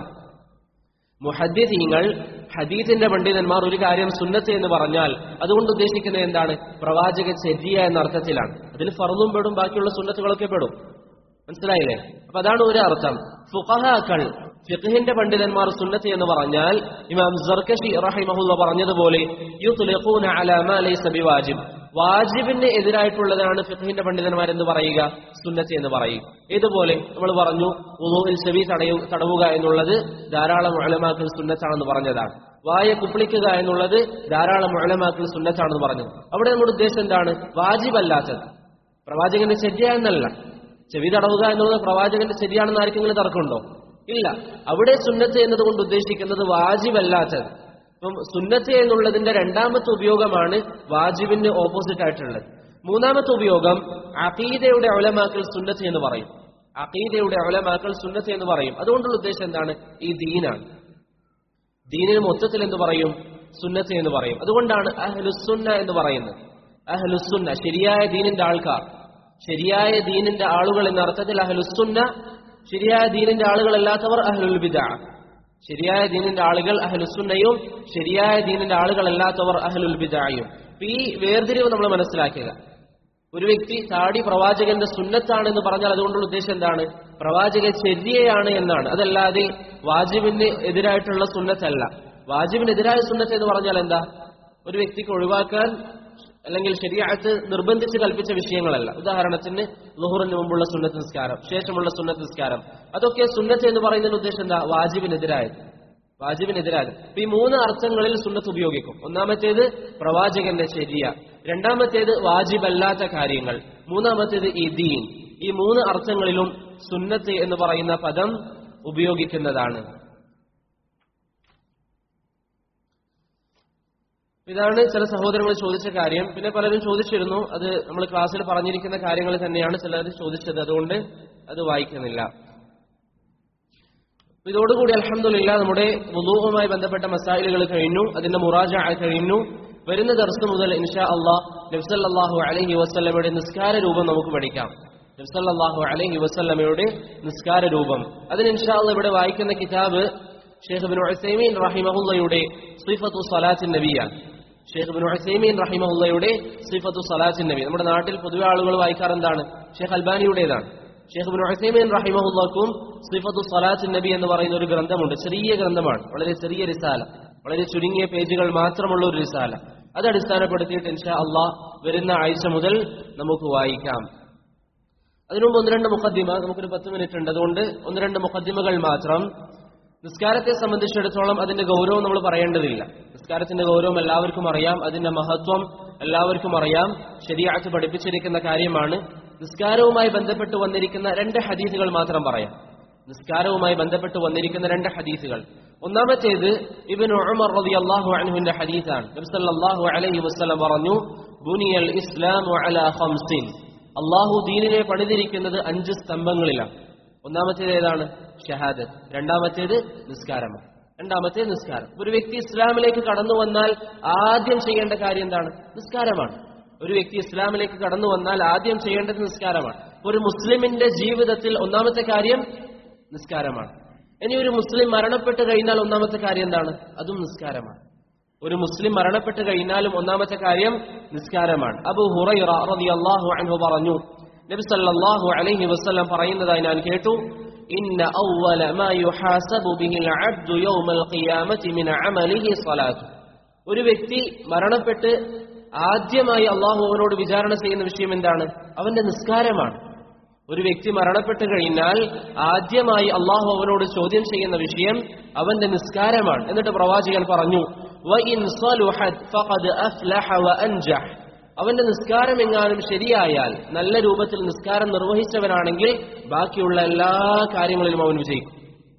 മുഹദ്ദീങ്ങൾ ഹദീസിന്റെ പണ്ഡിതന്മാർ ഒരു കാര്യം സുന്നത്ത് എന്ന് പറഞ്ഞാൽ അതുകൊണ്ട് ഉദ്ദേശിക്കുന്നത് എന്താണ് പ്രവാചക ചര്യ എന്ന അർത്ഥത്തിലാണ് അതിൽ ഫർദും പെടും ബാക്കിയുള്ള സുന്നത്തുകളൊക്കെ പെടും മനസ്സിലായില്ലേ അപ്പൊ അതാണ് ഒരു അർത്ഥം ഫുഖഹാക്കൾ ഫിഖഹിന്റെ പണ്ഡിതന്മാർ സുന്നത്ത് എന്ന് പറഞ്ഞാൽ ഇമാം സർക്കഷി റഹിമഹുല്ല പറഞ്ഞതുപോലെ യുത്ലിഖൂന അലാ മാ ലൈസ ബിവാജിബ് വാജിബിന് എതിരായിട്ടുള്ളതാണ് ഫിഖഹിന്റെ പണ്ഡിതന്മാർ എന്ന് പറയുക സുന്നത്ത് എന്ന് പറയും ഇതുപോലെ നമ്മൾ പറഞ്ഞു ഉദൂഹിൽ ചെവി തടയു തടവുക എന്നുള്ളത് ധാരാളം ഉലമാക്കൾ സുന്നത്താണെന്ന് പറഞ്ഞതാണ് വായ കുപ്പിളിക്കുക എന്നുള്ളത് ധാരാളം ഉലമാക്കൾ സുന്നത്താണെന്ന് പറഞ്ഞു അവിടെ നമ്മുടെ ഉദ്ദേശം എന്താണ് വാജിബല്ലാത്തത് പ്രവാചകന്റെ ശരിയ എന്നല്ല ചെവി തടവുക എന്നുള്ളത് പ്രവാചകന്റെ ശരിയാണെന്ന് ആർക്കെങ്കിലും തർക്കമുണ്ടോ ഇല്ല അവിടെ സുന്നത്ത് എന്നതുകൊണ്ട് ഉദ്ദേശിക്കുന്നത് വാജിബല്ലാത്തത് ഇപ്പം സുന്നത്ത് എന്നുള്ളതിന്റെ രണ്ടാമത്തെ ഉപയോഗമാണ് വാജിബിന് ഓപ്പോസിറ്റ് ആയിട്ടുള്ളത് മൂന്നാമത്തെ ഉപയോഗം അഖീദയുടെ ഒലമാക്കൽ സുന്നത്ത് എന്ന് പറയും അഖീദയുടെ ഒലമാക്കൽ സുന്നത്ത് എന്ന് പറയും അതുകൊണ്ടുള്ള ഉദ്ദേശം എന്താണ് ഈ ദീനാണ് ദീനിന് മൊത്തത്തിൽ എന്ന് പറയും സുന്നത്ത് എന്ന് പറയും അതുകൊണ്ടാണ് അഹ്ലുസുന്ന എന്ന് പറയുന്നത് അഹ്ലുസുന്ന ശരിയായ ദീനിന്റെ ആൾക്കാർ ശരിയായ ദീനിന്റെ ആളുകൾ എന്ന അർത്ഥത്തിൽ അഹ്ലുസുന്ന ശരിയായ ദീനിന്റെ ആളുകളല്ലാത്തവർ അഹ്ലുൽ ബിദാ ശരിയായ ദീനിന്റെ ആളുകൾ അഹ്ലുസുന്നയും ശരിയായ ദീനിന്റെ ആളുകളല്ലാത്തവർ അഹ്ലുൽ ബിദായും അപ്പൊ ഈ വേർതിരിവ് നമ്മൾ മനസ്സിലാക്കുക ഒരു വ്യക്തി താടി പ്രവാചകന്റെ സുന്നത്താണെന്ന് പറഞ്ഞാൽ അതുകൊണ്ടുള്ള ഉദ്ദേശം എന്താണ് പ്രവാചക ചര്യയാണ് എന്നാണ് അതല്ലാതെ വാജിബിന് എതിരായിട്ടുള്ള സുന്നത്തല്ല വാജിബിനെതിരായ സുന്നത്ത് എന്ന് പറഞ്ഞാൽ എന്താ ഒരു വ്യക്തിക്ക് ഒഴിവാക്കാൻ അല്ലെങ്കിൽ ശരിയാത്ത് നിർബന്ധിച്ച് കൽപ്പിച്ച വിഷയങ്ങളല്ല ഉദാഹരണത്തിന് ലുഹറിന് മുമ്പുള്ള സുന്നത്ത് നിസ്കാരം ശേഷമുള്ള സുന്നത്ത് നിസ്കാരം അതൊക്കെ സുന്നത്ത് എന്ന് പറയുന്നതിന്റെ ഉദ്ദേശം എന്താ വാജിബിനെതിരായത് വാജിബിനെതിരായത് അപ്പൊ ഈ മൂന്ന് അർത്ഥങ്ങളിൽ സുന്നത്ത് ഉപയോഗിക്കും ഒന്നാമത്തേത് പ്രവാചകന്റെ ശരിയ രണ്ടാമത്തേത് വാജിബല്ലാത്ത കാര്യങ്ങൾ മൂന്നാമത്തേത് ഈ ദീൻ ഈ മൂന്ന് അർത്ഥങ്ങളിലും സുന്നത്ത് എന്ന് പറയുന്ന പദം ഉപയോഗിക്കുന്നതാണ് ഇതാണ് ചില സഹോദരങ്ങൾ ചോദിച്ച കാര്യം പിന്നെ പലരും ചോദിച്ചിരുന്നു അത് നമ്മൾ ക്ലാസ്സിൽ പറഞ്ഞിരിക്കുന്ന കാര്യങ്ങൾ തന്നെയാണ് ചിലർ ചോദിച്ചത് അതുകൊണ്ട് അത് വായിക്കുന്നില്ല ഇതോടുകൂടി അലഹമില്ല നമ്മുടെ വുളൂവുമായി ബന്ധപ്പെട്ട മസായിലുകൾ കഴിഞ്ഞു അതിന്റെ മുറാജ കഴിഞ്ഞു വരുന്ന ദർസ് മുതൽ ഇൻഷാ അള്ളാഹ് നബ്സല്ലാഹു അലഹി വസ്ലമയുടെ നിസ്കാര രൂപം നമുക്ക് പഠിക്കാം നബ്സല്ലാഹു അലഹി വസ്ലമയുടെ നിസ്കാര രൂപം അതിന് ഇൻഷാ അള്ളാഹ് ഇവിടെ വായിക്കുന്ന കിതാബ് ഷെയ്ഖ് ബിൻ ഉസൈമീൻ റഹിമഹുല്ലയുടെ സിഫത്തു സലാത്തിൻ നബിയാണ് ഷെയ്ഖ് ബിൻ ഉസൈമീൻ റഹിമഹുല്ലയുടെ സിഫത്തു സലാത്തിൻ നബി നമ്മുടെ നാട്ടിൽ പൊതുവെ ആളുകൾ വായിക്കാറെന്താണ് ഷെയ്ഖ് അൽബാനിയുടേതാണ് ഷെയ്ഖ് ബിൻ ഉസൈമീൻ റഹിമഹുല്ലക്കും സിഫത്തു സലാത്തിൻ നബി എന്ന് പറയുന്ന ഒരു ഗ്രന്ഥമുണ്ട് ചെറിയ ഗ്രന്ഥമാണ് വളരെ ചെറിയ റിസാല വളരെ ചുരുങ്ങിയ പേജുകൾ മാത്രമുള്ള ഒരു റിസാല അത് അടിസ്ഥാനപ്പെടുത്തിയിട്ട് ഇൻഷാ അള്ളാഹ് വരുന്ന ആഴ്ച മുതൽ നമുക്ക് വായിക്കാം അതിനുമുമ്പ് ഒന്ന് രണ്ട് മുഖദ്ദിമ നമുക്കൊരു പത്ത് മിനിറ്റ് ഉണ്ട് അതുകൊണ്ട് ഒന്ന് രണ്ട് മുഖദ്ദിമകൾ മാത്രം നിസ്കാരത്തെ സംബന്ധിച്ചിടത്തോളം അതിന്റെ ഗൗരവം നമ്മൾ പറയേണ്ടതില്ല നിസ്കാരത്തിന്റെ ഗൗരവം എല്ലാവർക്കും അറിയാം അതിന്റെ മഹത്വം എല്ലാവർക്കും അറിയാം ശരിയാഴ്ച പഠിപ്പിച്ചിരിക്കുന്ന കാര്യമാണ് നിസ്കാരവുമായി ബന്ധപ്പെട്ട് വന്നിരിക്കുന്ന രണ്ട് ഹദീസുകൾ മാത്രം പറയാം നിസ്കാരവുമായി ബന്ധപ്പെട്ട് വന്നിരിക്കുന്ന രണ്ട് ഹദീസുകൾ ഒന്നാമത്തേത് ഇബിൻ ഉമർ റളിയല്ലാഹു അൻഹുവിന്റെ ഹദീസാണ് നബി സല്ലല്ലാഹു അലൈഹി വസല്ലം പറഞ്ഞു ബുനിയൽ ഇസ്ലാമു അലാ ഖംസിൻ അള്ളാഹു ദീനിനെ പണിതിരിക്കുന്നത് അഞ്ച് സ്തംഭങ്ങളിലാണ് ഒന്നാമത്തേത് ഏതാണ് ഷഹാദത്ത് രണ്ടാമത്തേത് നിസ്കാരമാണ് രണ്ടാമത്തേത് നിസ്കാരം ഒരു വ്യക്തി ഇസ്ലാമിലേക്ക് കടന്നു വന്നാൽ ആദ്യം ചെയ്യേണ്ട കാര്യം എന്താണ് നിസ്കാരമാണ് ഒരു വ്യക്തി ഇസ്ലാമിലേക്ക് കടന്നു വന്നാൽ ആദ്യം ചെയ്യേണ്ടത് നിസ്കാരമാണ് ഒരു മുസ്ലിമിന്റെ ജീവിതത്തിൽ ഒന്നാമത്തെ കാര്യം നിസ്കാരമാണ് ഇനി ഒരു മുസ്ലിം മരണപ്പെട്ട് കഴിഞ്ഞാൽ ഒന്നാമത്തെ കാര്യം എന്താണ് അതും നിസ്കാരമാണ് ഒരു മുസ്ലിം മരണപ്പെട്ട് കഴിഞ്ഞാലും ഒന്നാമത്തെ കാര്യം നിസ്കാരമാണ് അബു ഹുറൈറ റളിയല്ലാഹു അൻഹു പറഞ്ഞു നബി സല്ലല്ലാഹു അലൈഹി വസല്ലം പറയുന്നതായി ഞാൻ കേട്ടു ഇന്ന അവ്വല മാ യുഹാസബു ബിഹിൽ അബ്ദു യൗമൽ ഖിയാമത്തി മിൻ അമലിഹി സ്വലാത്തു ഒരു വ്യക്തി മരണപ്പെട്ട് ആദ്യമായി അള്ളാഹു അവനോട് വിചാരണ ചെയ്യുന്ന വിഷയം എന്താണ് അവന്റെ നിസ്കാരമാണ് ഒരു വ്യക്തി മരണപ്പെട്ട് കഴിഞ്ഞാൽ ആദ്യമായി അള്ളാഹു അവനോട് ചോദ്യം ചെയ്യുന്ന വിഷയം അവന്റെ നിസ്കാരമാണ് എന്നിട്ട് പ്രവാചകൻ പറഞ്ഞു "വഇൻ സ്വലുഹത് ഫഖദ് അഫ്ലഹ വഅൻജഹ്." അവന്റെ നിസ്കാരം എങ്ങാനും ശരിയായാൽ നല്ല രൂപത്തിൽ നിസ്കാരം നിർവഹിച്ചവനാണെങ്കിൽ ബാക്കിയുള്ള എല്ലാ കാര്യങ്ങളിലും അവൻ വിജയിക്കും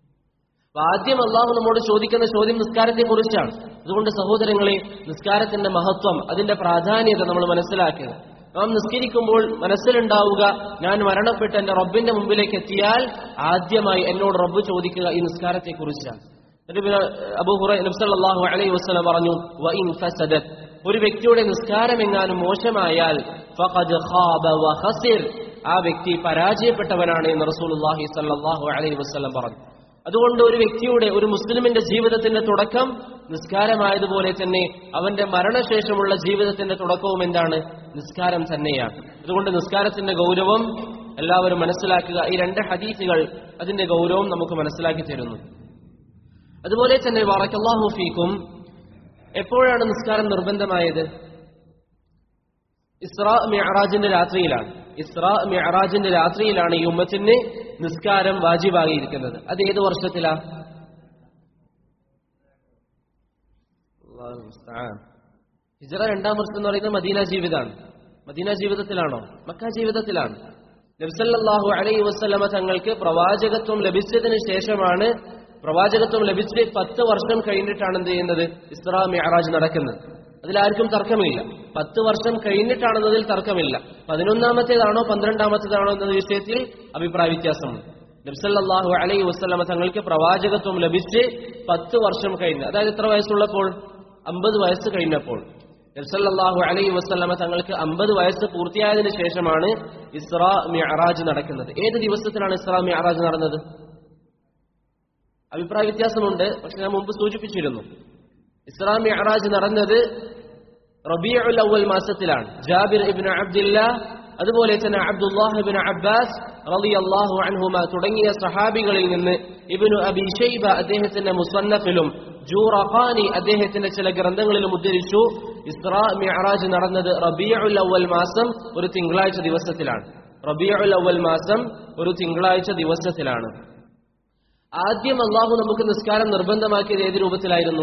അപ്പൊ ആദ്യം അള്ളാഹു നമ്മോട് ചോദിക്കുന്ന ചോദ്യം നിസ്കാരത്തെ കുറിച്ചാണ് അതുകൊണ്ട് സഹോദരങ്ങളെ നിസ്കാരത്തിന്റെ മഹത്വം അതിന്റെ പ്രാധാന്യത നമ്മൾ മനസ്സിലാക്കുക നാം നിസ്കരിക്കുമ്പോൾ മനസ്സിലുണ്ടാവുക ഞാൻ മരണപ്പെട്ട് എന്റെ റബ്ബിന്റെ മുമ്പിലേക്ക് എത്തിയാൽ ആദ്യമായി എന്നോട് റബ്ബ് ചോദിക്കുക ഈ നിസ്കാരത്തെ കുറിച്ചാണ് അബൂഹുറ നബ്സല്ലാഹു അലൈഹി വസ്ലം പറഞ്ഞു "വഇൻ ഫസദത്." ഒരു വ്യക്തിയുടെ നിസ്കാരം എങ്ങാനും മോശമായാൽ ഫഖദ് ഖാബ വഖസിർ. ആ വ്യക്തി പരാജയപ്പെട്ടവനാണ് എന്ന് റസൂലുള്ളാഹി സല്ലല്ലാഹു അലൈഹി വസല്ലം പറഞ്ഞു അതുകൊണ്ട് ഒരു വ്യക്തിയുടെ ഒരു മുസ്ലിമിന്റെ ജീവിതത്തിന്റെ തുടക്കം നിസ്കാരമായതുപോലെ തന്നെ അവന്റെ മരണശേഷമുള്ള ജീവിതത്തിന്റെ തുടക്കവും എന്താണ് നിസ്കാരം തന്നെയാണ് അതുകൊണ്ട് നിസ്കാരത്തിന്റെ ഗൗരവം എല്ലാവരും മനസ്സിലാക്കുക ഈ രണ്ട് ഹദീസുകൾ അതിന്റെ ഗൗരവം നമുക്ക് മനസ്സിലാക്കി തരുന്നു അതുപോലെ തന്നെ വറക്കല്ലാഹു ഫീക്കും എപ്പോഴാണ് നിസ്കാരം നിർബന്ധമായത് ഇസ്രാ മിഅറാജിന്റെ രാത്രിയിലാണ് ഇസ്രാ മിഅറാജിന്റെ രാത്രിയിലാണ് ഈ ഉമ്മത്തിന് നിസ്കാരം വാജിബാകിയിരിക്കുന്നത് അത് ഏത് വർഷത്തിലാ അല്ലാഹു മുസ്തആൻ. ഹിജറ രണ്ടാം വർഷം എന്ന് പറയുന്നത് മദീന ജീവിതമാണ് മദീന ജീവിതത്തിലാണോ മക്ക ജീവിതത്തിലാണ് നബ്സല്ലാഹു അലൈഹി വസ്ലമ തങ്ങൾക്ക് പ്രവാചകത്വം ലഭിച്ചതിന് ശേഷമാണ് പ്രവാചകത്വം ലഭിച്ച് പത്ത് വർഷം കഴിഞ്ഞിട്ടാണ് എന്ത് ചെയ്യുന്നത് ഇസ്രാ മിഅറാജ് നടക്കുന്നത് അതിലാർക്കും തർക്കമില്ല പത്ത് വർഷം കഴിഞ്ഞിട്ടാണെന്നതിൽ തർക്കമില്ല പതിനൊന്നാമത്തേതാണോ പന്ത്രണ്ടാമത്തേതാണോ എന്ന വിഷയത്തിൽ അഭിപ്രായ വ്യത്യാസമുണ്ട് നബ്സല്ലാഹു അലൈഹി വസ്ലമ തങ്ങൾക്ക് പ്രവാചകത്വം ലഭിച്ച് പത്ത് വർഷം കഴിഞ്ഞ് അതായത് എത്ര വയസ്സുള്ളപ്പോൾ അമ്പത് വയസ്സ് കഴിഞ്ഞപ്പോൾ നബ്സല്ലാഹു അലൈഹി വസ്ലമ തങ്ങൾക്ക് അമ്പത് വയസ്സ് പൂർത്തിയായതിനു ശേഷമാണ് ഇസ്രാ മിഅറാജ് നടക്കുന്നത് ഏത് ദിവസത്തിലാണ് ഇസ്രാ മിഅറാജ് നടന്നത് അഭിപ്രായ വ്യത്യാസമുണ്ട് പക്ഷെ ഞാൻ മുമ്പ് സൂചിപ്പിച്ചിരുന്നു ഇസ്രാ മിഅറാജ് നടന്നത് റബീഉൽ അവൽ മാസത്തിലാണ് ജാബിർ ഇബ്നു അബ്ദില്ല അതുപോലെ തന്നെ അബ്ദുല്ലാഹ് ഇബ്നു അബ്ബാസ് റളിയല്ലാഹു അൻഹുമ തുടങ്ങിയ സഹാബികളിൽ നിന്ന് ഇബ്നു അബി ഷൈബ അദ്ദേഹത്തിന്റെ മുസന്നഫിലും ജൂറഖാനി അദ്ദേഹത്തിന്റെ ചില ഗ്രന്ഥങ്ങളിലും ഉദ്ധരിച്ചു ഇസ്രാ മിഅറാജ് നടന്നത് റബീഉൽ അവൽ മാസം ഒരു തിങ്കളാഴ്ച ദിവസത്തിലാണ് റബീഉൽ അവൽ മാസം ഒരു തിങ്കളാഴ്ച ദിവസത്തിലാണ് ആദ്യം അള്ളാഹു നമുക്ക് നിസ്കാരം നിർബന്ധമാക്കിയത് ഏത് രൂപത്തിലായിരുന്നു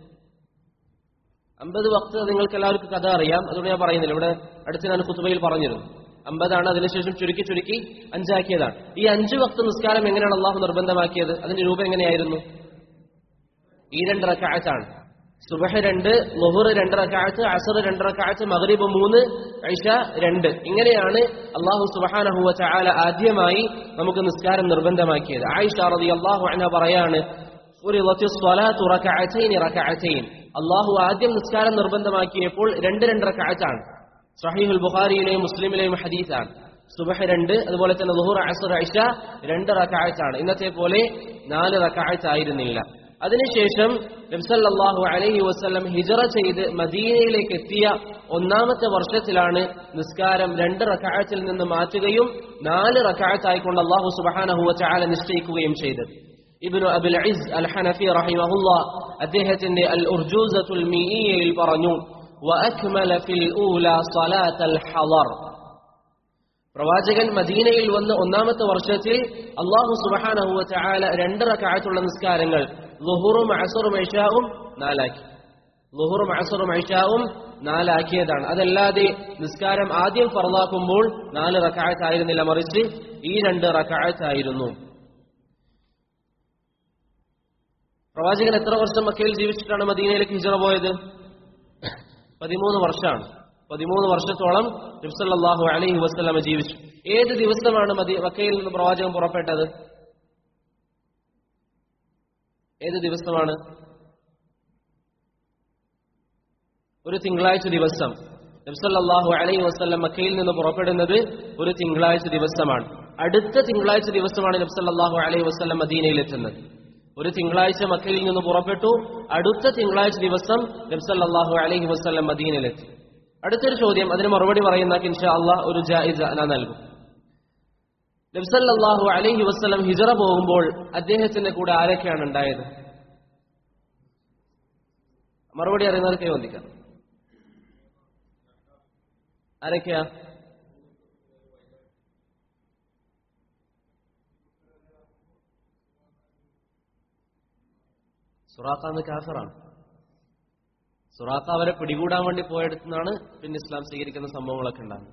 അമ്പത് വക്ത് നിങ്ങൾക്ക് എല്ലാവർക്കും കഥ അറിയാം അതുകൊണ്ട് ഞാൻ പറയുന്നില്ല ഇവിടെ അടുത്ത് ഞാൻ കുത്തുബയിൽ പറഞ്ഞിരുന്നു അമ്പതാണ് അതിനുശേഷം ചുരുക്കി ചുരുക്കി അഞ്ചാക്കിയതാണ് ഈ അഞ്ച് വക്ത് നിസ്കാരം എങ്ങനെയാണ് അള്ളാഹു നിർബന്ധമാക്കിയത് അതിന്റെ രൂപം എങ്ങനെയായിരുന്നു ഈ രണ്ട് റക്കാഴത്താണ് സുബഹ രണ്ട് ലുഹുർ രണ്ട് റക്കാഴത്ത് അസർ രണ്ട് റക്കാഴത്ത് മഗ്രിബ് മൂന്ന് ഐഷ രണ്ട് ഇങ്ങനെയാണ് അള്ളാഹു സുബഹാനഹുവ ചാല ആദ്യമായി നമുക്ക് നിസ്കാരം നിർബന്ധമാക്കിയത് ആയിഷ റതി അള്ളാഹു അന പറയാണ് فرضت الصلاة ركعتين ركعتين അള്ളാഹു ആദ്യം നിസ്കാരം നിർബന്ധമാക്കിയപ്പോൾ രണ്ട് രണ്ട് റക്കാഴത്താണ് സഹീഹുൽ ബുഖാരിയിലെയും മുസ്ലിമിലെയും ഹദീസാണ് സുബഹ രണ്ട് അതുപോലെ തന്നെ ലുഹുർ അസർ ഐഷ രണ്ട് റക്കാഴത്താണ് ഇന്നത്തെ പോലെ നാല് റക്കാഴത്തായിരുന്നില്ല അതിനുശേഷം നബ്സല്ലാഹു അലൈഹി വസ്ലം ഹിജറ ചെയ്ത് മദീനയിലേക്ക് എത്തിയ ഒന്നാമത്തെ വർഷത്തിലാണ് നിസ്കാരം രണ്ട് റക്കാഴത്തിൽ നിന്ന് മാറ്റുകയും നാല് റക്കാഴത്തായിക്കൊണ്ട് അള്ളാഹു സുബഹാനഹുവ ചാല നിശ്ചയിക്കുകയും ചെയ്തത് Ibn Abul Izz al Hanafi റഹിമഹുല്ല അദ്ദേഹത്തിന്റെ അൽ ഉർജൂസത്തുൽ മീഇയയിൽ പറഞ്ഞു വഅക്മല ഫിൽ ഊല സ്വലാത്തൽ ഹളർ പ്രവാചകൻ മദീനയിൽ വന്ന് ഒന്നാമത്തെ വർഷത്തിൽ അള്ളാഹു സുബഹാനഹു ചാല രണ്ട് റക്കാഴത്തുള്ള നിസ്കാരങ്ങൾ ലുഹുറും അസറും ഐഷാവും നാലാക്കി ലുഹുറും അസറും ഐഷാവും നാലാക്കിയതാണ് അതല്ലാതെ നിസ്കാരം ആദ്യം ഫറലാക്കുമ്പോൾ നാല് റക്കാഴത്തായിരുന്നില്ല മറിച്ച് ഈ രണ്ട് റക്കാഴത്തായിരുന്നു പ്രവാചകൻ എത്ര വർഷം മക്കയിൽ ജീവിച്ചിട്ടാണ് മദീനയിലേക്ക് ഹിജറ പോയത് പതിമൂന്ന് വർഷമാണ് പതിമൂന്ന് വർഷത്തോളം നബ്സല്ലാഹു അലൈഹി വസ്ലമ ജീവിച്ചു ഏത് ദിവസമാണ് മദി മക്കയിൽ നിന്ന് പ്രവാചകൻ പുറപ്പെട്ടത് ഏത് ദിവസമാണ് ഒരു തിങ്കളാഴ്ച ദിവസം നബ്സല്ലാഹു അലൈഹി വസ്ലം മക്കയിൽ നിന്ന് പുറപ്പെടുന്നത് ഒരു തിങ്കളാഴ്ച ദിവസമാണ് അടുത്ത തിങ്കളാഴ്ച ദിവസമാണ് നബ്സല്ലാഹു അലൈഹി വസ്ലം മദീനയിലെത്തുന്നത് ഒരു തിങ്കളാഴ്ച മക്കയിൽ നിന്ന് പുറപ്പെട്ടു അടുത്ത തിങ്കളാഴ്ച ദിവസം നബ്സല്ലാഹു അലൈഹി വസ്ലം മദീനയിലെത്തി അടുത്തൊരു ചോദ്യം അതിന് മറുപടി പറയുന്ന ഇൻഷാ അള്ളാഹ് ഒരു ജായിസ ഞാൻ നൽകും നബ്സല്ലാഹു അലൈഹി വസ്ലം ഹിജറ പോകുമ്പോൾ അദ്ദേഹത്തിന്റെ കൂടെ ആരൊക്കെയാണ് ഉണ്ടായത് മറുപടി അറിയുന്നവർ കൈവന്തിക്കാം ആരൊക്കെയാ സുറാഖ എന്ന് കാഫറാണ് സുറാഖ അവരെ പിടികൂടാൻ വേണ്ടി പോയെടുത്തുനിന്നാണ് പിന്നെ ഇസ്ലാം സ്വീകരിക്കുന്ന സംഭവങ്ങളൊക്കെ ഉണ്ടാകുന്നത്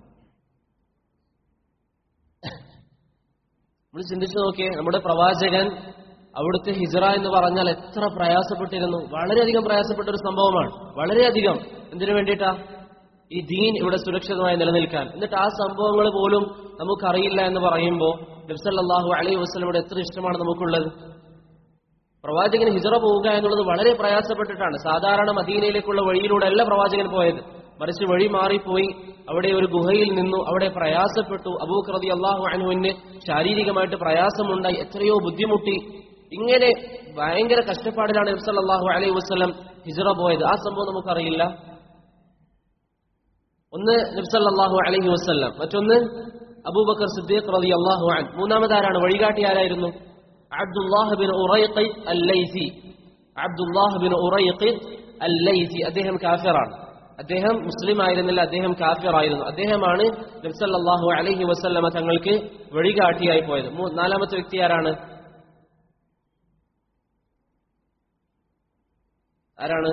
നമ്മൾ ചിന്തിച്ചു നോക്കിയേ നമ്മുടെ പ്രവാചകൻ അവിടുത്തെ ഹിജറ എന്ന് പറഞ്ഞാൽ എത്ര പ്രയാസപ്പെട്ടിരുന്നു വളരെയധികം പ്രയാസപ്പെട്ട ഒരു സംഭവമാണ് വളരെയധികം എന്തിനു വേണ്ടിയിട്ടാ ഈ ദീൻ ഇവിടെ സുരക്ഷിതമായി നിലനിൽക്കാൻ എന്നിട്ട് ആ സംഭവങ്ങൾ പോലും നമുക്കറിയില്ല എന്ന് പറയുമ്പോൾ നബ്സല്ലാഹു അലൈഹി വസ്ലമോട് എത്ര ഇഷ്ടമാണ് നമുക്കുള്ളത് പ്രവാചകൻ ഹിജറ പോവുക എന്നുള്ളത് വളരെ പ്രയാസപ്പെട്ടിട്ടാണ് സാധാരണ മദീനയിലേക്കുള്ള വഴിയിലൂടെ അല്ല പ്രവാചകൻ പോയത് മറിച്ച് വഴി മാറിപ്പോയി അവിടെ ഒരു ഗുഹയിൽ നിന്നു അവിടെ പ്രയാസപ്പെട്ടു അബൂഖ് റതി അള്ളാഹു അനുവിന് ശാരീരികമായിട്ട് പ്രയാസമുണ്ടായി എത്രയോ ബുദ്ധിമുട്ടി ഇങ്ങനെ ഭയങ്കര കഷ്ടപ്പാടിലാണ് നബ്സല്ലാഹു അലൈഹി വസ്ലം ഹിജറ പോയത് ആ സംഭവം നമുക്കറിയില്ല ഒന്ന് നബ്സല്ലാഹു അലൈഹി വസ്ലം മറ്റൊന്ന് അബൂബക്കർ സിദ്ദീഖ് റതി അള്ളാഹു അൻ മൂന്നാമതാരാണ് വഴികാട്ടി ആരായിരുന്നു Abdullah bin Uraiqit al Laithi Abdullah bin Uraiqit al Laithi അദ്ദേഹം കാഫിറാണ് അദ്ദേഹം മുസ്ലിം ആയിരുന്നില്ല അദ്ദേഹം കാഫിർ ആയിരുന്നു അദ്ദേഹമാണ് നബ്സല്ലാഹു അലഹി വസല്ലമ തങ്ങൾക്ക് വഴികാട്ടിയായി പോയത് മൂ- നാലാമത്തെ വ്യക്തി ആരാണ് ആരാണ്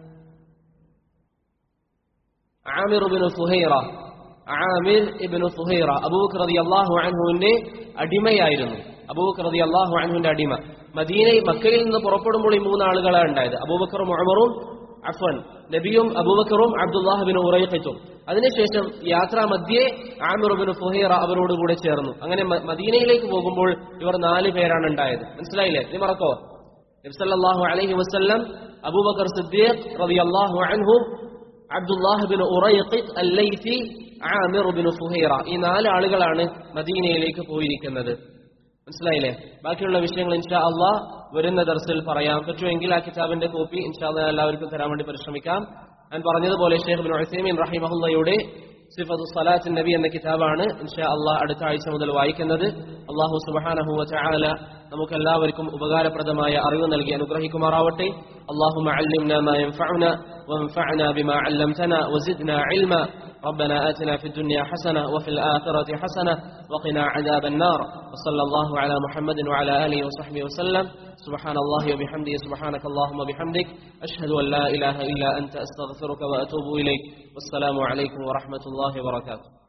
ആമിർ ഇബ്നു ഫുഹൈറ ആമിർ ഇബ്നു ഫുഹൈറ അബൂബക്കർ റളിയല്ലാഹു അൻഹുവിന്റെ അടിമയായിരുന്നു അബൂബക്കർ റളിയല്ലാഹു അൻഹുവിന്റെ അടിമ മദീനയിൽ മക്കയിൽ നിന്ന് പുറപ്പെടുമ്പോൾ ഈ മൂന്നാളുകളാണ് ഉണ്ടായത് അബൂബക്കറും ഉമറും അഫൻ നബിയും അബൂബക്കറും അബ്ദുല്ലാഹിബിൻ ഉറൈഖത്തും അതിനുശേഷം യാത്രാ മധ്യേ ആമിർ ഇബ്നു ഫുഹൈറ അവരോട് കൂടെ ചേർന്നു അങ്ങനെ മ- മദീനയിലേക്ക് പോകുമ്പോൾ ഇവർ നാല് പേരാണ് ഉണ്ടായത് മനസ്സിലായില്ലേ നീ മറക്കോ നബ്സല്ലാഹു അലൈഹി വസല്ലം അബൂബക്കർ സിദ്ദീഖ് റളിയല്ലാഹു അൻഹു Abdullah bin Uraiqit al Laithi Amir bin Fuhayra ഈ നാല് ആളുകളാണ് മദീനയിലേക്ക് പോയിരിക്കുന്നത് മനസ്സിലായില്ലേ ബാക്കിയുള്ള വിഷയങ്ങൾ ഇൻഷാ അള്ളാഹ് വരുന്ന ദർസിൽ പറയാം പറ്റുമെങ്കിൽ ആ കിതാബിന്റെ കോപ്പി ഇൻഷാ അള്ളാഹ് എല്ലാവർക്കും തരാൻ വേണ്ടി പരിശ്രമിക്കാം ഞാൻ പറഞ്ഞതുപോലെ ഷേഖ് ബിൻ ഉസൈമീൻ റഹിമഹുല്ലയുടെ സിഫത്തു സലാത്ത് നബി എന്ന കിതാബാണ് ഇൻഷാ അള്ളാഹ് അടുത്ത ആഴ്ച മുതൽ വായിക്കുന്നത് അള്ളാഹു സുബ്ഹാനഹു വതആല നമുക്ക് എല്ലാവർക്കും ഉപകാരപ്രദമായ അറിവ് നൽകി അനുഗ്രഹിക്കുമാറാവട്ടെ اللهم علمنا ما ينفعنا وانفعنا بما علمتنا وزدنا علما ربنا آتنا في الدنيا حسنة وفي الآخرة حسنة وقنا عذاب النار وصلى الله على محمد وعلى آله وصحبه وسلم سبحان الله وبحمده سبحانك اللهم وبحمدك أشهد أن لا إله إلا أنت أستغفرك وأتوب إليك والسلام عليكم ورحمة الله وبركاته